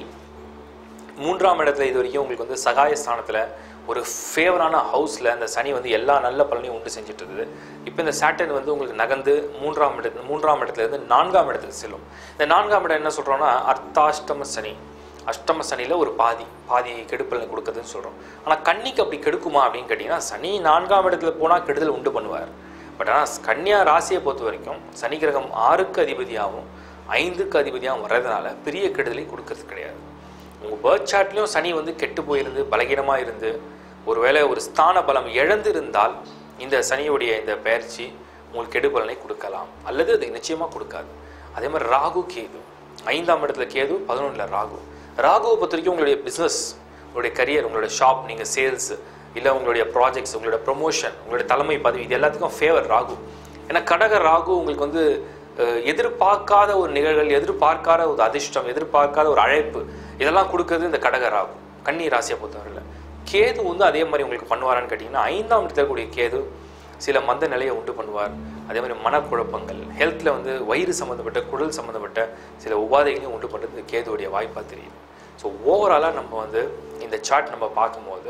மூன்றாம் இடத்துல இது வரைக்கும் உங்களுக்கு வந்து சகாய ஸ்தானத்தில் ஒரு ஃபேவரான ஹவுஸில் அந்த சனி வந்து எல்லா நல்ல பலனையும் உண்டு செஞ்சுட்டு இருந்தது இப்போ இந்த சாட்டன் வந்து உங்களுக்கு நகர்ந்து மூன்றாம் இடத்து மூன்றாம் இடத்துல இருந்து நான்காம் இடத்துக்கு செல்லும் இந்த நான்காம் இடம் என்ன சொல்கிறோன்னா அர்த்தாஷ்டம சனி அஷ்டம சனியில் ஒரு பாதி பாதி கெடுப்பலனை கொடுக்குதுன்னு சொல்கிறோம் ஆனால் கன்னிக்கு அப்படி கெடுக்குமா அப்படின்னு கேட்டிங்கன்னா சனி நான்காம் இடத்துல போனால் கெடுதல் உண்டு பண்ணுவார் பட் ஆனால் கன்னியா ராசியை பொறுத்த வரைக்கும் சனி கிரகம் ஆறுக்கு அதிபதியாகவும் ஐந்துக்கு அதிபதியாகவும் வர்றதுனால பெரிய கெடுதலை கொடுக்கறது கிடையாது உங்கள் பேர்த் சார்ட்லேயும் சனி வந்து கெட்டு போயிருந்து பலகீனமாக இருந்து ஒருவேளை ஒரு ஸ்தான பலம் இழந்திருந்தால் இந்த சனியுடைய இந்த பயிற்சி உங்களுக்கு கெடு பலனை கொடுக்கலாம் அல்லது அது நிச்சயமாக கொடுக்காது அதே மாதிரி ராகு கேது ஐந்தாம் இடத்துல கேது பதினொன்றில் ராகு ராகுவை பொறுத்த வரைக்கும் உங்களுடைய பிஸ்னஸ் உங்களுடைய கரியர் உங்களுடைய ஷாப் நீங்கள் சேல்ஸ் இல்லை உங்களுடைய ப்ராஜெக்ட்ஸ் உங்களோட ப்ரொமோஷன் உங்களுடைய தலைமை பதவி இது எல்லாத்துக்கும் ஃபேவர் ராகு ஏன்னா கடக ராகு உங்களுக்கு வந்து அஹ், எதிர்பார்க்காத ஒரு நிகழ்வுகள் எதிர்பார்க்காத ஒரு அதிர்ஷ்டம் எதிர்பார்க்காத ஒரு அழைப்பு இதெல்லாம் கொடுக்கறது இந்த கடக ராகு கன்னி ராசியை பொறுத்தவரையில் கேது வந்து அதே மாதிரி உங்களுக்கு பண்ணுவாரான்னு கேட்டிங்கன்னா ஐந்தாம் இடத்துல இருக்கக்கூடிய கேது சில மந்த நிலையை உண்டு பண்ணுவார் அதே மாதிரி மனக்குழப்பங்கள் ஹெல்த்தில் வந்து வயிறு சம்மந்தப்பட்ட குடல் சம்மந்தப்பட்ட சில உபாதைகளையும் உண்டு பண்ணுறது இந்த கேதுவுடைய வாய்ப்பாக தெரியுது ஸோ ஓவராலாக நம்ம வந்து இந்த சார்ட் நம்ம பார்க்கும்போது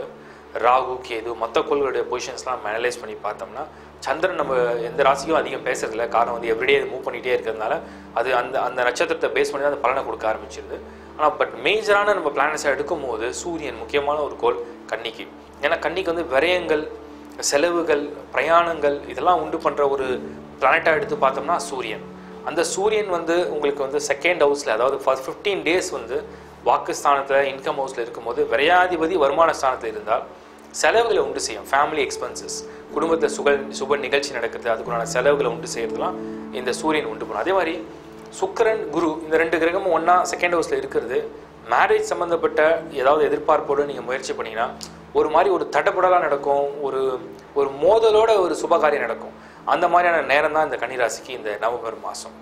ராகு கேது மற்ற கோள்களுடைய பொசிஷன்ஸ்லாம் நம்ம அனலைஸ் பண்ணி பார்த்தோம்னா சந்திரன் நம்ம எந்த ராசிக்கும் அதிகம் பேசுறதில்ல காரணம் வந்து எவ்ரிடே மூவ் பண்ணிகிட்டே இருக்கிறதுனால அது அந்த அந்த நட்சத்திரத்தை பேஸ் பண்ணி தான் அந்த பலனை கொடுக்க ஆரம்பிச்சிருது ஆனால் பட் மேஜரான நம்ம பிளானட்ஸை எடுக்கும் போது சூரியன் முக்கியமான ஒரு கோள் கன்னிக்கு ஏன்னா கன்னிக்கு வந்து விரயங்கள் செலவுகள் பிரயாணங்கள் இதெல்லாம் உண்டு பண்ணுற ஒரு பிளானட்டாக எடுத்து பார்த்தோம்னா சூரியன் அந்த சூரியன் வந்து உங்களுக்கு வந்து செகண்ட் ஹவுஸில் அதாவது ஃபர்ஸ்ட் ஃபிஃப்டீன் டேஸ் வந்து வாக்குஸ்தானத்தில் இன்கம் ஹவுஸில் இருக்கும்போது விரையாதிபதி வருமான ஸ்தானத்தில் இருந்தால் செலவுகளை உண்டு செய்யும் ஃபேமிலி எக்ஸ்பென்சஸ் குடும்பத்தில் சுக சுப நிகழ்ச்சி நடக்குது அதுக்குண்டான செலவுகளை உண்டு செய்யறதுலாம் இந்த சூரியன் உண்டு பண்ணும் அதே மாதிரி சுக்கிரன் குரு இந்த ரெண்டு கிரகமும் ஒன்றா செகண்ட் ஹவுஸில் இருக்கிறது மேரேஜ் சம்மந்தப்பட்ட ஏதாவது எதிர்பார்ப்போடு நீங்கள் முயற்சி பண்ணீங்கன்னா ஒரு மாதிரி ஒரு தடபடலாக நடக்கும் ஒரு ஒரு மோதலோட ஒரு சுபகாரியம் நடக்கும் அந்த மாதிரியான நேரம் தான் இந்த கன்னிராசிக்கு இந்த நவம்பர் மாதம்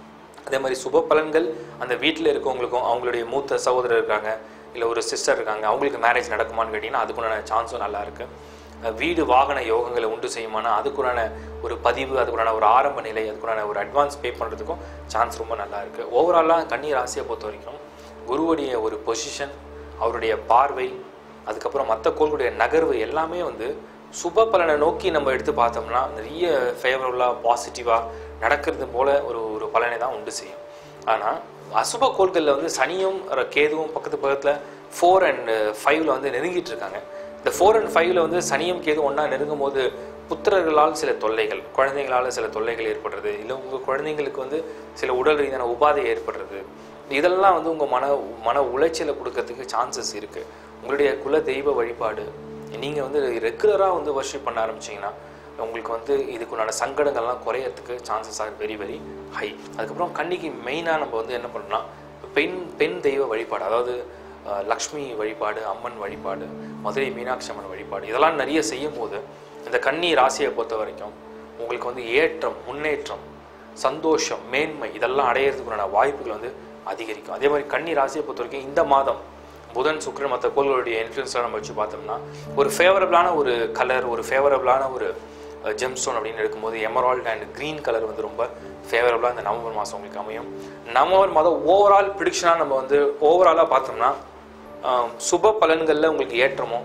அதே மாதிரி சுப பலன்கள் அந்த வீட்டில் இருக்கவங்களுக்கும் அவங்களுடைய மூத்த சகோதரர் இருக்காங்க இல்லை ஒரு சிஸ்டர் இருக்காங்க அவங்களுக்கு மேரேஜ் நடக்குமான்னு கேட்டிங்கன்னா அதுக்குண்டான சான்ஸும் நல்லா இருக்கு அஹ் வீடு வாகன யோகங்களை உண்டு செய்யுமானா அதுக்குண்டான ஒரு பதிவு அதுக்குண்டான ஒரு ஆரம்ப நிலை அதுக்குண்டான ஒரு அட்வான்ஸ் பே பண்ணுறதுக்கும் சான்ஸ் ரொம்ப நல்லா இருக்கு ஓவராலாக கன்னி ராசியை பொறுத்த வரைக்கும் குருவுடைய ஒரு பொசிஷன் அவருடைய பார்வை அதுக்கப்புறம் மற்ற கோள்களுடைய நகர்வு எல்லாமே வந்து சுப பலனை நோக்கி நம்ம எடுத்து பார்த்தோம்னா நிறைய ஃபேவரபுளாக பாசிட்டிவாக நடக்கிறது போல ஒரு ஒரு பலனை தான் உண்டு செய்யும் ஆனால் அசுப கோள்களில் வந்து சனியும் ர- கேதுவும் பக்கத்து பக்கத்தில் ஃபோர் அண்ட் ஃபைவ்ல வந்து நெருங்கிட்டு இருக்காங்க இந்த ஃபோர் அண்ட் ஃபைவ்ல வந்து சனியும் கேதுவும் ஒன்றா நெருங்கும் போது புத்திரர்களால் சில தொல்லைகள் குழந்தைங்களால் சில தொல்லைகள் ஏற்படுறது இல்லை உங்கள் குழந்தைங்களுக்கு வந்து சில உடல் ரீதியான உபாதை ஏற்படுறது இதெல்லாம் வந்து உங்கள் மன மன உளைச்சலை கொடுக்கறதுக்கு சான்சஸ் இருக்குது உங்களுடைய குல தெய்வ வழிபாடு நீங்கள் வந்து ரெகுலராக வந்து வர்ஷிப் பண்ண ஆரம்பிச்சீங்கன்னா உங்களுக்கு வந்து இதுக்குண்டான சங்கடங்கள்லாம் குறையறதுக்கு chances are very very high அதுக்கப்புறம் கன்னிக்கு மெயினாக நம்ம வந்து என்ன பண்ணணும்னா பெண் பெண் தெய்வ வழிபாடு அதாவது அஹ், லக்ஷ்மி வழிபாடு அம்மன் வழிபாடு மதுரை மீனாட்சி அம்மன் வழிபாடு இதெல்லாம் நிறைய செய்யும் போது இந்த கன்னி ராசியை பொறுத்த வரைக்கும் உங்களுக்கு வந்து ஏற்றம் முன்னேற்றம் சந்தோஷம் மேன்மை இதெல்லாம் அடையிறதுக்குண்டான வாய்ப்புகள் வந்து அதிகரிக்கும் அதே மாதிரி கன்னி ராசியை பொறுத்த வரைக்கும் இந்த மாதம் புதன் சுக்கிரன் மற்ற கோள்களுடைய இன்ஃப்ளூயன்ஸ்லாம் நம்ம வச்சு பார்த்தோம்னா ஒரு ஃபேவரபிளான ஒரு கலர் ஒரு ஃபேவரபிளான ஒரு ஜெம்ஸ்டோன் அப்படின்னு எடுக்கும்போது எமரால்ட் அண்ட் க்ரீன் கலர் வந்து ரொம்ப ஃபேவரபிளாக இந்த நவம்பர் மாதம் உங்களுக்கு அமையும் நவம்பர் மாதம் ஓவரால் ப்ரிடிக்ஷனாக நம்ம வந்து ஓவராலாக பார்த்தோம்னா ஆஹ், சுப பலன்களில் உங்களுக்கு ஏற்றமும்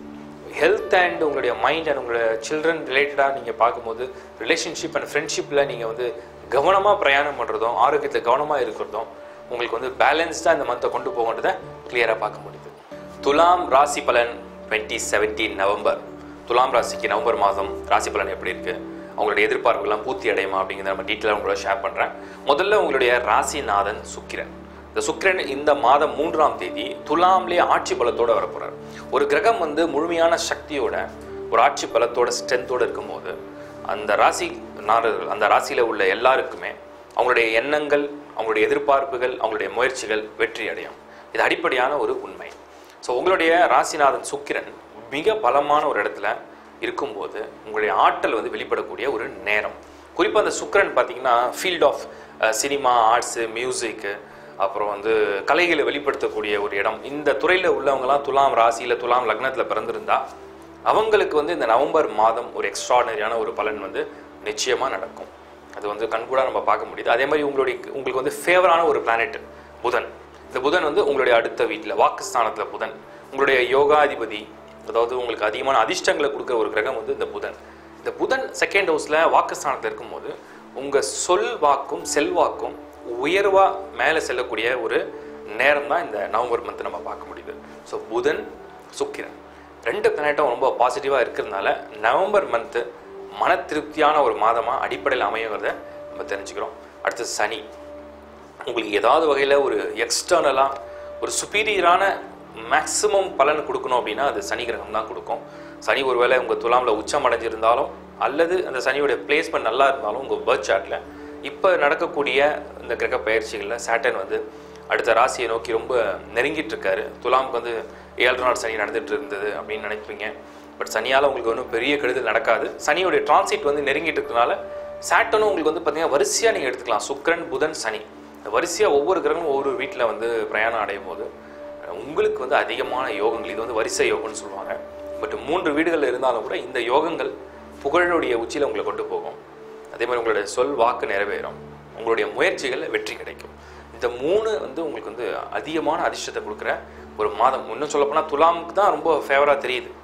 ஹெல்த் அண்ட் உங்களுடைய மைண்ட் அண்ட் உங்களுடைய சில்ட்ரன் ரிலேட்டடாக நீங்கள் பார்க்கும்போது ரிலேஷன்ஷிப் அண்ட் ஃப்ரெண்ட்ஷிப்பில் நீங்கள் வந்து கவனமாக பிரயாணம் பண்ணுறதும் ஆரோக்கியத்தில் கவனமாக இருக்கிறதும் உங்களுக்கு வந்து பேலன்ஸ்டாக இந்த மந்த்தை கொண்டு போகன்றதை கிளியராக பார்க்க முடியுது துலாம் ராசி பலன் டுவெண்ட்டி செவன்டீன் நவம்பர் துலாம் ராசிக்கு நவம்பர் மாதம் ராசி பலன் எப்படி இருக்குது அவங்களுடைய எதிர்பார்ப்புகள்லாம் பூர்த்தி அடையுமா அப்படிங்கிறத நம்ம டீட்டெயிலாக உங்களோட ஷேர் பண்ணுறேன் முதல்ல உங்களுடைய ராசிநாதன் சுக்கிரன் இந்த சுக்கிரன் இந்த மாதம் மூன்றாம் தேதி துலாம்லேயே ஆட்சி பலத்தோட வரப்போறார் ஒரு கிரகம் வந்து முழுமையான சக்தியோட ஒரு ஆட்சி பலத்தோட ஸ்ட்ரென்த்தோட இருக்கும்போது அந்த ராசி நாரர்கள் அந்த ராசியில் உள்ள எல்லாருக்குமே அவங்களுடைய எண்ணங்கள் அவங்களுடைய எதிர்பார்ப்புகள் அவங்களுடைய முயற்சிகள் வெற்றி அடையும் இது அடிப்படையான ஒரு உண்மை ஸோ உங்களுடைய ராசிநாதன் சுக்கிரன் மிக பலமான ஒரு இடத்துல இருக்கும்போது உங்களுடைய ஆற்றல் வந்து வெளிப்படக்கூடிய ஒரு நேரம் குறிப்பாக அந்த சுக்கிரன் பார்த்தீங்கன்னா field of cinema arts music அப்புறம் வந்து கலைகளை வெளிப்படுத்தக்கூடிய ஒரு இடம் இந்த துறையில் உள்ளவங்கலாம் துலாம் ராசியில் துலாம் லக்னத்தில் பிறந்திருந்தா அவங்களுக்கு வந்து இந்த நவம்பர் மாதம் ஒரு எக்ஸ்ட்ராடனரியான ஒரு பலன் வந்து நிச்சயமாக நடக்கும் அது வந்து கண்கூடாக நம்ம பார்க்க முடியுது அதே மாதிரி உங்களுடைய உங்களுக்கு வந்து ஃபேவரான ஒரு பிளானெட் புதன் இந்த புதன் வந்து உங்களுடைய அடுத்த வீட்டில் வாக்குஸ்தானத்தில் புதன் உங்களுடைய யோகாதிபதி அதாவது உங்களுக்கு அதிகமான அதிர்ஷ்டங்களை கொடுக்குற ஒரு கிரகம் வந்து இந்த புதன் இந்த புதன் செகண்ட் ஹவுஸில் வாக்குஸ்தானத்தில் இருக்கும்போது உங்கள் சொல் வாக்கும் செல்வாக்கும் உயர்வாக மேலே செல்லக்கூடிய ஒரு நேரம் தான் இந்த நவம்பர் மந்த் நம்ம பார்க்க முடியுது ஸோ புதன் சுக்கிரன் ரெண்டு பிளானட்டும் ரொம்ப பாசிட்டிவாக இருக்கிறதுனால நவம்பர் மந்த்து மன திருப்தியான ஒரு மாதமாக அடிப்படையில் அமையுங்கிறத நம்ம தெரிஞ்சுக்கிறோம் அடுத்து சனி உங்களுக்கு ஏதாவது வகையில் ஒரு எக்ஸ்டர்னலாக ஒரு சுப்பீரியரான மேக்ஸிமம் பலன் கொடுக்கணும் அப்படின்னா அது சனி கிரகம் தான் கொடுக்கும் சனி ஒருவேளை உங்கள் துலாமில் உச்சம் அடைஞ்சிருந்தாலும் அல்லது அந்த சனியோட பிளேஸ்மெண்ட் நல்லா இருந்தாலும் உங்கள் பர்த் சார்ட்டில் இப்போ நடக்கக்கூடிய இந்த கிரக பயிற்சிகளில் சாட்டர்ன் வந்து அடுத்த ராசியை நோக்கி ரொம்ப நெருங்கிட்டு இருக்காரு துலாமுக்கு வந்து ஏழு நாள் சனி நடந்துட்டு இருந்தது அப்படின்னு நினைப்பீங்க பட் சனியால் உங்களுக்கு ஒன்றும் பெரிய கெடுதல் நடக்காது சனியோடைய டிரான்சிட் வந்து நெருங்கிட்டு இருக்கனால சாட்டனும் உங்களுக்கு வந்து பார்த்தீங்கன்னா வரிசையாக நீங்கள் எடுத்துக்கலாம் சுக்கிரன் புதன் சனி இந்த வரிசையாக ஒவ்வொரு கிரகமும் ஒவ்வொரு வீட்டில் வந்து பிரயாணம் அடையும் போது அஹ், உங்களுக்கு வந்து அதிகமான யோகங்கள் இது வந்து வரிசை யோகம்னு சொல்லுவாங்க பட் மூன்று வீடுகளில் இருந்தாலும் கூட இந்த யோகங்கள் புகழுடைய உச்சியில் உங்களை கொண்டு போகும் அதே மாதிரி உங்களுடைய சொல் வாக்கு நிறைவேறும் உங்களுடைய முயற்சிகள் வெற்றி கிடைக்கும் இந்த மூணு வந்து உங்களுக்கு வந்து அதிகமான அதிர்ஷ்டத்தை கொடுக்குற ஒரு மாதம் இன்னும் சொல்லப்போனால் துலாமுக்கு தான் ரொம்ப ஃபேவராக தெரியுது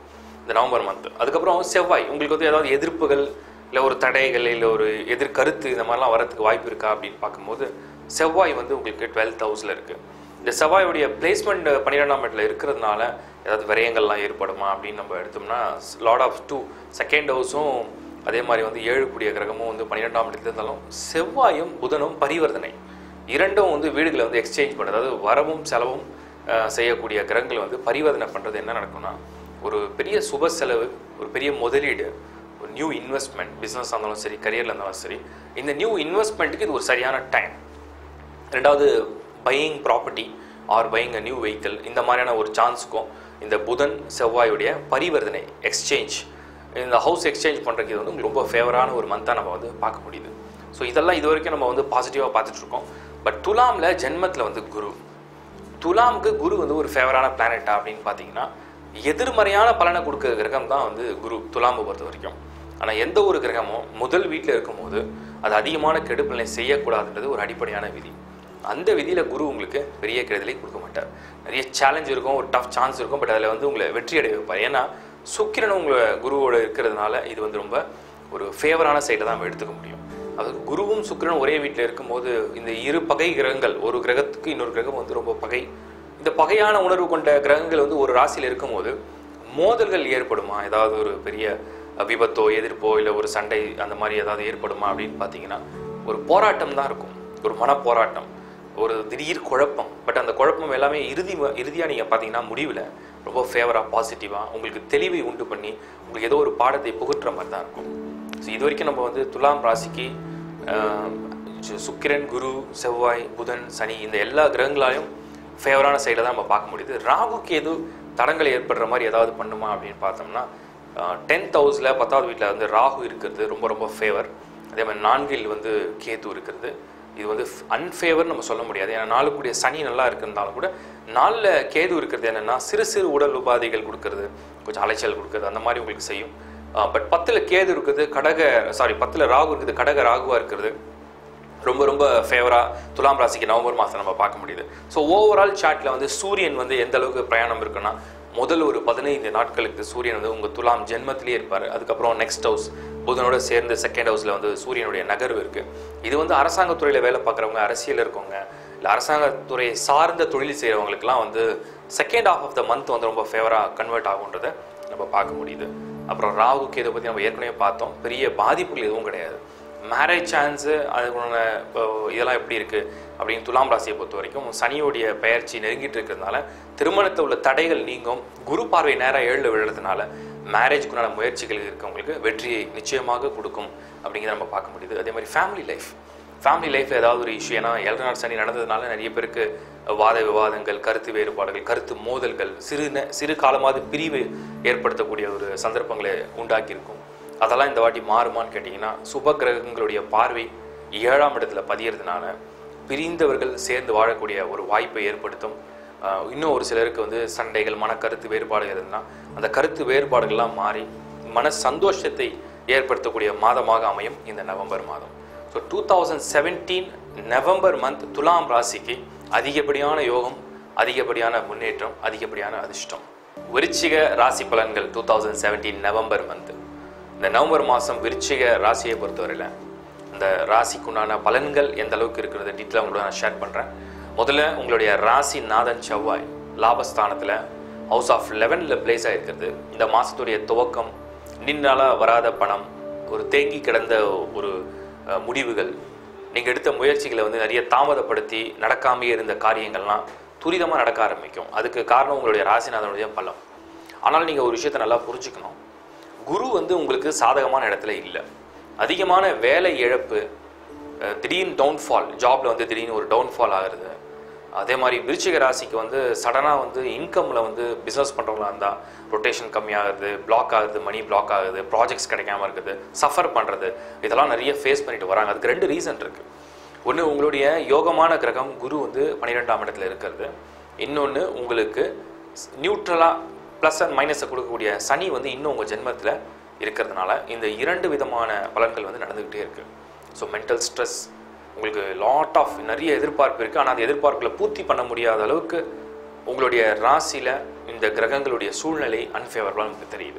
இந்த நவம்பர் மந்த் அதுக்கப்புறம் செவ்வாய் உங்களுக்கு வந்து ஏதாவது எதிர்ப்புகள் இல்லை ஒரு தடைகள் இல்லை ஒரு எதிர்கருத்து இந்த மாதிரிலாம் வரதுக்கு வாய்ப்பு இருக்கா அப்படின்னு பார்க்கும்போது செவ்வாய் வந்து உங்களுக்கு டுவெல்த் ஹவுஸில் இருக்குது இந்த செவ்வாயுடைய பிளேஸ்மெண்ட் பன்னிரெண்டாம் இடத்துல இருக்கிறதுனால ஏதாவது விரயங்கள்லாம் ஏற்படுமா அப்படின்னு நம்ம எடுத்தோம்னா லார்ட் ஆஃப் டூ செகண்ட் ஹவுஸும் அதே மாதிரி வந்து ஏழு கூடிய கிரகமும் வந்து பன்னிரெண்டாம் இடத்துல இருந்தாலும் செவ்வாயும் புதனும் பரிவர்த்தனை இரண்டும் வந்து வீடுகளை வந்து எக்ஸ்சேஞ்ச் பண்ணுறது அதாவது வரவும் செலவும் அஹ், செய்யக்கூடிய கிரகங்கள் வந்து பரிவர்த்தனை பண்ணுறது என்ன நடக்கும்னா ஒரு பெரிய சுப செலவு ஒரு பெரிய முதலீடு ஒரு நியூ இன்வெஸ்ட்மெண்ட் பிஸ்னஸ் இருந்தாலும் சரி கரியரில் இருந்தாலும் சரி இந்த நியூ இன்வெஸ்ட்மெண்ட்டுக்கு இது ஒரு சரியான டைம் ரெண்டாவது buying property or buying a new vehicle இந்த மாதிரியான ஒரு சான்ஸுக்கும் இந்த புதன் செவ்வாயுடைய பரிவர்த்தனை எக்ஸ்சேஞ்ச் இந்த ஹவுஸ் எக்ஸ்சேஞ்ச் பண்ணுறதுக்கு இது வந்து உங்களுக்கு ரொம்ப ஃபேவரான ஒரு மந்தாக நம்ம வந்து பார்க்க முடியுது ஸோ இதெல்லாம் இது வரைக்கும் நம்ம வந்து பாசிட்டிவாக பார்த்துட்டு இருக்கோம் பட் துலாமில் ஜென்மத்தில் வந்து குரு துலாமுக்கு குரு வந்து ஒரு ஃபேவரான பிளானட்டா அப்படின்னு பார்த்தீங்கன்னா எதிர்மறையான பலனை கொடுக்க கிரகம் தான் வந்து குரு துலாமை பொறுத்த வரைக்கும் ஆனால் எந்த ஒரு கிரகமும் முதல் வீட்டில் இருக்கும்போது அது அதிகமான கெடுப்பலனை செய்யக்கூடாதுன்றது ஒரு அடிப்படையான விதி அந்த விதியில் குரு உங்களுக்கு பெரிய கெடுதலை கொடுக்க மாட்டார் நிறைய சேலஞ்ச் இருக்கும் ஒரு டஃப் சான்ஸ் இருக்கும் பட் அதில் வந்து உங்களை வெற்றி அடைய வைப்பார் ஏன்னா சுக்கிரன் உங்களை குருவோட இருக்கிறதுனால இது வந்து ரொம்ப ஒரு ஃபேவரான சைடில் தான் நம்ம எடுத்துக்க முடியும் அது குருவும் சுக்கிரனும் ஒரே வீட்டில் இருக்கும்போது இந்த இரு பகை கிரகங்கள் ஒரு கிரகத்துக்கு இன்னொரு கிரகம் வந்து ரொம்ப பகை இந்த பகையான உணர்வு கொண்ட கிரகங்கள் வந்து ஒரு ராசியில் இருக்கும்போது மோதல்கள் ஏற்படுமா ஏதாவது ஒரு பெரிய விபத்தோ எதிர்ப்போ இல்லை ஒரு சண்டை அந்த மாதிரி ஏதாவது ஏற்படுமா அப்படின்னு பார்த்தீங்கன்னா ஒரு போராட்டம் தான் இருக்கும் ஒரு மன போராட்டம் ஒரு திடீர் குழப்பம் பட் அந்த குழப்பம் எல்லாமே இறுதி இறுதியாக நீங்கள் பார்த்தீங்கன்னா முடிவில் ரொம்ப ஃபேவராக பாசிட்டிவாக உங்களுக்கு தெளிவை உண்டு பண்ணி உங்களுக்கு ஏதோ ஒரு பாடத்தை புகுட்டுற மாதிரி தான் இருக்கும் ஸோ இது வரைக்கும் நம்ம வந்து துலாம் ராசிக்கு ஆஹ், சு- சுக்கிரன் குரு செவ்வாய் புதன் சனி இந்த எல்லா கிரகங்களாலையும் ஃபேவரான சைடில் தான் நம்ம பார்க்க முடியுது ராகுக்கு எது தடங்கள் ஏற்படுற மாதிரி ஏதாவது பண்ணுமா அப்படின்னு பார்த்தோம்னா டென்த் ஹவுஸில் பத்தாவது வீட்டில் வந்து ராகு இருக்கிறது ரொம்ப ரொம்ப ஃபேவர் அதே மாதிரி நான்கில் வந்து கேது இருக்கிறது இது வந்து அன்ஃபேவர் நம்ம சொல்ல முடியாது ஏன்னா நாளுக்குடைய சனி நல்லா இருக்கிறதாலும் கூட நாளில் கேது இருக்கிறது என்னென்னா சிறு சிறு உடல் உபாதைகள் கொடுக்கறது கொஞ்சம் அலைச்சல் கொடுக்கறது அந்த மாதிரி உங்களுக்கு செய்யும் பட் பத்தில் கேது இருக்குது கடக சாரி பத்தில் ராகு இருக்குது கடக ராகுவாக இருக்கிறது ரொம்ப ரொம்ப ஃபேவராக துலாம் ராசிக்கு நவம்பர் மாதம் நம்ம பார்க்க முடியுது ஸோ ஓவரால் சார்ட்டில் வந்து சூரியன் வந்து எந்த அளவுக்கு பிரயாணம் இருக்குன்னா முதல் ஒரு பதினைந்து நாட்களுக்கு சூரியன் வந்து உங்கள் துலாம் ஜென்மத்திலேயே இருப்பார் அதுக்கப்புறம் நெக்ஸ்ட் ஹவுஸ் புதனோட சேர்ந்து செகண்ட் ஹவுஸில் வந்து சூரியனுடைய நகர்வு இருக்குது இது வந்து அரசாங்கத்துறையில் வேலை பார்க்குறவங்க அரசியல் இருக்கவங்க இல்லை அரசாங்கத்துறையை சார்ந்த தொழில் செய்கிறவங்களுக்குலாம் வந்து second half of the month வந்து ரொம்ப ஃபேவராக கன்வெர்ட் ஆகுன்றதை நம்ம பார்க்க முடியுது அப்புறம் ராகுக்கு இதை பற்றி நம்ம ஏற்கனவே பார்த்தோம் பெரிய பாதிப்புகள் எதுவும் கிடையாது மேரேஜ் சான்ஸு அதுக்குள்ள இப்போ இதெல்லாம் எப்படி இருக்குது அப்படின்னு துலாம் ராசியை பொறுத்த வரைக்கும் சனியோடைய பெயர்ச்சி நெருங்கிட்டு இருக்கிறதுனால திருமணத்தில் உள்ள தடைகள் நீங்கும் குரு பார்வை நேராக ஏழில் விழுறதுனால மேரேஜ்க்குண்டான முயற்சிகள் இருக்கவங்களுக்கு வெற்றியை நிச்சயமாக கொடுக்கும் அப்படிங்கிறத நம்ம பார்க்க முடியுது அதே மாதிரி ஃபேமிலி லைஃப் ஃபேமிலி லைஃப்பில் ஏதாவது ஒரு இஷ்யூ ஏன்னா ஏழரை நாள் சனி நடந்ததுனால நிறைய பேருக்கு வாத விவாதங்கள் கருத்து வேறுபாடுகள் கருத்து மோதல்கள் சிறு நே- சிறு காலமாவது பிரிவு ஏற்படுத்தக்கூடிய ஒரு சந்தர்ப்பங்களை உண்டாக்கியிருக்கும் அதெல்லாம் இந்த வாட்டி மாறுமான்னு கேட்டிங்கன்னா சுப கிரகங்களுடைய பார்வை ஏழாம் இடத்துல பதியறதுனால பிரிந்தவர்கள் சேர்ந்து வாழக்கூடிய ஒரு வாய்ப்பை ஏற்படுத்தும் ஆஹ் இன்னும் ஒரு சிலருக்கு வந்து சண்டைகள் மன கருத்து வேறுபாடுகள் இருந்தால் அந்த கருத்து வேறுபாடுகள்லாம் மாறி மன சந்தோஷத்தை ஏற்படுத்தக்கூடிய மாதமாக அமையும் இந்த நவம்பர் மாதம் so two thousand seventeen November month Thulam ராசிக்கு அதிகப்படியான யோகம் அதிகப்படியான முன்னேற்றம் அதிகப்படியான அதிர்ஷ்டம் விருச்சிக ராசி பலன்கள் two thousand seventeen November month இந்த நவம்பர் மாதம் விருச்சிக ராசியை பொறுத்தவரையில் இந்த ராசிக்குண்டான பலன்கள் எந்த அளவுக்கு இருக்கிறது டீட்டெயிலாக உங்களோட நான் ஷேர் பண்ணுறேன் முதல்ல உங்களுடைய ராசி நாதன் செவ்வாய் லாபஸ்தானத்தில் ஹவுஸ் ஆஃப் லெவனில் பிளேஸ் ஆகிருக்கிறது இந்த மாதத்துடைய துவக்கம் நின்னால வராத பணம் ஒரு தேங்கி கிடந்த ஒரு அஹ், முடிவுகள் நீங்கள் எடுத்த முயற்சிகளை வந்து நிறைய தாமதப்படுத்தி நடக்காமையே இருந்த காரியங்கள்லாம் துரிதமாக நடக்க ஆரம்பிக்கும் அதுக்கு காரணம் உங்களுடைய ராசிநாதனுடைய பலம் ஆனால் நீங்கள் ஒரு விஷயத்தை நல்லா புரிஞ்சுக்கணும் குரு வந்து உங்களுக்கு சாதகமான இடத்துல இல்லை அதிகமான வேலை இழப்பு அஹ், திடீர்னு டவுன்ஃபால் ஜாப்ல வந்து திடீர்னு ஒரு டவுன்ஃபால் ஆகுறது அதே மாதிரி விருச்சிக ராசிக்கு வந்து சடனாக வந்து இன்கமில் வந்து பிஸ்னஸ் பண்ணுறவங்களா இருந்தால் ரொட்டேஷன் கம்மியாகுது பிளாக் ஆகுது மணி பிளாக் ஆகுது ப்ராஜெக்ட்ஸ் கிடைக்காம இருக்குது சஃபர் பண்ணுறது இதெல்லாம் நிறைய ஃபேஸ் பண்ணிட்டு வராங்க அதுக்கு ரெண்டு ரீசன் இருக்குது ஒன்று உங்களுடைய யோகமான கிரகம் குரு வந்து பன்னிரெண்டாம் இடத்துல இருக்கிறது இன்னொன்று உங்களுக்கு நியூட்ரலாக ப்ளஸ் அண்ட் மைனஸை கொடுக்கக்கூடிய சனி வந்து இன்னும் உங்கள் ஜென்மத்தில் இருக்கிறதுனால இந்த இரண்டு விதமான பலன்கள் வந்து நடந்துக்கிட்டே இருக்குது ஸோ மென்டல் ஸ்ட்ரெஸ் உங்களுக்கு லாட் ஆஃப் நிறைய எதிர்பார்ப்பு இருக்குது ஆனால் அந்த எதிர்பார்ப்புகளை பூர்த்தி பண்ண முடியாத அளவுக்கு உங்களுடைய ராசியில் இந்த கிரகங்களுடைய சூழ்நிலை அன்ஃபேவரபுளாக நமக்கு தெரியுது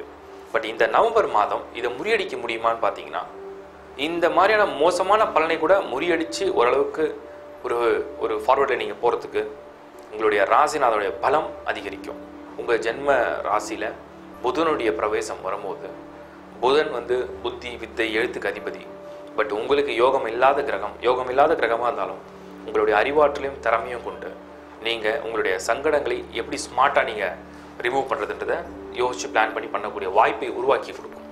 பட் இந்த நவம்பர் மாதம் இதை முறியடிக்க முடியுமான்னு பார்த்தீங்கன்னா இந்த மாதிரியான மோசமான பலனை கூட முறியடித்து ஓரளவுக்கு ஒரு ஒரு ஃபார்வர்டில் நீங்கள் போகிறதுக்கு உங்களுடைய ராசிநாதனுடைய பலம் அதிகரிக்கும் உங்கள் ஜென்ம ராசியில் புதனுடைய பிரவேசம் வரும்போது புதன் வந்து புத்தி வித்தை எழுத்துக்கு அதிபதி பட் உங்களுக்கு யோகம் இல்லாத கிரகம் யோகம் இல்லாத கிரகமாக இருந்தாலும் உங்களுடைய அறிவாற்றலையும் திறமையும் கொண்டு நீங்கள் உங்களுடைய சங்கடங்களை எப்படி ஸ்மார்ட்டாக நீங்கள் ரிமூவ் பண்ணுறதுன்றதை யோசிச்சு பிளான் பண்ணி பண்ணக்கூடிய வாய்ப்பை உருவாக்கி கொடுக்கும்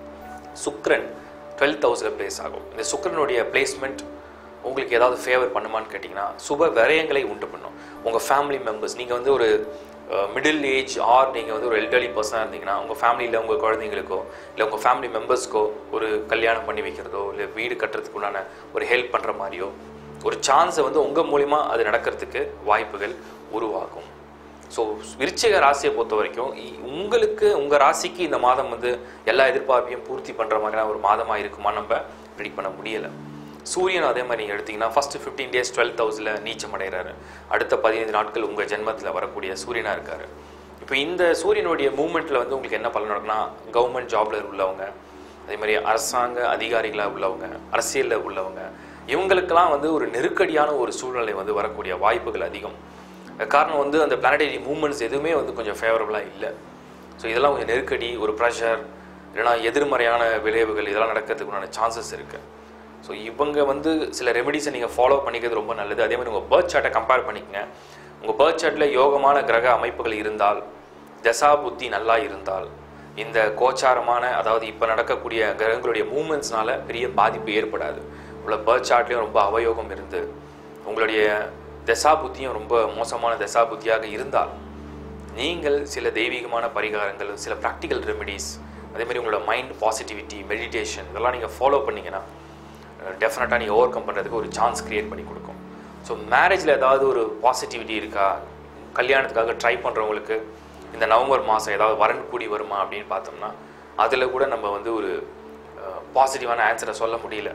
சுக்ரன் டுவெல்த் ஹவுஸில் பிளேஸ் ஆகும் இந்த சுக்ரனுடைய பிளேஸ்மெண்ட் உங்களுக்கு ஏதாவது ஃபேவர் பண்ணுமான்னு கேட்டிங்கன்னா சுப விரயங்களை உண்டு பண்ணும் உங்கள் ஃபேமிலி மெம்பர்ஸ் நீங்கள் வந்து ஒரு மிடில் ஏஜ் ஆர் நீங்கள் வந்து ஒரு எல்டர்லி பர்சனாக இருந்தீங்கன்னா உங்கள் ஃபேமிலியில் உங்கள் குழந்தைங்களுக்கோ இல்லை உங்கள் ஃபேமிலி மெம்பர்ஸ்க்கோ ஒரு கல்யாணம் பண்ணி வைக்கிறதோ இல்லை வீடு கட்டுறதுக்கு உண்டான ஒரு ஹெல்ப் பண்ணுற மாதிரியோ ஒரு சான்ஸை வந்து உங்கள் மூலிமா அது நடக்கிறதுக்கு வாய்ப்புகள் உருவாகும் ஸோ விருச்சிக ராசியை பொறுத்த வரைக்கும் இ- உங்களுக்கு உங்கள் ராசிக்கு இந்த மாதம் வந்து எல்லா எதிர்பார்ப்பையும் பூர்த்தி பண்ணுற மாதிரியான ஒரு மாதமாக இருக்குமா நம்ம ப்ரிடிக் பண்ண முடியலை சூரியன் அதே மாதிரி நீங்கள் எடுத்தீங்கன்னா ஃபஸ்ட்டு ஃபிஃப்டீன் டேஸ் டுவெல்த் ஹவுஸில் நீச்சம் அடைகிறாரு அடுத்த பதினைந்து நாட்கள் உங்கள் ஜென்மத்தில் வரக்கூடிய சூரியனாக இருக்கார் இப்போ இந்த சூரியனுடைய மூமெண்ட்டில் வந்து உங்களுக்கு என்ன பலன் நடக்கும்னா கவர்மெண்ட் ஜாப்ல உள்ளவங்க அதே மாதிரி அரசாங்க அதிகாரிகளாக உள்ளவங்க அரசியலில் உள்ளவங்க இவங்களுக்கெல்லாம் வந்து ஒரு நெருக்கடியான ஒரு சூழ்நிலை வந்து வரக்கூடிய வாய்ப்புகள் அதிகம் காரணம் வந்து அந்த பிளானடரி மூமெண்ட்ஸ் எதுவுமே வந்து கொஞ்சம் ஃபேவரபுளாக இல்லை ஸோ இதெல்லாம் கொஞ்சம் நெருக்கடி ஒரு ப்ரெஷர் இல்லைனா எதிர்மறையான விளைவுகள் இதெல்லாம் நடக்கிறதுக்கு உண்டான சான்சஸ் இருக்குது ஸோ இவங்க வந்து சில ரெமெடிஸை நீங்கள் ஃபாலோ பண்ணிக்கிறது ரொம்ப நல்லது அதே மாதிரி உங்கள் பேர்த் சார்ட்டை கம்பேர் பண்ணிக்கங்க உங்கள் பேர்த் சார்ட்டில் யோகமான கிரக அமைப்புகள் இருந்தால் தசா புத்தி நல்லா இருந்தால் இந்த கோச்சாரமான அதாவது இப்போ நடக்கக்கூடிய கிரகங்களுடைய மூமெண்ட்ஸ்னால பெரிய பாதிப்பு ஏற்படாது உள்ள பேர்த் சார்ட்லேயும் ரொம்ப அவயோகம் இருந்து உங்களுடைய தசா புத்தியும் ரொம்ப மோசமான தசா புத்தியாக இருந்தால் நீங்கள் சில தெய்வீகமான பரிகாரங்கள் சில ப்ராக்டிக்கல் ரெமெடிஸ் அதே மாதிரி உங்களோட மைண்ட் பாசிட்டிவிட்டி மெடிடேஷன் இதெல்லாம் நீங்கள் ஃபாலோ பண்ணீங்கன்னா டெஃபினட்டாக நீங்கள் ஓவர் கம் பண்ணுறதுக்கு ஒரு சான்ஸ் கிரியேட் பண்ணி கொடுக்கும் ஸோ மேரேஜில் ஏதாவது ஒரு பாசிட்டிவிட்டி இருக்கா கல்யாணத்துக்காக ட்ரை பண்ணுறவங்களுக்கு இந்த நவம்பர் மாதம் ஏதாவது வரன் கூடி வருமா அப்படின்னு பார்த்தோம்னா அதில் கூட நம்ம வந்து ஒரு பாசிட்டிவான ஆன்சரை சொல்ல முடியல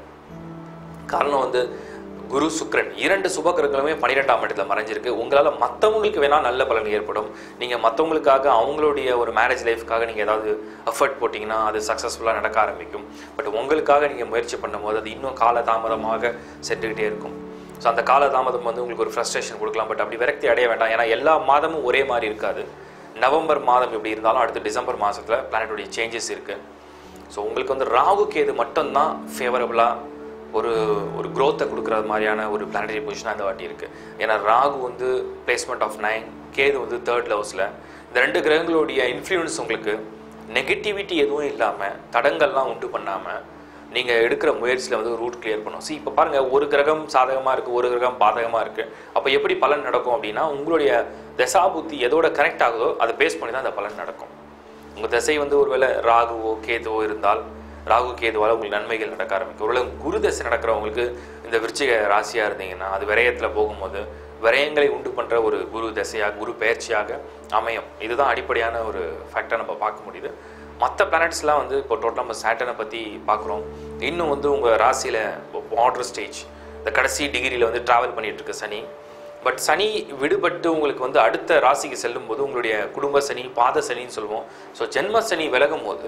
காரணம் வந்து குரு சுக்கிரன் இரண்டு சுபகிரகங்களுமே பன்னிரெண்டாம் இடத்துல மறைஞ்சிருக்கு உங்களால் மற்றவங்களுக்கு வேணால் நல்ல பலன் ஏற்படும் நீங்கள் மற்றவங்களுக்காக அவங்களுடைய ஒரு மேரேஜ் லைஃப்க்காக நீங்கள் ஏதாவது எஃபர்ட் போட்டிங்கன்னா அது சக்ஸஸ்ஃபுல்லாக நடக்க ஆரம்பிக்கும் பட் உங்களுக்காக நீங்கள் முயற்சி பண்ணும்போது அது இன்னும் காலதாமதமாக சென்றுக்கிட்டே இருக்கும் ஸோ அந்த காலதாமதம் வந்து உங்களுக்கு ஒரு ஃப்ரஸ்ட்ரேஷன் கொடுக்கலாம் பட் அப்படி விரக்தி அடைய வேண்டாம் ஏன்னா எல்லா மாதமும் ஒரே மாதிரி இருக்காது நவம்பர் மாதம் எப்படி இருந்தாலும் அடுத்து டிசம்பர் மாதத்தில் பிளானட்டுடைய சேஞ்சஸ் இருக்குது ஸோ உங்களுக்கு வந்து ராகு கேது மட்டும்தான் ஃபேவரபுளாக ஒரு ஒரு growth-அ கொடுக்குற மாதிரியான ஒரு பிளானடரி பொசிஷனாக இந்த வாட்டி இருக்குது ஏன்னா ராகு வந்து பிளேஸ்மெண்ட் ஆஃப் நைன் கேது வந்து தேர்ட் லெவஸில் இந்த ரெண்டு கிரகங்களுடைய இன்ஃப்ளூயன்ஸ் உங்களுக்கு நெகட்டிவிட்டி எதுவும் இல்லாமல் தடங்கள்லாம் உண்டு பண்ணாமல் நீங்கள் எடுக்கிற முயற்சியில் வந்து ரூட் கிளியர் பண்ணும் see இப்போ பாருங்கள் ஒரு கிரகம் சாதகமாக இருக்குது ஒரு கிரகம் பாதகமாக இருக்குது அப்போ எப்படி பலன் நடக்கும் அப்படின்னா உங்களுடைய தசாபுத்தி எதோட கனெக்ட் ஆகுதோ அதை பேஸ் பண்ணி தான் அந்த பலன் நடக்கும் உங்கள் திசை வந்து ஒருவேளை ராகுவோ கேதுவோ இருந்தால் ராகு கேதுவால் உங்களுக்கு நன்மைகள் நடக்க ஆரம்பிக்கும் ஒருவேளை குரு தசை நடக்கிறவங்களுக்கு இந்த விருச்சிக ராசியாக இருந்தீங்கன்னா அது விரயத்தில் போகும்போது விரயங்களை உண்டு பண்ணுற ஒரு குரு தசையாக குரு பயிற்சியாக அமையும் இதுதான் அடிப்படையான ஒரு ஃபேக்டர் நம்ம பார்க்க முடியுது மற்ற பிளானட்ஸ்லாம் வந்து இப்போ டோட்டலாக நம்ம சேட்டனை பற்றி பார்க்குறோம் இன்னும் வந்து உங்கள் ராசியில் பார்டர் ஸ்டேஜ் இந்த கடைசி டிகிரியில் வந்து ட்ராவல் பண்ணிட்டு இருக்கு சனி பட் சனி விடுபட்டு உங்களுக்கு வந்து அடுத்த ராசிக்கு செல்லும்போது உங்களுடைய குடும்ப சனி பாத சனின்னு சொல்லுவோம் ஸோ ஜென்ம சனி விலகும் போது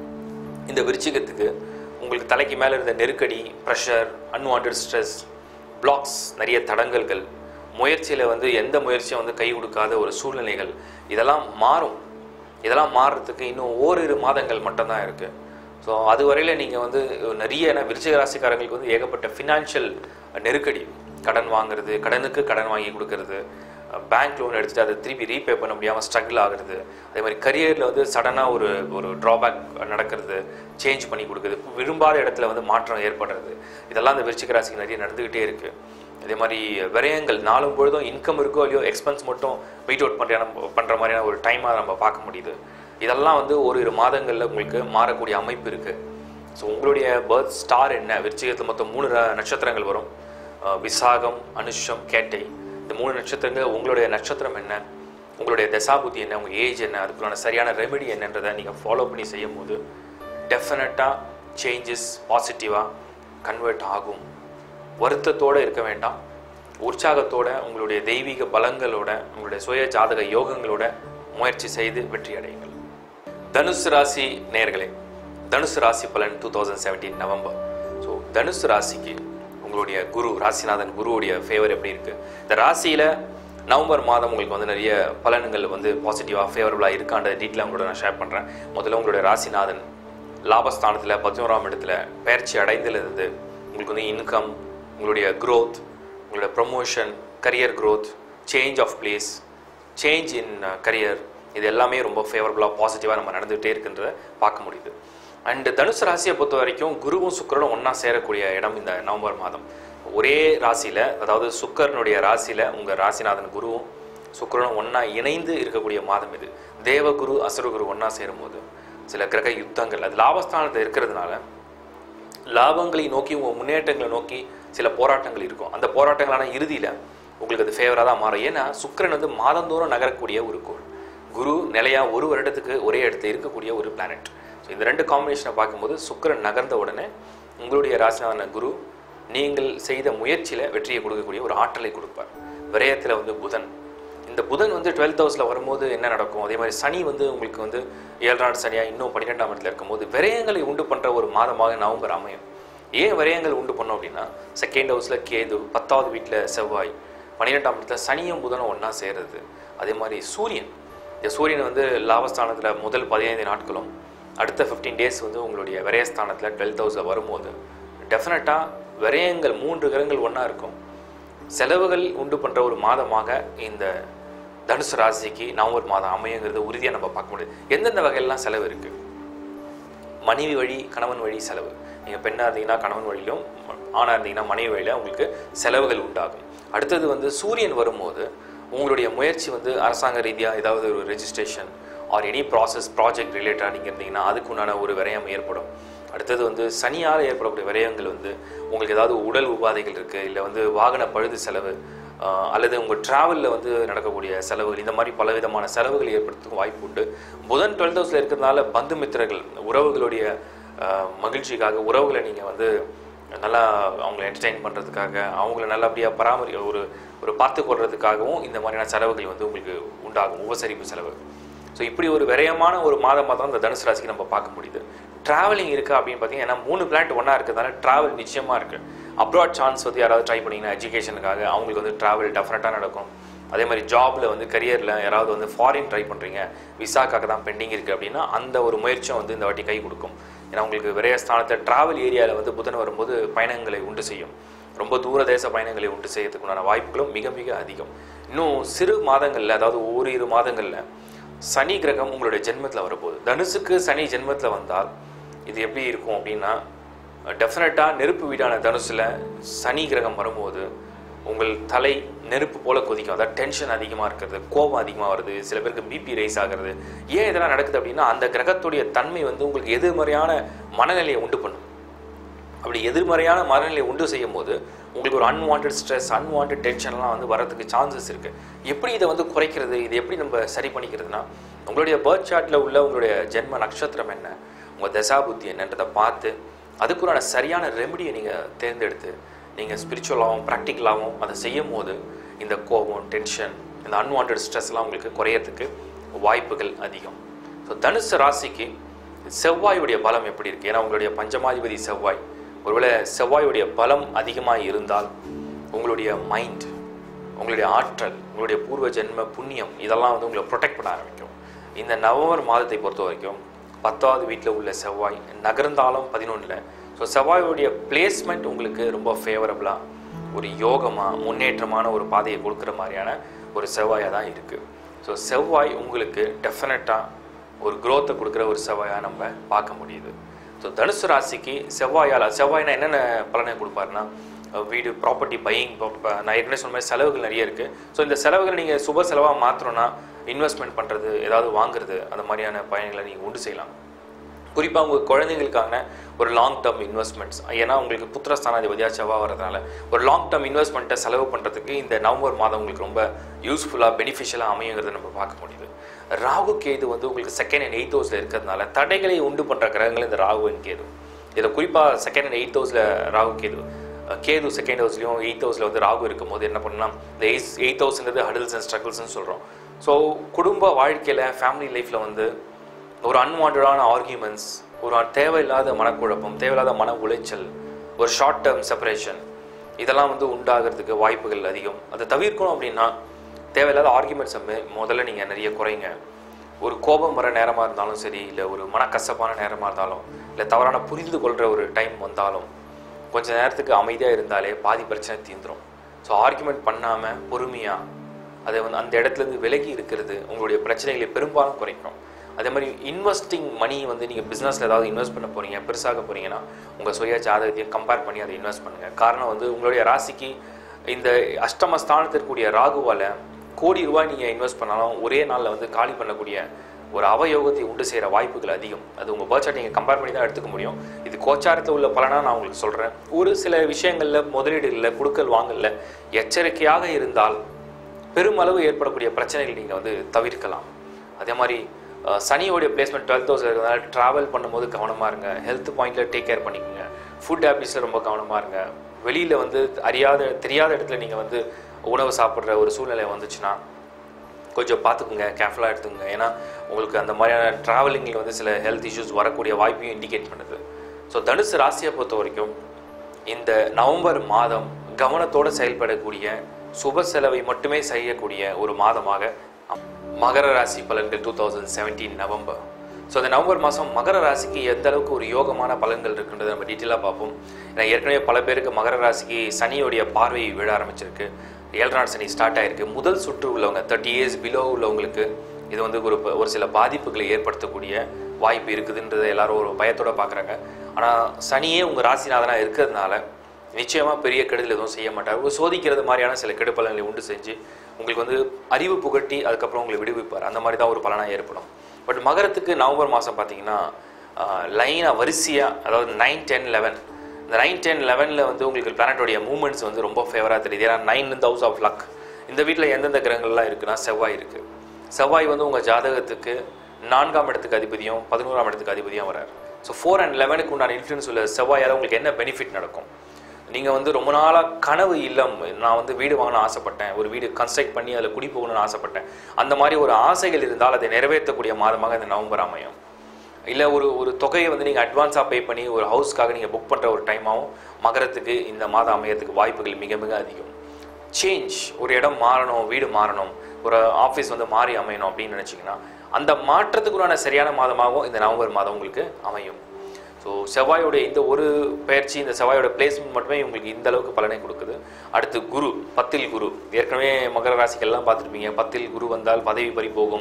இந்த விருச்சிகத்துக்கு உங்களுக்கு தலைக்கு மேலே இருந்த நெருக்கடி ப்ரெஷர் அன்வான்ட் ஸ்ட்ரெஸ் பிளாக்ஸ் நிறைய தடங்கல்கள் முயற்சியில் வந்து எந்த முயற்சியும் வந்து கை கொடுக்காத ஒரு சூழ்நிலைகள் இதெல்லாம் மாறும் இதெல்லாம் மாறுறதுக்கு இன்னும் ஓரிரு மாதங்கள் மட்டும்தான் இருக்குது ஸோ அது வரையில் நீங்கள் வந்து நிறைய ஏன்னா விருச்சிக ராசிக்காரங்களுக்கு வந்து ஏகப்பட்ட ஃபினான்ஷியல் நெருக்கடி கடன் வாங்குறது கடனுக்கு கடன் வாங்கி கொடுக்கறது பேங்க் லோன் எடுத்துட்டு அதை திருப்பி ரீபே பண்ண முடியாமல் ஸ்ட்ரகிள் ஆகுறது அதே மாதிரி கரியரில் வந்து சடனாக ஒரு ஒரு ட்ராபேக் நடக்கிறது சேஞ்ச் பண்ணி கொடுக்குறது விரும்பாத இடத்துல வந்து மாற்றம் ஏற்படுறது இதெல்லாம் அந்த விருச்சிக ராசிக்கு நிறைய நடந்துக்கிட்டே இருக்குது அதே மாதிரி விரயங்கள் நாளும் பொழுதும் இன்கம் இருக்கோ இல்லையோ எக்ஸ்பென்ஸ் மட்டும் வெயிட் அவுட் பண்ணுற பண்ணுற மாதிரியான ஒரு டைமாக நம்ம பார்க்க முடியுது இதெல்லாம் வந்து ஒரு இரு மாதங்களில் உங்களுக்கு மாறக்கூடிய அமைப்பு இருக்குது ஸோ உங்களுடைய பர்த் ஸ்டார் என்ன விருச்சிகத்தில் மொத்தம் மூணு ர- நட்சத்திரங்கள் வரும் அஹ் விசாகம் அனுஷம் கேட்டை இந்த மூணு நட்சத்திரங்கள் உங்களுடைய நட்சத்திரம் என்ன உங்களுடைய தசாபுத்தி என்ன உங்கள் ஏஜ் என்ன அதுக்குள்ளான சரியான ரெமெடி என்னன்றதை நீங்கள் ஃபாலோ பண்ணி செய்யும் போது டெஃபினட்டாக சேஞ்சஸ் பாசிட்டிவாக கன்வெர்ட் ஆகும் வருத்தத்தோடு இருக்க வேண்டாம் உற்சாகத்தோட உங்களுடைய தெய்வீக பலங்களோட உங்களுடைய சுய ஜாதக யோகங்களோட முயற்சி செய்து வெற்றி அடையுங்கள் தனுசு ராசி நேயர்களே தனுசு ராசி பலன் two thousand seventeen November so Dhanusu ராசிக்கு உங்களுடைய குரு ராசிநாதன் குருவுடைய ஃபேவர் எப்படி இருக்கு இந்த ராசியில நவம்பர் மாதம் உங்களுக்கு வந்து நிறைய பலன்கள் வந்து பாசிட்டிவாக ஃபேவரபுளாக இருக்கான்ற டீட்டெயில் உங்களோட நான் ஷேர் பண்ணுறேன் முதல்ல உங்களுடைய ராசிநாதன் லாபஸ்தானத்தில் பதினோராம் இடத்துல பயிற்சி அடைந்திலிருந்து உங்களுக்கு வந்து இன்கம் உங்களுடைய growth உங்களுடைய promotion career growth change of place change in career இது எல்லாமே ரொம்ப ஃபேவரபுளாக பாசிட்டிவாக நம்ம நடந்துகிட்டே இருக்குன்றத பார்க்க முடியுது அண்ட் தனுசு ராசியை பொறுத்த வரைக்கும் குருவும் சுக்கிரனும் ஒன்றா சேரக்கூடிய இடம் இந்த நவம்பர் மாதம் ஒரே ராசியில் அதாவது சுக்கரனுடைய ராசியில் உங்கள் ராசிநாதன் குருவும் சுக்கிரனும் ஒன்றா இணைந்து இருக்கக்கூடிய மாதம் இது தேவகுரு அசுரகுரு ஒன்றா சேரும்போது சில கிரக யுத்தங்கள் அது லாபஸ்தானத்தில் இருக்கிறதுனால லாபங்களை நோக்கி உங்கள் முன்னேற்றங்களை நோக்கி சில போராட்டங்கள் இருக்கும் அந்த போராட்டங்களான இறுதியில் உங்களுக்கு அது ஃபேவராக தான் மாறும் ஏன்னா சுக்கிரன் வந்து மாதந்தோறும் நகரக்கூடிய ஒரு கோள் குரு நிலையாக ஒரு வருடத்துக்கு ஒரே இடத்துல இருக்கக்கூடிய ஒரு பிளானட் ஸோ இந்த ரெண்டு காம்பினேஷனை பார்க்கும்போது சுக்கிரன் நகர்ந்த உடனே உங்களுடைய ராசினான குரு நீங்கள் செய்த முயற்சியில் வெற்றியை கொடுக்கக்கூடிய ஒரு ஆற்றலை கொடுப்பார் விரயத்தில் வந்து புதன் இந்த புதன் வந்து டுவெல்த் ஹவுஸில் வரும்போது என்ன நடக்கும் அதே மாதிரி சனி வந்து உங்களுக்கு வந்து ஏழாம் சனியாக இன்னும் பன்னிரெண்டாம் இடத்துல இருக்கும்போது விரயங்களை உண்டு பண்ணுற ஒரு மாதமாக நவம்பர் அமையும் ஏன் விரயங்கள் உண்டு பண்ணோம் அப்படின்னா செகண்ட் ஹவுஸில் கேது பத்தாவது வீட்டில் செவ்வாய் பன்னிரெண்டாம் இடத்துல சனியும் புதனும் ஒன்றா சேருது அதே மாதிரி சூரியன் இந்த சூரியன் வந்து லாபஸ்தானத்தில் முதல் பதினைந்து நாட்களும் அடுத்த ஃபிஃப்டீன் டேஸ் வந்து உங்களுடைய விரயஸ்தானத்தில் டுவெல்த் ஹவுஸில் வரும்போது டெஃபினட்டாக விரயங்கள் மூன்று கிரகங்கள் ஒன்றா இருக்கும் செலவுகள் உண்டு பண்ணுற ஒரு மாதமாக இந்த தனுசு ராசிக்கு நவம்பர் மாதம் அமையுங்கிறது உறுதியாக நம்ம பார்க்க முடியுது எந்தெந்த வகையெல்லாம் செலவு இருக்குது மனைவி வழி கணவன் வழி செலவு நீங்கள் பெண்ணாக இருந்தீங்கன்னா கணவன் வழியிலும் ஆணாக இருந்தீங்கன்னா மனைவி வழியில் உங்களுக்கு செலவுகள் உண்டாகும் அடுத்தது வந்து சூரியன் வரும்போது உங்களுடைய முயற்சி வந்து அரசாங்க ரீதியாக ஏதாவது ஒரு registration or any process project ரிலேட்டடாக நீங்கள் இருந்தீங்கன்னா அதுக்கு உண்டான ஒரு விரயம் ஏற்படும் அடுத்தது வந்து சனியால் ஏற்படக்கூடிய விரயங்கள் வந்து உங்களுக்கு ஏதாவது உடல் உபாதைகள் இருக்குது இல்லை வந்து வாகன பழுது செலவு ஆஹ் அல்லது உங்கள் ட்ராவலில் வந்து நடக்கக்கூடிய செலவுகள் இந்த மாதிரி பல விதமான செலவுகள் ஏற்படுறதுக்கு வாய்ப்பு உண்டு புதன் டுவெல்த் ஹவுஸில் இருக்கிறதுனால பந்து மித்திரர்கள் உறவுகளுடைய ஆஹ் மகிழ்ச்சிக்காக உறவுகளை நீங்கள் வந்து நல்லா அவங்கள என்டர்டெயின் பண்ணுறதுக்காக அவங்கள நல்லபடியாக பராமரி ஒரு ஒரு பார்த்து கொள்றதுக்காகவும் இந்த மாதிரியான செலவுகள் வந்து உங்களுக்கு உண்டாகும் உபசரிப்பு செலவு ஸோ இப்படி ஒரு விரயமான ஒரு மாதமாக தான் இந்த தனுசு ராசிக்கு நம்ம பார்க்க முடியுது ட்ராவலிங் இருக்குது அப்படின்னு பார்த்தீங்கன்னா ஏன்னா மூணு பிளான்ட் ஒன்றா இருக்கிறதுனால ட்ராவல் நிச்சயமாக இருக்குது அப்ராட் சான்ஸ் வந்து யாராவது ட்ரை பண்ணிங்கன்னா எஜுகேஷனுக்காக அவங்களுக்கு வந்து ட்ராவல் டெஃபினட்டாக நடக்கும் அதே மாதிரி ஜாபில் வந்து கரியரில் யாராவது வந்து ஃபாரின் ட்ரை பண்ணுறீங்க விசாக்காக தான் பெண்டிங் இருக்குது அப்படின்னா அந்த ஒரு முயற்சியும் வந்து இந்த வாட்டி கை கொடுக்கும் ஏன்னா உங்களுக்கு விரைய ஸ்தானத்தில் ட்ராவல் ஏரியாவில் வந்து புதன் வரும்போது பயணங்களை உண்டு செய்யும் ரொம்ப தூர தேச பயணங்களை உண்டு செய்யறதுக்குண்டான வாய்ப்புகளும் மிக மிக அதிகம் இன்னும் சிறு மாதங்களில் அதாவது ஓரிரு மாதங்களில் சனி கிரகம் உங்களுடைய ஜென்மத்தில் வரப்போகுது தனுசுக்கு சனி ஜென்மத்தில் வந்தால் இது எப்படி இருக்கும் அப்படின்னா டெஃபினட்டாக நெருப்பு வீடான தனுசில் சனி கிரகம் வரும்போது உங்கள் தலை நெருப்பு போல கொதிக்கும் அதாவது டென்ஷன் அதிகமாக இருக்கிறது கோபம் அதிகமாக வருது சில பேருக்கு பிபி ரைஸ் ஆகிறது ஏன் இதெல்லாம் நடக்குது அப்படின்னா அந்த கிரகத்துடைய தன்மை வந்து உங்களுக்கு எதிர்மறையான மனநிலையை உண்டு பண்ணும் அப்படி எதிர்மறையான மனநிலையை உண்டு செய்யும் போது உங்களுக்கு ஒரு அன்வான்ட் ஸ்ட்ரெஸ் அன்வான்ட் டென்ஷன்லாம் வந்து வரதுக்கு சான்சஸ் இருக்குது எப்படி இதை வந்து குறைக்கிறது இதை எப்படி நம்ம சரி பண்ணிக்கிறதுனா உங்களுடைய பர்த் சார்ட்டில் உள்ள உங்களுடைய ஜென்ம நட்சத்திரம் என்ன உங்கள் தசாபுத்தி என்னன்றதை பார்த்து அதுக்குள்ளான சரியான ரெமடியை நீங்கள் தேர்ந்தெடுத்து நீங்கள் ஸ்பிரிச்சுவலாகவும் ப்ராக்டிக்கலாகவும் அதை செய்யும் போது இந்த கோபம் டென்ஷன் இந்த அன்வான்ட் ஸ்ட்ரெஸ்லாம் உங்களுக்கு குறையறதுக்கு வாய்ப்புகள் அதிகம் ஸோ தனுசு ராசிக்கு செவ்வாயுடைய பலம் எப்படி இருக்குது ஏன்னா உங்களுடைய பஞ்சமாதிபதி செவ்வாய் ஒருவேளை செவ்வாயுடைய பலம் அதிகமாக இருந்தால் உங்களுடைய மைண்ட் உங்களுடைய ஆற்றல் உங்களுடைய பூர்வ ஜென்ம புண்ணியம் இதெல்லாம் வந்து உங்களை ப்ரொடெக்ட் பண்ண ஆரம்பிக்கும் இந்த நவம்பர் மாதத்தை பொறுத்த வரைக்கும் பத்தாவது வீட்டில் உள்ள செவ்வாய் நகர்ந்தாலும் பதினொன்றில் ஸோ செவ்வாயுடைய பிளேஸ்மெண்ட் உங்களுக்கு ரொம்ப ஃபேவரபுளாக ஒரு யோகமாக முன்னேற்றமான ஒரு பாதையை கொடுக்குற மாதிரியான ஒரு செவ்வாயாக தான் இருக்குது ஸோ செவ்வாய் உங்களுக்கு டெஃபினட்டாக ஒரு growth-அ கொடுக்குற ஒரு செவ்வாயாக நம்ம பார்க்க முடியுது ஸோ தனுசு ராசிக்கு செவ்வாயால் செவ்வாய்னா என்னென்ன பலனை கொடுப்பாருன்னா அஹ் வீடு ப்ராப்பர்ட்டி பையிங் நான் ஏற்கனவே சொன்ன மாதிரி செலவுகள் நிறைய இருக்குது ஸோ இந்த செலவுகளை நீங்கள் சுப செலவாக மாற்றணும்னா இன்வெஸ்ட்மெண்ட் பண்ணுறது ஏதாவது வாங்குறது அந்த மாதிரியான பயணங்களை நீங்கள் உண்டு செய்யலாம் குறிப்பாக உங்கள் குழந்தைங்களுக்கான ஒரு லாங் டேர்ம் இன்வெஸ்ட்மெண்ட்ஸ் ஏன்னா உங்களுக்கு புத்திரஸ்தானாதிபதியாக செவ்வாய் வரதுனால ஒரு லாங் டேர்ம் இன்வெஸ்ட்மெண்ட்டை செலவு பண்ணுறதுக்கு இந்த நவம்பர் மாதம் உங்களுக்கு ரொம்ப யூஸ்ஃபுல்லாக பெனிஃபிஷியலாக அமையுங்கிறத நம்ம பார்க்க முடியுது ராகு கேது வந்து உங்களுக்கு செகண்ட் அண்ட் எயித் ஹவுஸில் இருக்கிறதுனால தடைகளை உண்டு பண்ணுற கிரகங்கள் இந்த ராகு அண்ட் கேது இதில் குறிப்பாக செகண்ட் அண்ட் எயித் ஹவுஸில் ராகு கேது அஹ் கேது செகண்ட் ஹவுஸ்லையும் எயித் ஹவுஸில் வந்து ராகு இருக்கும்போது என்ன பண்ணலாம் இந்த எயிட் எயித் ஹவுஸ்ன்றது ஹடில்ஸ் அண்ட் ஸ்ட்ரகிள்ஸ்னு சொல்கிறோம் ஸோ குடும்ப வாழ்க்கையில் ஃபேமிலி லைஃப்பில் வந்து ஒரு அன்வான்டான ஆர்கியூமெண்ட்ஸ் ஒரு தேவையில்லாத மனக்குழப்பம் தேவையில்லாத மன உளைச்சல் ஒரு ஷார்ட் டேர்ம் செப்பரேஷன் இதெல்லாம் வந்து உண்டாகிறதுக்கு வாய்ப்புகள் அதிகம் அதை தவிர்க்கணும் அப்படின்னா தேவையில்லாத ஆர்கியூமெண்ட்ஸை முதல்ல நீங்கள் நிறைய குறைங்க ஒரு கோபம் வர நேரமாக இருந்தாலும் சரி இல்லை ஒரு மனக்கசப்பான நேரமாக இருந்தாலும் இல்லை தவறான புரிந்து கொள்கிற ஒரு டைம் வந்தாலும் கொஞ்ச நேரத்துக்கு அமைதியாக இருந்தாலே பாதி பிரச்சனை தீந்துரும் ஸோ ஆர்கியூமெண்ட் பண்ணாமல் பொறுமையாக அதை வந்து அந்த இடத்துலேருந்து விலகி இருக்கிறது உங்களுடைய பிரச்சனைகளை பெரும்பாலும் குறைக்கும் அதே மாதிரி இன்வெஸ்டிங் மணி வந்து நீங்கள் பிஸ்னஸில் ஏதாவது இன்வெஸ்ட் பண்ண போகிறீங்க பெருசாக போகிறீங்கன்னா உங்கள் சுய ஜாதகத்தையும் கம்பேர் பண்ணி அதை இன்வெஸ்ட் பண்ணுங்கள் காரணம் வந்து உங்களுடைய ராசிக்கு இந்த அஷ்டம ஸ்தானத்திற்குரிய ராகுவால் கோடி ரூபாய் நீங்கள் இன்வெஸ்ட் பண்ணாலும் ஒரே நாளில் வந்து காலி பண்ணக்கூடிய ஒரு அவயோகத்தை உண்டு செய்கிற வாய்ப்புகள் அதிகம் அது உங்கள் பர்த் நீங்கள் கம்பேர் பண்ணி தான் எடுத்துக்க முடியும் இது கோச்சாரத்தில் உள்ள பலனாக நான் உங்களுக்கு சொல்கிறேன் ஒரு சில விஷயங்களில் முதலீடுகளில் கொடுக்கல் வாங்கல எச்சரிக்கையாக இருந்தால் பெருமளவு ஏற்படக்கூடிய பிரச்சனைகள் நீங்கள் வந்து தவிர்க்கலாம் அதே மாதிரி அஹ், சனியோடைய பிளேஸ்மெண்ட் டுவெல்த் ஹவுஸ் இருக்கிறதுனால ட்ராவல் பண்ணும்போது கவனமாக இருங்க ஹெல்த் பாயிண்டில் டேக் கேர் பண்ணிக்கோங்க ஃபுட் ஹேபிட்ஸில் ரொம்ப கவனமாக இருங்க வெளியில் வந்து அறியாத தெரியாத இடத்துல நீங்கள் வந்து உணவு சாப்பிட்ற ஒரு சூழ்நிலை வந்துச்சுன்னா கொஞ்சம் பார்த்துக்குங்க கேர்ஃபுல்லாக எடுத்துக்கோங்க ஏன்னா உங்களுக்கு அந்த மாதிரியான ட்ராவலிங்கில் வந்து சில ஹெல்த் இஷ்யூஸ் வரக்கூடிய வாய்ப்பையும் இண்டிகேட் பண்ணுது ஸோ தனுசு ராசியை பொறுத்த வரைக்கும் இந்த நவம்பர் மாதம் கவனத்தோடு செயல்படக்கூடிய சுப செலவை மட்டுமே செய்யக்கூடிய ஒரு மாதமாக அம்- மகர ராசி பலன்கள் two thousand seventeen November so அந்த நவம்பர் மாதம் மகர ராசிக்கு எந்த அளவுக்கு ஒரு யோகமான பலன்கள் இருக்குன்றதை நம்ம டீட்டெயிலாக பார்ப்போம் ஏன்னா ஏற்கனவே பல பேருக்கு மகர ராசிக்கு சனியோடைய பார்வை விழ ஆரம்பிச்சிருக்கு ஏழரை சனி ஸ்டார்ட் ஆயிருக்கு முதல் சுற்று உள்ளவங்க தேர்ட்டி இயர்ஸ் பிலோ உள்ளவங்களுக்கு இது வந்து ஒரு ப- ஒரு சில பாதிப்புகளை ஏற்படுத்தக்கூடிய வாய்ப்பு இருக்குதுன்றதை எல்லாரும் ஒரு பயத்தோட பார்க்குறாங்க ஆனால் சனியே உங்கள் ராசிநாதனாக இருக்கிறதுனால நிச்சயமாக பெரிய கெடுதல் எதுவும் செய்ய மாட்டார் ஒரு சோதிக்கிறது மாதிரியான சில கெடுபலன்களை உண்டு செஞ்சு உங்களுக்கு வந்து அறிவு புகட்டி அதுக்கப்புறம் உங்களை விடுவிப்பார் அந்த மாதிரி தான் ஒரு பலனாக ஏற்படும் பட் மகரத்துக்கு நவம்பர் மாதம் பார்த்தீங்கன்னா லைனாக வரிசையாக அதாவது நைன் டென் லெவன் இந்த நைன் டென் லெவனில் வந்து உங்களுக்கு பிளானட்டோடைய மூமெண்ட்ஸ் வந்து ரொம்ப ஃபேவராக தெரியுது ஏன்னா நைன் இந்த ஹவுஸ் ஆஃப் லக் இந்த வீட்டில் எந்தெந்த கிரகங்கள்லாம் இருக்குன்னா செவ்வாய் இருக்குது செவ்வாய் வந்து உங்கள் ஜாதகத்துக்கு நான்காம் இடத்துக்கு அதிபதியும் பதினோராம் இடத்துக்கு அதிபதியும் வரார் ஸோ ஃபோர் அண்ட் லெவனுக்கு உண்டான இன்ஃப்ளூயன்ஸ் உள்ள செவ்வாயால் உங்களுக்கு என்ன பெனிஃபிட் நடக்கும் நீங்கள் வந்து ரொம்ப நாளாக கனவு இல்லம் நான் வந்து வீடு வாங்கணும்னு ஆசைப்பட்டேன் ஒரு வீடு கன்ஸ்ட்ரக்ட் பண்ணி அதில் குடி போகணும்னு ஆசைப்பட்டேன் அந்த மாதிரி ஒரு ஆசைகள் இருந்தால் அதை நிறைவேற்றக்கூடிய மாதமாக இந்த நவம்பர் அமையும் இல்லை ஒரு ஒரு தொகையை வந்து நீங்கள் அட்வான்ஸாக பே பண்ணி ஒரு ஹவுஸ்க்காக நீங்கள் புக் பண்ணுற ஒரு டைமாகவும் மகரத்துக்கு இந்த மாதம் அமையறதுக்கு வாய்ப்புகள் மிக மிக அதிகம் சேஞ்ச் ஒரு இடம் மாறணும் வீடு மாறணும் ஒரு ஆஃபீஸ் வந்து மாறி அமையணும் அப்படின்னு நினச்சிங்கன்னா அந்த மாற்றத்துக்குள்ளான சரியான மாதமாகவும் இந்த நவம்பர் மாதம் உங்களுக்கு அமையும் ஸோ செவ்வாயோடைய இந்த ஒரு பயிற்சி இந்த செவ்வாயோட பிளேஸ்மெண்ட் மட்டுமே உங்களுக்கு இந்த அளவுக்கு பலனை கொடுக்குது அடுத்து குரு பத்தில் குரு ஏற்கனவே மகர ராசிக்கெல்லாம் பார்த்துருப்பீங்க பத்தில் குரு வந்தால் பதவி பறி போகும்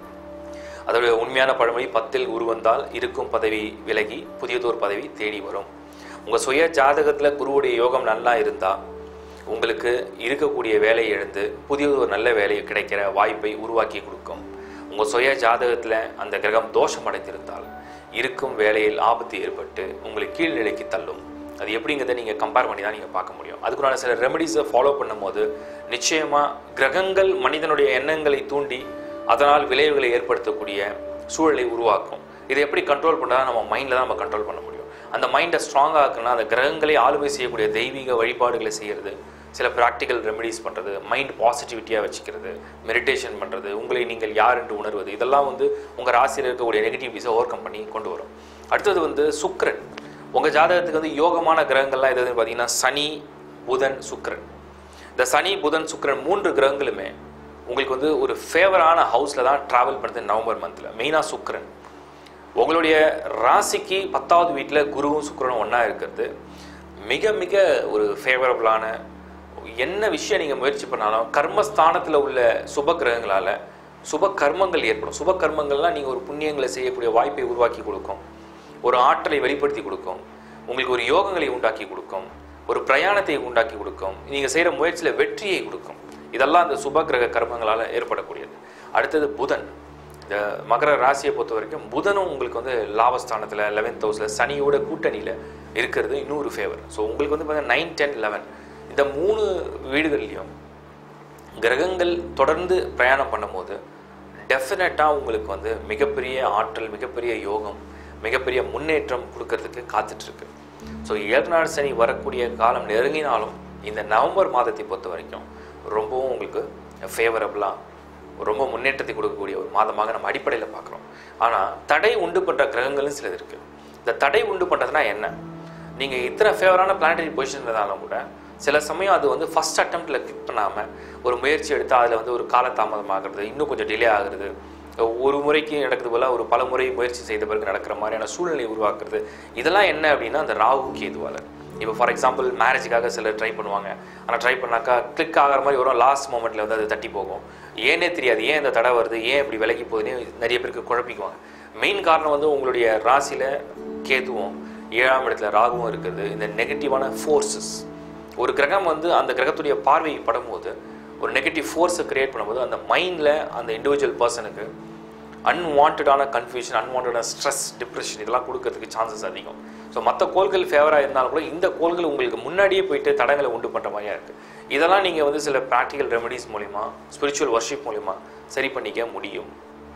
அதோடைய உண்மையான பழமொழி பத்தில் குரு வந்தால் இருக்கும் பதவி விலகி புதியதோர் பதவி தேடி வரும் உங்கள் சுய ஜாதகத்தில் குருவுடைய யோகம் நல்லா இருந்தால் உங்களுக்கு இருக்கக்கூடிய வேலையை எழுந்து புதியதொரு நல்ல வேலை கிடைக்கிற வாய்ப்பை உருவாக்கி கொடுக்கும் உங்கள் சுய ஜாதகத்தில் அந்த கிரகம் தோஷம் அடைந்திருந்தால் இருக்கும் வேலையில் ஆபத்து ஏற்பட்டு உங்களை கீழ்நிலைக்கு தள்ளும் அது எப்படிங்கிறத நீங்கள் கம்பேர் பண்ணி தான் நீங்கள் பார்க்க முடியும் அதுக்குண்டான சில ரெமடிஸை ஃபாலோ பண்ணும்போது நிச்சயமாக கிரகங்கள் மனிதனுடைய எண்ணங்களை தூண்டி அதனால் விளைவுகளை ஏற்படுத்தக்கூடிய சூழலை உருவாக்கும் இதை எப்படி கண்ட்ரோல் பண்ணால் நம்ம மைண்டில் தான் நம்ம கண்ட்ரோல் பண்ண முடியும் அந்த மைண்டை ஸ்ட்ராங்காக ஆக்குனா அந்த கிரகங்களை ஆளுமை செய்யக்கூடிய தெய்வீக வழிபாடுகளை செய்கிறது சில ப்ராக்டிக்கல் ரெமெடிஸ் பண்ணுறது மைண்ட் பாசிட்டிவிட்டியாக வச்சுக்கிறது மெடிடேஷன் பண்ணுறது உங்களை நீங்கள் யார் என்று உணர்வது இதெல்லாம் வந்து உங்கள் ராசியில் இருக்கக்கூடிய நெகட்டிவிட்டிஸை ஓவர் கம் பண்ணி கொண்டு வரும் அடுத்தது வந்து சுக்கிரன் உங்கள் ஜாதகத்துக்கு வந்து யோகமான கிரகங்கள்லாம் எதுன்னு பார்த்தீங்கன்னா சனி புதன் சுக்கிரன் இந்த சனி புதன் சுக்கிரன் மூன்று கிரகங்களுமே உங்களுக்கு வந்து ஒரு ஃபேவரான ஹவுஸில் தான் ட்ராவல் பண்ணுறது நவம்பர் மந்தில் மெயினாக சுக்கிரன் உங்களுடைய ராசிக்கு பத்தாவது வீட்டில் குருவும் சுக்கிரனும் ஒன்றா இருக்கிறது மிக மிக ஒரு ஃபேவரபுளான என்ன விஷயம் நீங்கள் முயற்சி பண்ணாலும் கர்மஸ்தானத்தில் உள்ள சுப கிரகங்களால் சுப கர்மங்கள் ஏற்படும் சுப கர்மங்கள்லாம் நீங்கள் ஒரு புண்ணியங்களை செய்யக்கூடிய வாய்ப்பை உருவாக்கி கொடுக்கும் ஒரு ஆற்றலை வெளிப்படுத்தி கொடுக்கும் உங்களுக்கு ஒரு யோகங்களை உண்டாக்கி கொடுக்கும் ஒரு பிரயாணத்தை உண்டாக்கி கொடுக்கும் நீங்கள் செய்கிற முயற்சியில் வெற்றியை கொடுக்கும் இதெல்லாம் அந்த சுப கிரக கர்மங்களால் ஏற்படக்கூடியது அடுத்தது புதன் இந்த மகர ராசியை பொறுத்த வரைக்கும் புதனும் உங்களுக்கு வந்து லாபஸ்தானத்தில் லெவன்த் ஹவுஸில் சனியோட கூட்டணியில் இருக்கிறது இன்னொரு ஃபேவர் ஸோ உங்களுக்கு வந்து பார்த்தீங்கன்னா நைன் டென் லெவன் இந்த மூணு வீடுகள்லையும் கிரகங்கள் தொடர்ந்து பிரயாணம் பண்ணும்போது டெஃபினட்டாக உங்களுக்கு வந்து மிகப்பெரிய ஆற்றல் மிகப்பெரிய யோகம் மிகப்பெரிய முன்னேற்றம் கொடுக்கறதுக்கு காத்துட்ருக்கு ஸோ ஏழ்நாடு சனி வரக்கூடிய காலம் நெருங்கினாலும் இந்த நவம்பர் மாதத்தை பொறுத்த வரைக்கும் ரொம்பவும் உங்களுக்கு ஃபேவரபுளாக ரொம்ப முன்னேற்றத்தை கொடுக்கக்கூடிய ஒரு மாதமாக நம்ம அடிப்படையில் பார்க்குறோம் ஆனால் தடை உண்டு பண்ணுற கிரகங்களும் சிலது இருக்குது இந்த தடை உண்டு பண்ணுறதுனா என்ன நீங்கள் இத்தனை ஃபேவரான பிளானட்டரி பொசிஷன் இருந்தாலும் கூட சில சமயம் அது வந்து ஃபஸ்ட் அட்டம்ப்டில் கிளிக் பண்ணாமல் ஒரு முயற்சி எடுத்தால் அதில் வந்து ஒரு காலதாமதமாகிறது இன்னும் கொஞ்சம் டிலே ஆகுறது ஒரு முறைக்கு நடக்குது போல ஒரு பல முறை முயற்சி செய்த பிறகு நடக்கிற மாதிரியான சூழ்நிலை உருவாக்குறது இதெல்லாம் என்ன அப்படின்னா அந்த ராகு கேதுவால இப்போ ஃபார் எக்ஸாம்பிள் மேரேஜுக்காக சிலர் ட்ரை பண்ணுவாங்க ஆனால் ட்ரை பண்ணாக்கா கிளிக் ஆகிற மாதிரி வரும் லாஸ்ட் மூமெண்ட்டில் வந்து அது தட்டி போகும் ஏனே தெரியாது ஏன் இந்த தடை வருது ஏன் இப்படி விலகி போகுதுன்னு நிறைய பேருக்கு குழப்பிக்குவாங்க மெயின் காரணம் வந்து உங்களுடைய ராசியில் கேதுவும் ஏழாம் இடத்துல ராகுவும் இருக்குது இந்த நெகட்டிவான ஃபோர்ஸஸ் ஒரு கிரகம் வந்து அந்த கிரகத்துடைய பார்வை படும்போது ஒரு நெகட்டிவ் ஃபோர்ஸை கிரியேட் பண்ணும்போது அந்த மைண்டில் அந்த இண்டிவிஜுவல் பர்சனுக்கு அன்வான்டான கன்ஃபியூஷன் அன்வான்டான ஸ்ட்ரெஸ் டிப்ரெஷன் இதெல்லாம் கொடுக்கறதுக்கு சான்சஸ் அதிகம் ஸோ மற்ற கோள்கள் ஃபேவராக இருந்தாலும் கூட இந்த கோள்கள் உங்களுக்கு முன்னாடியே போயிட்டு தடங்களை உண்டு பண்ணுற மாதிரியா இருக்குது இதெல்லாம் நீங்கள் வந்து சில ப்ராக்டிக்கல் ரெமெடிஸ் மூலிமா ஸ்பிரிச்சுவல் ஒர்ஷிப் மூலிமா சரி பண்ணிக்க முடியும்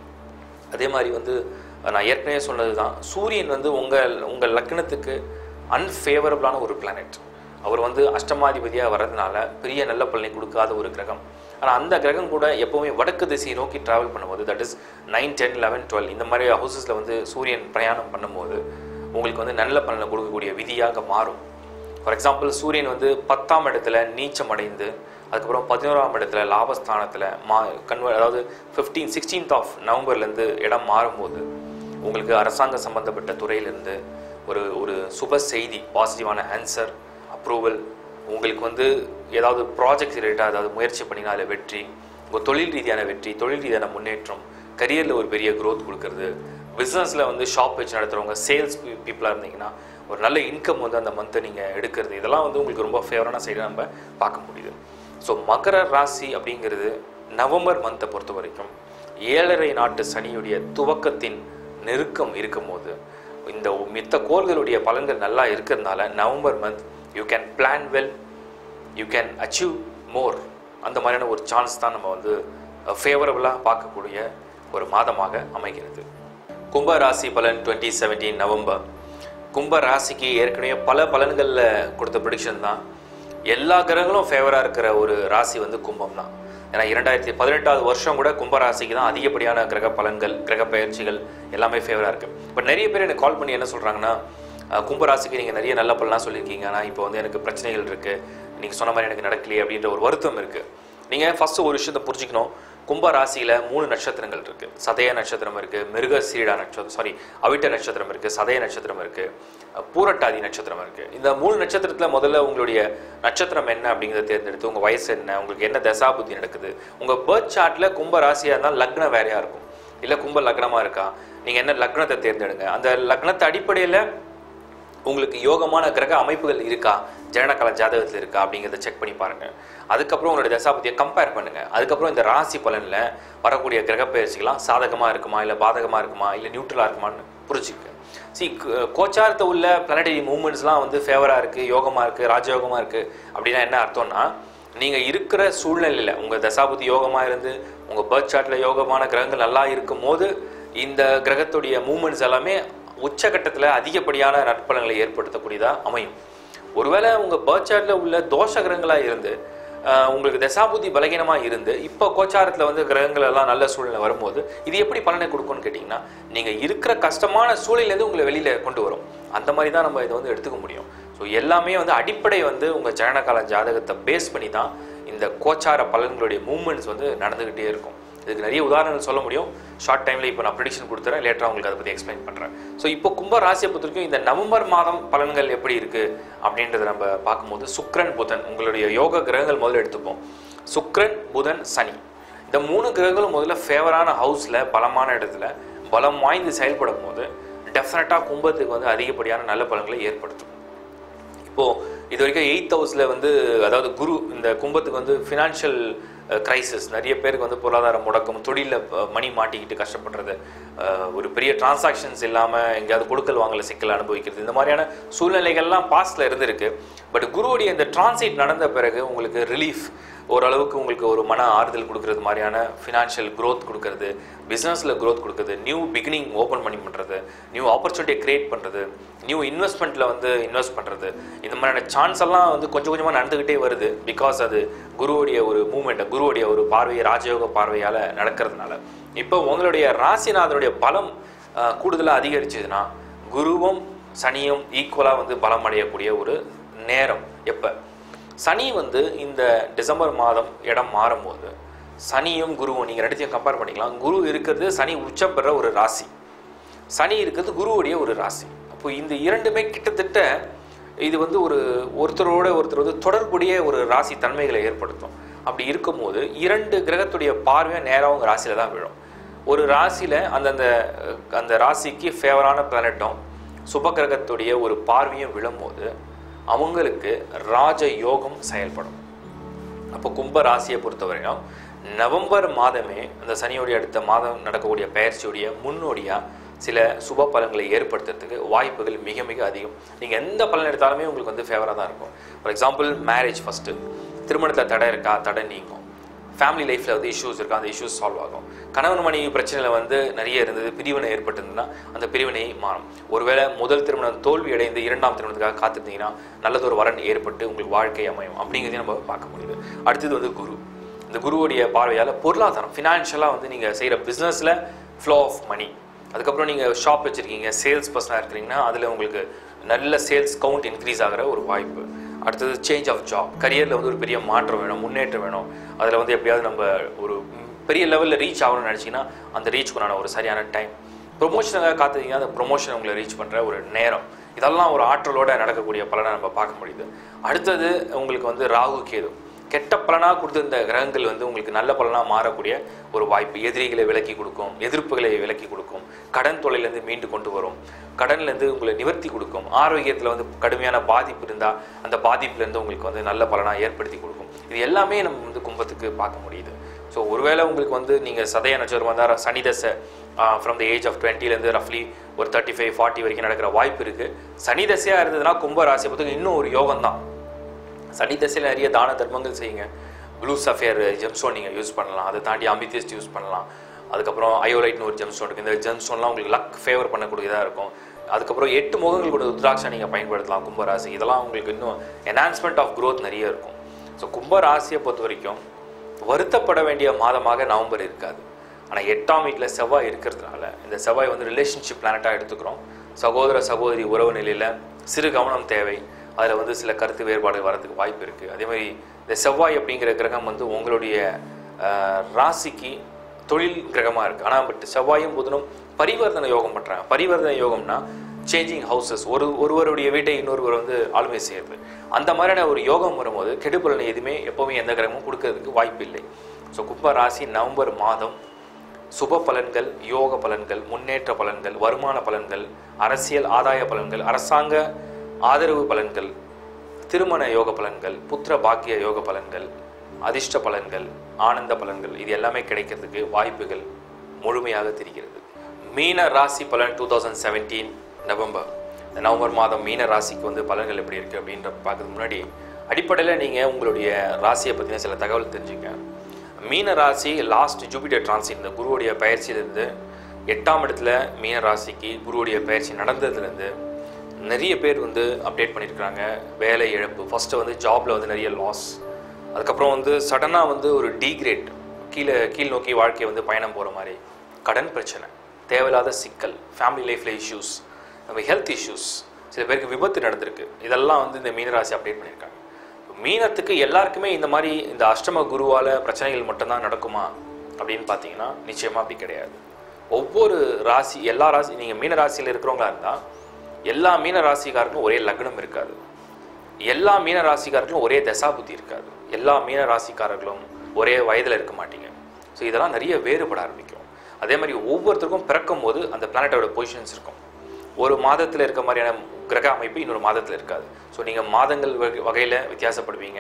அதே மாதிரி வந்து நான் ஏற்கனவே சொன்னது தான் சூரியன் வந்து உங்கள் உங்கள் லக்னத்துக்கு அன்ஃபேவரபிளான ஒரு பிளானட் அவர் வந்து அஷ்டமாதிபதியாக வர்றதுனால பெரிய நல்ல பலனை கொடுக்காத ஒரு கிரகம் ஆனால் அந்த கிரகம் கூட எப்போவுமே வடக்கு திசையை நோக்கி ட்ராவல் பண்ணும்போது that is nine ten eleven twelve இந்த மாதிரி ஹவுசஸில் வந்து சூரியன் பிரயாணம் பண்ணும்போது உங்களுக்கு வந்து நல்ல பலனை கொடுக்கக்கூடிய விதியாக மாறும் ஃபார் எக்ஸாம்பிள் சூரியன் வந்து பத்தாம் இடத்துல நீச்சம் அடைந்து அதுக்கப்புறம் பதினோராம் இடத்துல லாபஸ்தானத்தில் மா கன்வெர்ட் அதாவது ஃபிஃப்டீன் சிக்ஸ்டீன்த் ஆஃப் நவம்பர்லேருந்து இடம் மாறும்போது உங்களுக்கு அரசாங்க சம்பந்தப்பட்ட துறையிலேருந்து ஒரு ஒரு சுப செய்தி பாசிட்டிவான ஆன்சர் அப்ரூவல் உங்களுக்கு வந்து ஏதாவது ப்ராஜெக்ட் ரிலேட்டாக ஏதாவது முயற்சி பண்ணினா அதில் வெற்றி உங்கள் தொழில் ரீதியான வெற்றி தொழில் ரீதியான முன்னேற்றம் கரியரில் ஒரு பெரிய growth கொடுக்கறது பிஸ்னஸில் வந்து ஷாப் வச்சு நடத்துகிறவங்க சேல்ஸ் பீப்புளாக இருந்தீங்கன்னா ஒரு நல்ல இன்கம் வந்து அந்த மந்த்தை நீங்கள் எடுக்கிறது இதெல்லாம் வந்து உங்களுக்கு ரொம்ப ஃபேவரான சைடாக நம்ம பார்க்க முடியுது ஸோ மகர ராசி அப்படிங்கிறது நவம்பர் மந்த்தை பொறுத்த வரைக்கும் ஏழரை நாட்டு சனியுடைய துவக்கத்தின் நெருக்கம் இருக்கும்போது இந்த மித்த கோள்களுடைய பலன்கள் நல்லா இருக்கிறதுனால November month you can plan well you can achieve more அந்த மாதிரியான ஒரு சான்ஸ் தான் நம்ம வந்து ஃபேவரபுளாக பார்க்கக்கூடிய ஒரு மாதமாக அமைகிறது கும்ப ராசி பலன் டுவெண்ட்டி செவன்டீன் நவம்பர் கும்ப ராசிக்கு ஏற்கனவே பல பலன்களில் கொடுத்த ப்ரிடிக்ஷன் தான் எல்லா கிரகங்களும் ஃபேவராக இருக்கிற ஒரு ராசி வந்து கும்பம் தான் ஏன்னா இரண்டாயிரத்தி பதினெட்டாவது வருஷம் கூட கும்ப ராசிக்கு தான் அதிகப்படியான கிரக பலன்கள் கிரக பயிற்சிகள் எல்லாமே ஃபேவராக இருக்குது பட் நிறைய பேர் எனக்கு கால் பண்ணி என்ன சொல்கிறாங்கன்னா கும்ப ராசிக்கு நீங்கள் நிறைய நல்ல பலன்லாம் சொல்லியிருக்கீங்க ஆனால் இப்போ வந்து எனக்கு பிரச்சனைகள் இருக்குது நீங்கள் சொன்ன மாதிரி எனக்கு நடக்கலையே அப்படின்ற ஒரு வருத்தம் இருக்குது நீங்கள் ஃபஸ்ட்டு ஒரு விஷயத்தை புரிஞ்சுக்கணும் கும்ப ராசியில் மூணு நட்சத்திரங்கள் இருக்குது சதய நட்சத்திரம் இருக்குது மிருக சீடா நட்சத்திரம் சாரி அவிட்ட நட்சத்திரம் இருக்குது சதய நட்சத்திரம் இருக்குது பூரட்டாதி நட்சத்திரம் இருக்குது இந்த மூணு நட்சத்திரத்தில் முதல்ல உங்களுடைய நட்சத்திரம் என்ன அப்படிங்கிறத தேர்ந்தெடுத்து உங்கள் வயசு என்ன உங்களுக்கு என்ன தசாபுத்தி நடக்குது உங்கள் பேர்த் சார்ட்டில் கும்ப ராசியாக இருந்தால் லக்னம் வேறையாக இருக்கும் இல்லை கும்ப லக்னமாக இருக்கா நீங்கள் என்ன லக்னத்தை தேர்ந்தெடுங்க அந்த லக்னத்தை அடிப்படையில் உங்களுக்கு யோகமான கிரக அமைப்புகள் இருக்கா ஜனனகால ஜாதகத்தில் இருக்கா அப்படிங்கிறத செக் பண்ணி பாருங்க அதுக்கப்புறம் உங்களுடைய தசாபதியை கம்பேர் பண்ணுங்க அதுக்கப்புறம் இந்த ராசி பலனில் வரக்கூடிய கிரக பயிற்சிகள்லாம் சாதகமாக இருக்குமா இல்லை பாதகமாக இருக்குமா இல்லை நியூட்ரலாக இருக்குமான்னு புரிஞ்சுக்க சி கோச்சாரத்தை உள்ள பிளானட்டரி மூமெண்ட்ஸ்லாம் வந்து ஃபேவராக இருக்குது யோகமாக இருக்குது ராஜயோகமாக இருக்குது அப்படின்னா என்ன அர்த்தம்னா நீங்கள் இருக்கிற சூழ்நிலையில் உங்கள் தசாபுத்தி யோகமாக இருந்து உங்கள் பேர்த் சார்ட்டில் யோகமான கிரகங்கள் நல்லா இருக்கும் போது இந்த கிரகத்துடைய மூமெண்ட்ஸ் எல்லாமே உச்சகட்டத்தில் அதிகப்படியான நற்பலன்களை ஏற்படுத்தக்கூடியதாக அமையும் ஒருவேளை உங்கள் பேர்த் சார்ட்டில் உள்ள தோஷ கிரகங்களாக இருந்து ஆஹ், உங்களுக்கு தசாபுத்தி பலகீனமாக இருந்து இப்போ கோச்சாரத்தில் வந்து கிரகங்கள் எல்லாம் நல்ல சூழ்நிலை வரும்போது இது எப்படி பலனை கொடுக்கும்னு கேட்டிங்கன்னா நீங்கள் இருக்கிற கஷ்டமான சூழ்நிலேருந்து உங்களை வெளியில் கொண்டு வரும் அந்த மாதிரி தான் நம்ம இதை வந்து எடுத்துக்க முடியும் ஸோ எல்லாமே வந்து அடிப்படை வந்து உங்கள் ஜனனகால ஜாதகத்தை பேஸ் பண்ணி தான் இந்த கோச்சார பலன்களுடைய மூமெண்ட்ஸ் வந்து நடந்துக்கிட்டே இருக்கும் இதுக்கு நிறைய உதாரணங்கள் சொல்ல முடியும் ஷார்ட் டைமில் இப்போ நான் ப்ரிடிக்ஷன் கொடுத்துறேன் லேட்டராக உங்களுக்கு அதை பற்றி எக்ஸ்பிளைன் பண்ணுறேன் ஸோ இப்போ கும்ப ராசியை பொறுத்த வரைக்கும் இந்த நவம்பர் மாதம் பலன்கள் எப்படி இருக்குது அப்படின்றத நம்ம பார்க்கும்போது சுக்கிரன் புதன் உங்களுடைய யோக கிரகங்கள் முதல்ல எடுத்துப்போம் சுக்கிரன் புதன் சனி இந்த மூணு கிரகங்களும் முதல்ல ஃபேவரான ஹவுஸில் பலமான இடத்துல பலம் வாய்ந்து செயல்படும் போது டெஃபினட்டாக கும்பத்துக்கு வந்து அதிகப்படியான நல்ல பலன்களை ஏற்படுத்தும் இப்போ இது வரைக்கும் எயித் ஹவுஸில் வந்து அதாவது குரு இந்த கும்பத்துக்கு வந்து ஃபினான்ஷியல் கிரைசிஸ் நிறைய பேருக்கு வந்து பொருளாதார முடக்கம் தொழிலில் மணி மாட்டிக்கிட்டு கஷ்டப்படுறது அஹ், ஒரு பெரிய டிரான்சாக்ஷன்ஸ் இல்லாமல் எங்கேயாவது கொடுக்கல் வாங்கல சிக்கல் அனுபவிக்கிறது இந்த மாதிரியான சூழ்நிலைகள்லாம் பாஸ்டில் இருந்திருக்கு பட் குருவுடைய இந்த டிரான்சிட் நடந்த பிறகு உங்களுக்கு ரிலீஃப் ஓரளவுக்கு உங்களுக்கு ஒரு மன ஆறுதல் கொடுக்கறது மாதிரியான ஃபினான்ஷியல் growth கொடுக்கறது பிஸ்னஸில் growth கொடுக்கறது நியூ பிகினிங் ஓப்பன் பண்ணி பண்ணுறது நியூ ஆப்பர்ச்சுனிட்டியை க்ரியேட் பண்ணுறது நியூ இன்வெஸ்ட்மெண்ட்டில் வந்து இன்வெஸ்ட் பண்ணுறது இந்த மாதிரியான சான்ஸ் எல்லாம் வந்து கொஞ்சம் கொஞ்சமாக நடந்துக்கிட்டே வருது பிகாஸ் அது குருவுடைய ஒரு மூமெண்ட் குருவுடைய ஒரு பார்வை ராஜயோக பார்வையால் நடக்கிறதுனால இப்போ உங்களுடைய ராசிநாதனுடைய பலம் கூடுதலாக அதிகரிச்சதுன்னா குருவும் சனியும் ஈக்குவலாக வந்து பலம் அடையக்கூடிய ஒரு நேரம் எப்போ சனி வந்து இந்த டிசம்பர் மாதம் இடம் மாறும்போது சனியும் குருவும் நீங்கள் ரெண்டுத்தையும் கம்பேர் பண்ணிக்கலாம் குரு இருக்கிறது சனி உச்சம் பெற ஒரு ராசி சனி இருக்கிறது குருவுடைய ஒரு ராசி அப்போ இந்த இரண்டுமே கிட்டத்தட்ட இது வந்து ஒரு ஒருத்தரோட ஒருத்தர் வந்து தொடர்புடைய ஒரு ராசி தன்மைகளை ஏற்படுத்தும் அப்படி இருக்கும்போது இரண்டு கிரகத்துடைய பார்வையும் நேராக உங்கள் ராசியில் தான் விழும் ஒரு ராசியில் அந்தந்த அஹ், அந்த ராசிக்கு ஃபேவரான பிளானட்டும் சுப கிரகத்துடைய ஒரு பார்வையும் விழும்போது அவங்களுக்கு ராஜ யோகம் செயல்படும் அப்போ கும்ப ராசியை பொறுத்தவரையும் நவம்பர் மாதமே அந்த சனியோடைய அடுத்த மாதம் நடக்கக்கூடிய பயிற்சியுடைய முன்னோடியா சில சுப பலன்களை ஏற்படுத்துறதுக்கு வாய்ப்புகள் மிக மிக அதிகம் நீங்கள் எந்த பலன் எடுத்தாலுமே உங்களுக்கு வந்து ஃபேவராக தான் இருக்கும் ஃபார் எக்ஸாம்பிள் மேரேஜ் ஃபஸ்ட்டு திருமணத்தில் தடை இருக்கா தடை நீங்கும் ஃபேமிலி லைஃப்பில் வந்து இஷ்யூஸ் இருக்கா அந்த இஷ்யூஸ் சால்வ் ஆகும் கணவன் மனைவி பிரச்சனையில் வந்து நிறைய இருந்தது பிரிவினை ஏற்பட்டிருந்ததுன்னா அந்த பிரிவினை மாறும் ஒருவேளை முதல் திருமணம் தோல்வி அடைந்து இரண்டாம் திருமணத்துக்காக காத்திருந்தீங்கன்னா நல்லதொரு வரன் ஏற்பட்டு உங்களுக்கு வாழ்க்கை அமையும் அப்படிங்கிறதையும் நம்ம பார்க்க முடியுது அடுத்தது வந்து குரு இந்த குருவுடைய பார்வையால் பொருளாதாரம் ஃபினான்ஷியலாக வந்து நீங்கள் செய்கிற பிஸ்னஸில் ஃப்ளோ ஆஃப் மணி அதுக்கப்புறம் நீங்கள் ஷாப் வச்சுருக்கீங்க சேல்ஸ் பர்சனாக இருக்கிறீங்கன்னா அதில் உங்களுக்கு நல்ல சேல்ஸ் கவுண்ட் இன்க்ரீஸ் ஆகிற ஒரு வாய்ப்பு அடுத்தது சேஞ்ச் ஆஃப் ஜாப் கரியரில் வந்து ஒரு பெரிய மாற்றம் வேணும் முன்னேற்றம் வேணும் அதில் வந்து எப்படியாவது நம்ம ஒரு பெரிய லெவலில் ரீச் ஆகணும்னு நினச்சிங்கன்னா அந்த ரீச்சுக்குண்டான ஒரு சரியான டைம் ப்ரொமோஷனுக்காக காத்துக்கிங்கன்னா அந்த ப்ரொமோஷன் உங்களை ரீச் பண்ணுற ஒரு நேரம் இதெல்லாம் ஒரு ஆற்றலோட நடக்கக்கூடிய பலனை நம்ம பார்க்க முடியுது அடுத்தது உங்களுக்கு வந்து ராகு கேது கெட்ட பலனாக கொடுத்திருந்த கிரகங்கள் வந்து உங்களுக்கு நல்ல பலனாக மாறக்கூடிய ஒரு வாய்ப்பு எதிரிகளை விலக்கி கொடுக்கும் எதிர்ப்புகளை விலக்கி கொடுக்கும் கடன் தொலைலேருந்து மீண்டு கொண்டு வரும் கடன்லேருந்து உங்களை நிவர்த்தி கொடுக்கும் ஆரோக்கியத்தில் வந்து கடுமையான பாதிப்பு இருந்தால் அந்த பாதிப்புலேருந்து உங்களுக்கு வந்து நல்ல பலனாக ஏற்படுத்தி கொடுக்கும் இது எல்லாமே நம்ம வந்து கும்பத்துக்கு பார்க்க முடியுது ஸோ ஒருவேளை உங்களுக்கு வந்து நீங்கள் சதய நட்சத்திரம் வந்தால் சனி தசை ஃப்ரம் த ஏஜ் ஆஃப் டுவெண்ட்டிலேருந்து ரஃப்லி ஒரு தேர்ட்டி ஃபைவ் ஃபார்ட்டி வரைக்கும் நடக்கிற வாய்ப்பு இருக்குது சனி தசையாக இருந்ததுன்னா கும்ப ராசியை பொறுத்தவரைக்கும் இன்னும் ஒரு யோகம் தான் சனி தசையில் நிறைய தான தர்மங்கள் செய்யுங்க ப்ளூ சஃபேர் ஜெம்ஸ்டோன் நீங்கள் யூஸ் பண்ணலாம் அதை தாண்டி அம்பித்தியஸ்ட் யூஸ் பண்ணலாம் அதுக்கப்புறம் அயோலைட்னு ஒரு ஜெம்ஸ்டோன் இருக்குது இந்த ஜெம்ஸ்டோன்லாம் உங்களுக்கு லக் ஃபேவர் பண்ணக்கூடியதாக இருக்கும் அதுக்கப்புறம் எட்டு முகங்கள் கூட ருத்ராட்சா நீங்கள் பயன்படுத்தலாம் கும்பராசி இதெல்லாம் உங்களுக்கு இன்னும் என்ஹான்ஸ்மெண்ட் ஆஃப் growth நிறைய இருக்கும் ஸோ கும்பராசியை பொறுத்த வரைக்கும் வருத்தப்பட வேண்டிய மாதமாக நவம்பர் இருக்காது ஆனால் எட்டாம் வீட்டில் செவ்வாய் இருக்கிறதுனால இந்த செவ்வாய் வந்து ரிலேஷன்ஷிப் பிளானட்டாக எடுத்துக்கிறோம் சகோதர சகோதரி உறவு நிலையில் சிறு கவனம் தேவை அதில் வந்து சில கருத்து வேறுபாடு வரதுக்கு வாய்ப்பு இருக்குது அதே மாதிரி இந்த செவ்வாய் அப்படிங்கிற கிரகம் வந்து உங்களுடைய ஆஹ், ராசிக்கு தொழில் கிரகமாக இருக்குது ஆனால் பட் செவ்வாயும் புதனும் பரிவர்த்தனை யோகம் பண்ணுறாங்க பரிவர்த்தனை யோகம்னா சேஞ்சிங் ஹவுசஸ் ஒரு ஒருவருடைய வீட்டை இன்னொருவர் வந்து ஆளுமை செய்யறது அந்த மாதிரியான ஒரு யோகம் வரும்போது கெடுபலனை எதுவுமே எப்போவுமே எந்த கிரகமும் கொடுக்கறதுக்கு வாய்ப்பு இல்லை ஸோ கும்ப ராசி நவம்பர் மாதம் சுப பலன்கள் யோக பலன்கள் முன்னேற்ற பலன்கள் வருமான பலன்கள் அரசியல் ஆதாய பலன்கள் அரசாங்க ஆதரவு பலன்கள் திருமண யோக பலன்கள் புத்திர பாக்கிய யோக பலன்கள் அதிர்ஷ்ட பலன்கள் ஆனந்த பலன்கள் இது எல்லாமே கிடைக்கிறதுக்கு வாய்ப்புகள் முழுமையாக தெரிகிறது மீன ராசி பலன் டூ தௌசண்ட் செவன்டீன் நவம்பர் இந்த நவம்பர் மாதம் மீன ராசிக்கு வந்து பலன்கள் எப்படி இருக்குது அப்படின்ற பார்க்கறதுக்கு முன்னாடி அடிப்படையில் நீங்கள் உங்களுடைய ராசியை பற்றின சில தகவல் தெரிஞ்சுங்க மீன ராசி லாஸ்ட் ஜூபிட்டர் டிரான்சிட் இந்த குருவுடைய பயிற்சியிலிருந்து எட்டாம் இடத்துல மீன ராசிக்கு குருவுடைய பயிற்சி நடந்ததுலேருந்து நிறைய பேர் வந்து அப்டேட் பண்ணியிருக்காங்க வேலை இழப்பு ஃபஸ்ட்டு வந்து ஜாபில் வந்து நிறைய லாஸ் அதுக்கப்புறம் வந்து சடனாக வந்து ஒரு டீக்ரேட் கீழே கீழ் நோக்கி வாழ்க்கை வந்து பயணம் போகிற மாதிரி கடன் பிரச்சனை தேவையில்லாத சிக்கல் ஃபேமிலி லைஃப்பில் இஷ்யூஸ் நம்ம ஹெல்த் இஷ்யூஸ் சில பேருக்கு விபத்து நடந்திருக்கு இதெல்லாம் வந்து இந்த மீனராசி அப்டேட் பண்ணியிருக்காங்க மீனத்துக்கு எல்லாருக்குமே இந்த மாதிரி இந்த அஷ்டம குருவால் பிரச்சனைகள் மட்டும்தான் நடக்குமா அப்படின்னு பார்த்தீங்கன்னா நிச்சயமாக அப்படி கிடையாது ஒவ்வொரு ராசி எல்லா ராசி நீங்கள் மீன ராசியில் இருக்கிறவங்களா இருந்தால் எல்லா மீன ராசிக்காருக்கும் ஒரே லக்னம் இருக்காது எல்லா மீன ராசிக்காரர்களும் ஒரே தசாபுத்தி இருக்காது எல்லா மீன ராசிக்காரர்களும் ஒரே வயதில் இருக்க மாட்டீங்க ஸோ இதெல்லாம் நிறைய வேறுபட ஆரம்பிக்கும் அதே மாதிரி ஒவ்வொருத்தருக்கும் பிறக்கும் போது அந்த பிளானட்டோட பொசிஷன்ஸ் இருக்கும் ஒரு மாதத்தில் இருக்க மாதிரியான கிரக அமைப்பு இன்னொரு மாதத்தில் இருக்காது ஸோ நீங்கள் மாதங்கள் வகையில் வித்தியாசப்படுவீங்க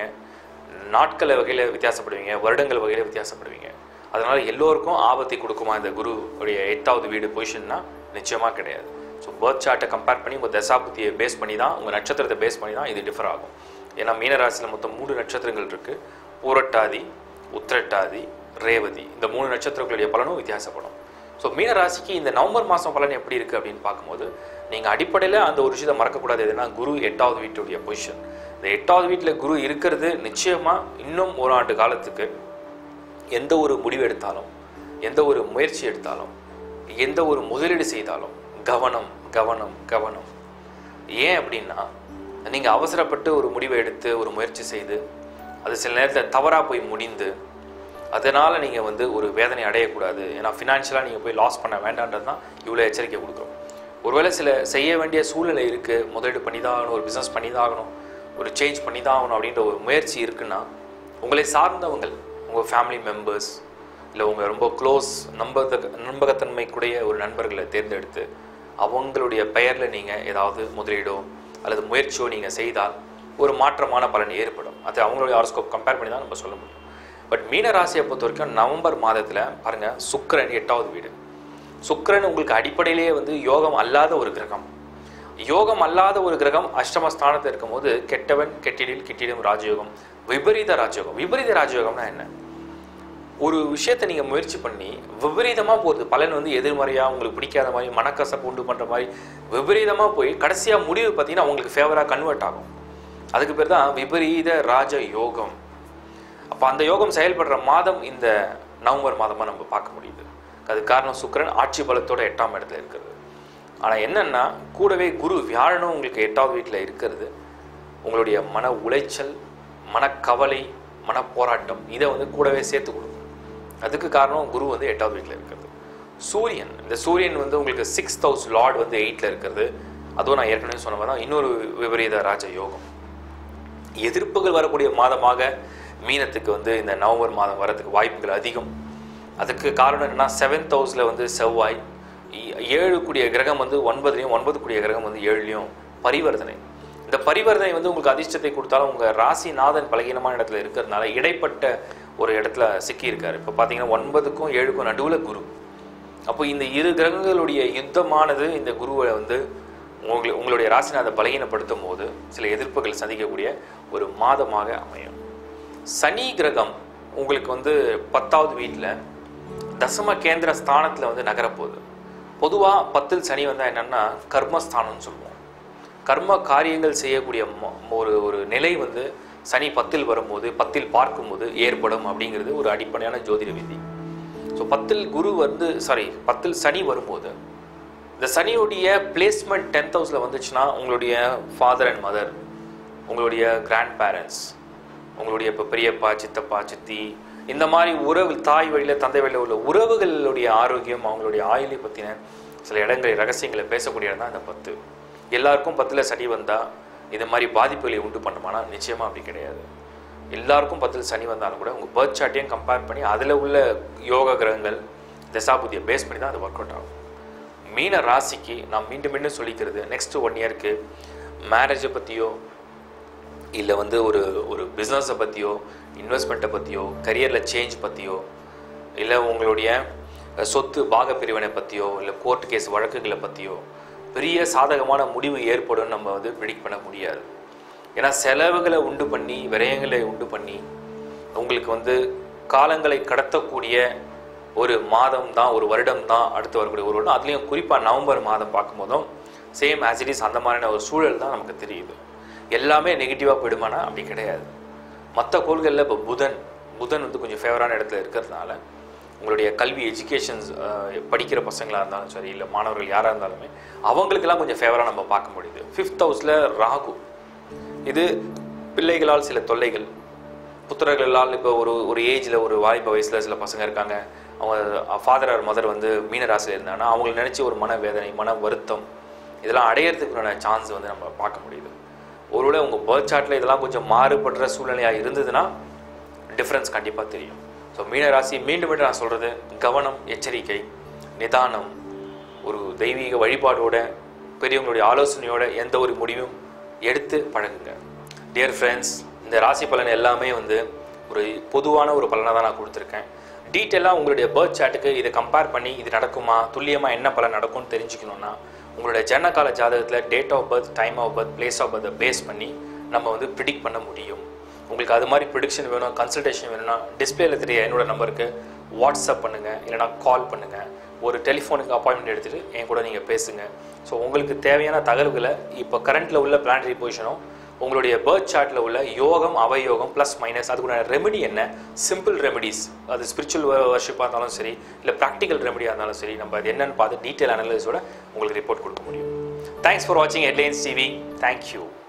நாட்கள் வகையில் வித்தியாசப்படுவீங்க வருடங்கள் வகையில் வித்தியாசப்படுவீங்க அதனால் எல்லோருக்கும் ஆபத்தை கொடுக்குமா இந்த குரு உடைய எட்டாவது வீடு பொசிஷன்னா நிச்சயமாக கிடையாது ஸோ பர்த் சார்ட்டை கம்பேர் பண்ணி உங்கள் தசாபுத்தியை பேஸ் பண்ணி தான் உங்கள் நட்சத்திரத்தை பேஸ் பண்ணி தான் இது டிஃபர் ஆகும் ஏன்னா மீனராசியில் மொத்தம் மூணு நட்சத்திரங்கள் இருக்குது பூரட்டாதி உத்திரட்டாதி ரேவதி இந்த மூணு நட்சத்திரங்களுடைய பலனும் வித்தியாசப்படும் ஸோ மீனராசிக்கு இந்த நவம்பர் மாதம் பலன் எப்படி இருக்குது அப்படின்னு பார்க்கும்போது நீங்கள் அடிப்படையில் அந்த ஒரு விஷயத்தை மறக்கக்கூடாது எதுனா குரு எட்டாவது வீட்டுடைய பொசிஷன் இந்த எட்டாவது வீட்டில் குரு இருக்கிறது நிச்சயமாக இன்னும் ஒரு ஆண்டு காலத்துக்கு எந்த ஒரு முடிவு எடுத்தாலும் எந்த ஒரு முயற்சி எடுத்தாலும் எந்த ஒரு முதலீடு செய்தாலும் கவனம் கவனம் கவனம் ஏன் அப்படின்னா நீங்கள் அவசரப்பட்டு ஒரு முடிவை எடுத்து ஒரு முயற்சி செய்து அது சில நேரத்தில் தவறாக போய் முடிந்து அதனால் நீங்கள் வந்து ஒரு வேதனை அடையக்கூடாது ஏன்னா ஃபினான்ஷியலாக நீங்கள் போய் லாஸ் பண்ண வேண்டான்றது தான் இவ்வளோ எச்சரிக்கை கொடுக்குறோம் ஒருவேளை சில செய்ய வேண்டிய சூழ்நிலை இருக்குது முதலீடு பண்ணி தான் ஆகணும் ஒரு பிஸ்னஸ் பண்ணி தான் ஆகணும் ஒரு சேஞ்ச் பண்ணி தான் ஆகணும் அப்படின்ற ஒரு முயற்சி இருக்குன்னா உங்களை சார்ந்தவங்கள் உங்கள் ஃபேமிலி மெம்பர்ஸ் இல்லை உங்கள் ரொம்ப க்ளோஸ் நம்பக நம்பகத்தன்மைக்குடைய ஒரு நண்பர்களை தேர்ந்தெடுத்து அவங்களுடைய பெயரில் நீங்கள் ஏதாவது முதலீடோ அல்லது முயற்சியோ நீங்கள் செய்தால் ஒரு மாற்றமான பலன் ஏற்படும் அது அவங்களுடைய ஹாரோஸ்கோப் கம்பேர் பண்ணி தான் நம்ம சொல்ல முடியும் பட் மீன ராசியை பொறுத்த வரைக்கும் நவம்பர் மாதத்தில் பாருங்கள் சுக்கிரன் எட்டாவது வீடு சுக்கிரன் உங்களுக்கு அடிப்படையிலேயே வந்து யோகம் அல்லாத ஒரு கிரகம் யோகம் அல்லாத ஒரு கிரகம் அஷ்டம ஸ்தானத்தில் இருக்கும்போது கெட்டவன் கெட்டிடில் கிட்டிடும் ராஜயோகம் விபரீத ராஜயோகம் விபரீத ராஜயோகம்னா என்ன ஒரு விஷயத்தை நீங்கள் முயற்சி பண்ணி விபரீதமாக போகிறது பலன் வந்து எதிர்மறையாக உங்களுக்கு பிடிக்காத மாதிரி மனக்கசப்பு உண்டு பண்ணுற மாதிரி விபரீதமாக போய் கடைசியாக முடிவு பார்த்தீங்கன்னா உங்களுக்கு ஃபேவராக கன்வெர்ட் ஆகும் அதுக்கு பேர் தான் விபரீத ராஜ யோகம் அப்போ அந்த யோகம் செயல்படுற மாதம் இந்த நவம்பர் மாதமாக நம்ம பார்க்க முடியுது அது காரணம் சுக்கிரன் ஆட்சி பலத்தோட எட்டாம் இடத்துல இருக்கிறது ஆனால் என்னன்னா கூடவே குரு வியாழனும் உங்களுக்கு எட்டாவது வீட்டில் இருக்கிறது உங்களுடைய மன உளைச்சல் மனக்கவலை மனப்போராட்டம் இதை வந்து கூடவே சேர்த்து கொடுக்கும் அதுக்கு காரணம் குரு வந்து எட்டாவது வீட்டில் இருக்கிறது சூரியன் இந்த சூரியன் வந்து உங்களுக்கு சிக்ஸ்த் ஹவுஸ் லார்ட் வந்து எயிட்டில் இருக்கிறது அதுவும் நான் ஏற்கனவே சொன்ன மாதிரி தான் இன்னொரு விபரீத ராஜ யோகம் எதிர்ப்புகள் வரக்கூடிய மாதமாக மீனத்துக்கு வந்து இந்த நவம்பர் மாதம் வரதுக்கு வாய்ப்புகள் அதிகம் அதுக்கு காரணம் என்னன்னா செவன்த் ஹவுஸில் வந்து செவ்வாய் ஏ- ஏழு கூடிய கிரகம் வந்து ஒன்பதுலையும் ஒன்பது கூடிய கிரகம் வந்து ஏழுலையும் பரிவர்த்தனை இந்த பரிவர்த்தனை வந்து உங்களுக்கு அதிர்ஷ்டத்தை கொடுத்தாலும் உங்கள் ராசிநாதன் பலகீனமான இடத்துல இருக்கிறதுனால இடைப்பட்ட ஒரு இடத்துல சிக்கியிருக்காரு இப்போ பார்த்தீங்கன்னா ஒன்பதுக்கும் ஏழுக்கும் நடுவில் குரு அப்போ இந்த இரு கிரகங்களுடைய யுத்தமானது இந்த குருவை வந்து உங்களை உங்களுடைய ராசிநாதை பலகீனப்படுத்தும் போது சில எதிர்ப்புகள் சந்திக்கக்கூடிய ஒரு மாதமாக அமையும் சனி கிரகம் உங்களுக்கு வந்து பத்தாவது வீட்டில் தசம கேந்திர ஸ்தானத்தில் வந்து நகரப்போகுது பொதுவாக பத்தில் சனி வந்தால் என்னன்னா கர்மஸ்தானம்னு சொல்லுவோம் கர்ம காரியங்கள் செய்யக்கூடிய ம- ஒரு ஒரு நிலை வந்து சனி பத்தில் வரும்போது பத்தில் பார்க்கும்போது ஏற்படும் அப்படிங்கிறது ஒரு அடிப்படையான ஜோதிட விதி ஸோ பத்தில் குரு வந்து சாரி பத்தில் சனி வரும்போது இந்த சனியுடைய பிளேஸ்மெண்ட் டென்த் ஹவுஸில் வந்துச்சுன்னா உங்களுடைய ஃபாதர் அண்ட் மதர் உங்களுடைய கிராண்ட் பேரண்ட்ஸ் உங்களுடைய இப்போ பெரியப்பா சித்தப்பா சித்தி இந்த மாதிரி உறவு தாய் வழியில் தந்தை வழியில் உள்ள உறவுகளுடைய ஆரோக்கியம் அவங்களுடைய ஆயுளை பற்றின சில இடங்களை ரகசியங்களை பேசக்கூடிய இடம் தான் இந்த பத்து எல்லாருக்கும் பத்தில் சனி வந்தால் இது மாதிரி பாதிப்புகளை உண்டு பண்ணுமானா நிச்சயமாக அப்படி கிடையாது எல்லாருக்கும் பத்தில் சனி வந்தாலும் கூட உங்கள் பர்த் சார்ட்டையும் கம்பேர் பண்ணி அதில் உள்ள யோக கிரகங்கள் தசாபுதியை பேஸ் பண்ணி தான் அது ஒர்க் அவுட் ஆகும் மீன ராசிக்கு நான் மீண்டும் மீண்டும் சொல்லிக்கிறது நெக்ஸ்ட் ஒன் இயருக்கு மேரேஜை பற்றியோ இல்லை வந்து ஒரு ஒரு பிஸ்னஸை பற்றியோ இன்வெஸ்ட்மெண்ட்டை பற்றியோ கரியரில் சேஞ்ச் பற்றியோ இல்லை உங்களுடைய அஹ், சொத்து பாக பிரிவினை பற்றியோ இல்லை கோர்ட் கேஸ் வழக்குகளை பற்றியோ பெரிய சாதகமான முடிவு ஏற்படும் நம்ம வந்து ப்ரிடிக்ட் பண்ண முடியாது ஏன்னா செலவுகளை உண்டு பண்ணி விரயங்களை உண்டு பண்ணி உங்களுக்கு வந்து காலங்களை கடத்தக்கூடிய ஒரு மாதம் தான் ஒரு வருடம் தான் அடுத்து வரக்கூடிய ஒரு வருடம் அதுலேயும் குறிப்பாக நவம்பர் மாதம் பார்க்கும்போதும் சேம் ஆஸ் இட் இஸ் அந்த மாதிரியான ஒரு சூழல் தான் நமக்கு தெரியுது எல்லாமே நெகட்டிவாக போயிடுமானா அப்படி கிடையாது மற்ற கோள்களில் இப்போ புதன் புதன் வந்து கொஞ்சம் ஃபேவரான இடத்துல இருக்கிறதுனால உங்களுடைய கல்வி எஜுகேஷன்ஸ் படிக்கிற பசங்களாக இருந்தாலும் சரி இல்லை மாணவர்கள் யாராக இருந்தாலுமே அவங்களுக்கெல்லாம் கொஞ்சம் ஃபேவராக நம்ம பார்க்க முடியுது ஃபிஃப்த் ஹவுஸில் ராகு இது பிள்ளைகளால் சில தொல்லைகள் புத்திரர்களால் இப்போ ஒரு ஒரு ஏஜில் ஒரு வாலிப வயசில் சில பசங்க இருக்காங்க அவங்க ஃபாதர் ஆர் மதர் வந்து மீனராசியில் இருந்தாங்கன்னா அவங்களை நினச்சி ஒரு மன வேதனை மன வருத்தம் இதெல்லாம் அடையிறதுக்கான சான்ஸ் வந்து நம்ம பார்க்க முடியுது ஒருவேளை உங்கள் பர்த் சார்ட்டில் இதெல்லாம் கொஞ்சம் மாறுபடுற சூழ்நிலையாக இருந்ததுன்னா டிஃப்ரென்ஸ் கண்டிப்பாக தெரியும் ஸோ மீனராசி மீண்டும் மீண்டும் நான் சொல்கிறது கவனம் எச்சரிக்கை நிதானம் ஒரு தெய்வீக வழிபாடோட பெரியவங்களுடைய ஆலோசனையோட எந்த ஒரு முடிவும் எடுத்து பழகுங்க டியர் ஃப்ரெண்ட்ஸ் இந்த ராசி பலன் எல்லாமே வந்து ஒரு பொதுவான ஒரு பலனாக தான் நான் கொடுத்துருக்கேன் டீட்டெயிலாக உங்களுடைய பர்த் சார்ட்டுக்கு இதை கம்பேர் பண்ணி இது நடக்குமா துல்லியமாக என்ன பலன் நடக்கும்னு தெரிஞ்சுக்கணுன்னா உங்களுடைய ஜனகால ஜாதகத்தில் date of birth time of birth place of பர்த்தை பேஸ் பண்ணி நம்ம வந்து ப்ரிடிக்ட் பண்ண முடியும் உங்களுக்கு அது மாதிரி ப்ரிடிக்ஷன் வேணும் கன்சல்டேஷன் வேணும்னா டிஸ்பிளேல தெரிய என்னோட நம்பருக்கு வாட்ஸ்அப் பண்ணுங்கள் இல்லைனா கால் பண்ணுங்கள் ஒரு டெலிஃபோனுக்கு அப்பாயின்மெண்ட் எடுத்துகிட்டு என் கூட நீங்கள் பேசுங்க ஸோ உங்களுக்கு தேவையான தகவல்களை இப்போ கரண்ட்டில் உள்ள பிளானரி பொசிஷனும் உங்களுடைய பேர்த் சார்ட்டில் உள்ள யோகம் அவயோகம் ப்ளஸ் மைனஸ் அதுக்குள்ள ரெமெடி என்ன சிம்பிள் ரெமெடிஸ் அது ஸ்பிரிச்சுவல் வர்ஷிப்பாக இருந்தாலும் சரி இல்லை ப்ராக்டிக்கல் ரெமெடியாக இருந்தாலும் சரி நம்ம அது என்னன்னு பார்த்து டீட்டெயில் அனலைஸோட உங்களுக்கு ரிப்போர்ட் கொடுக்க முடியும் தேங்க்ஸ் ஃபார் வாட்சிங் ஹெட்லைன்ஸ் டிவி தேங்க்யூ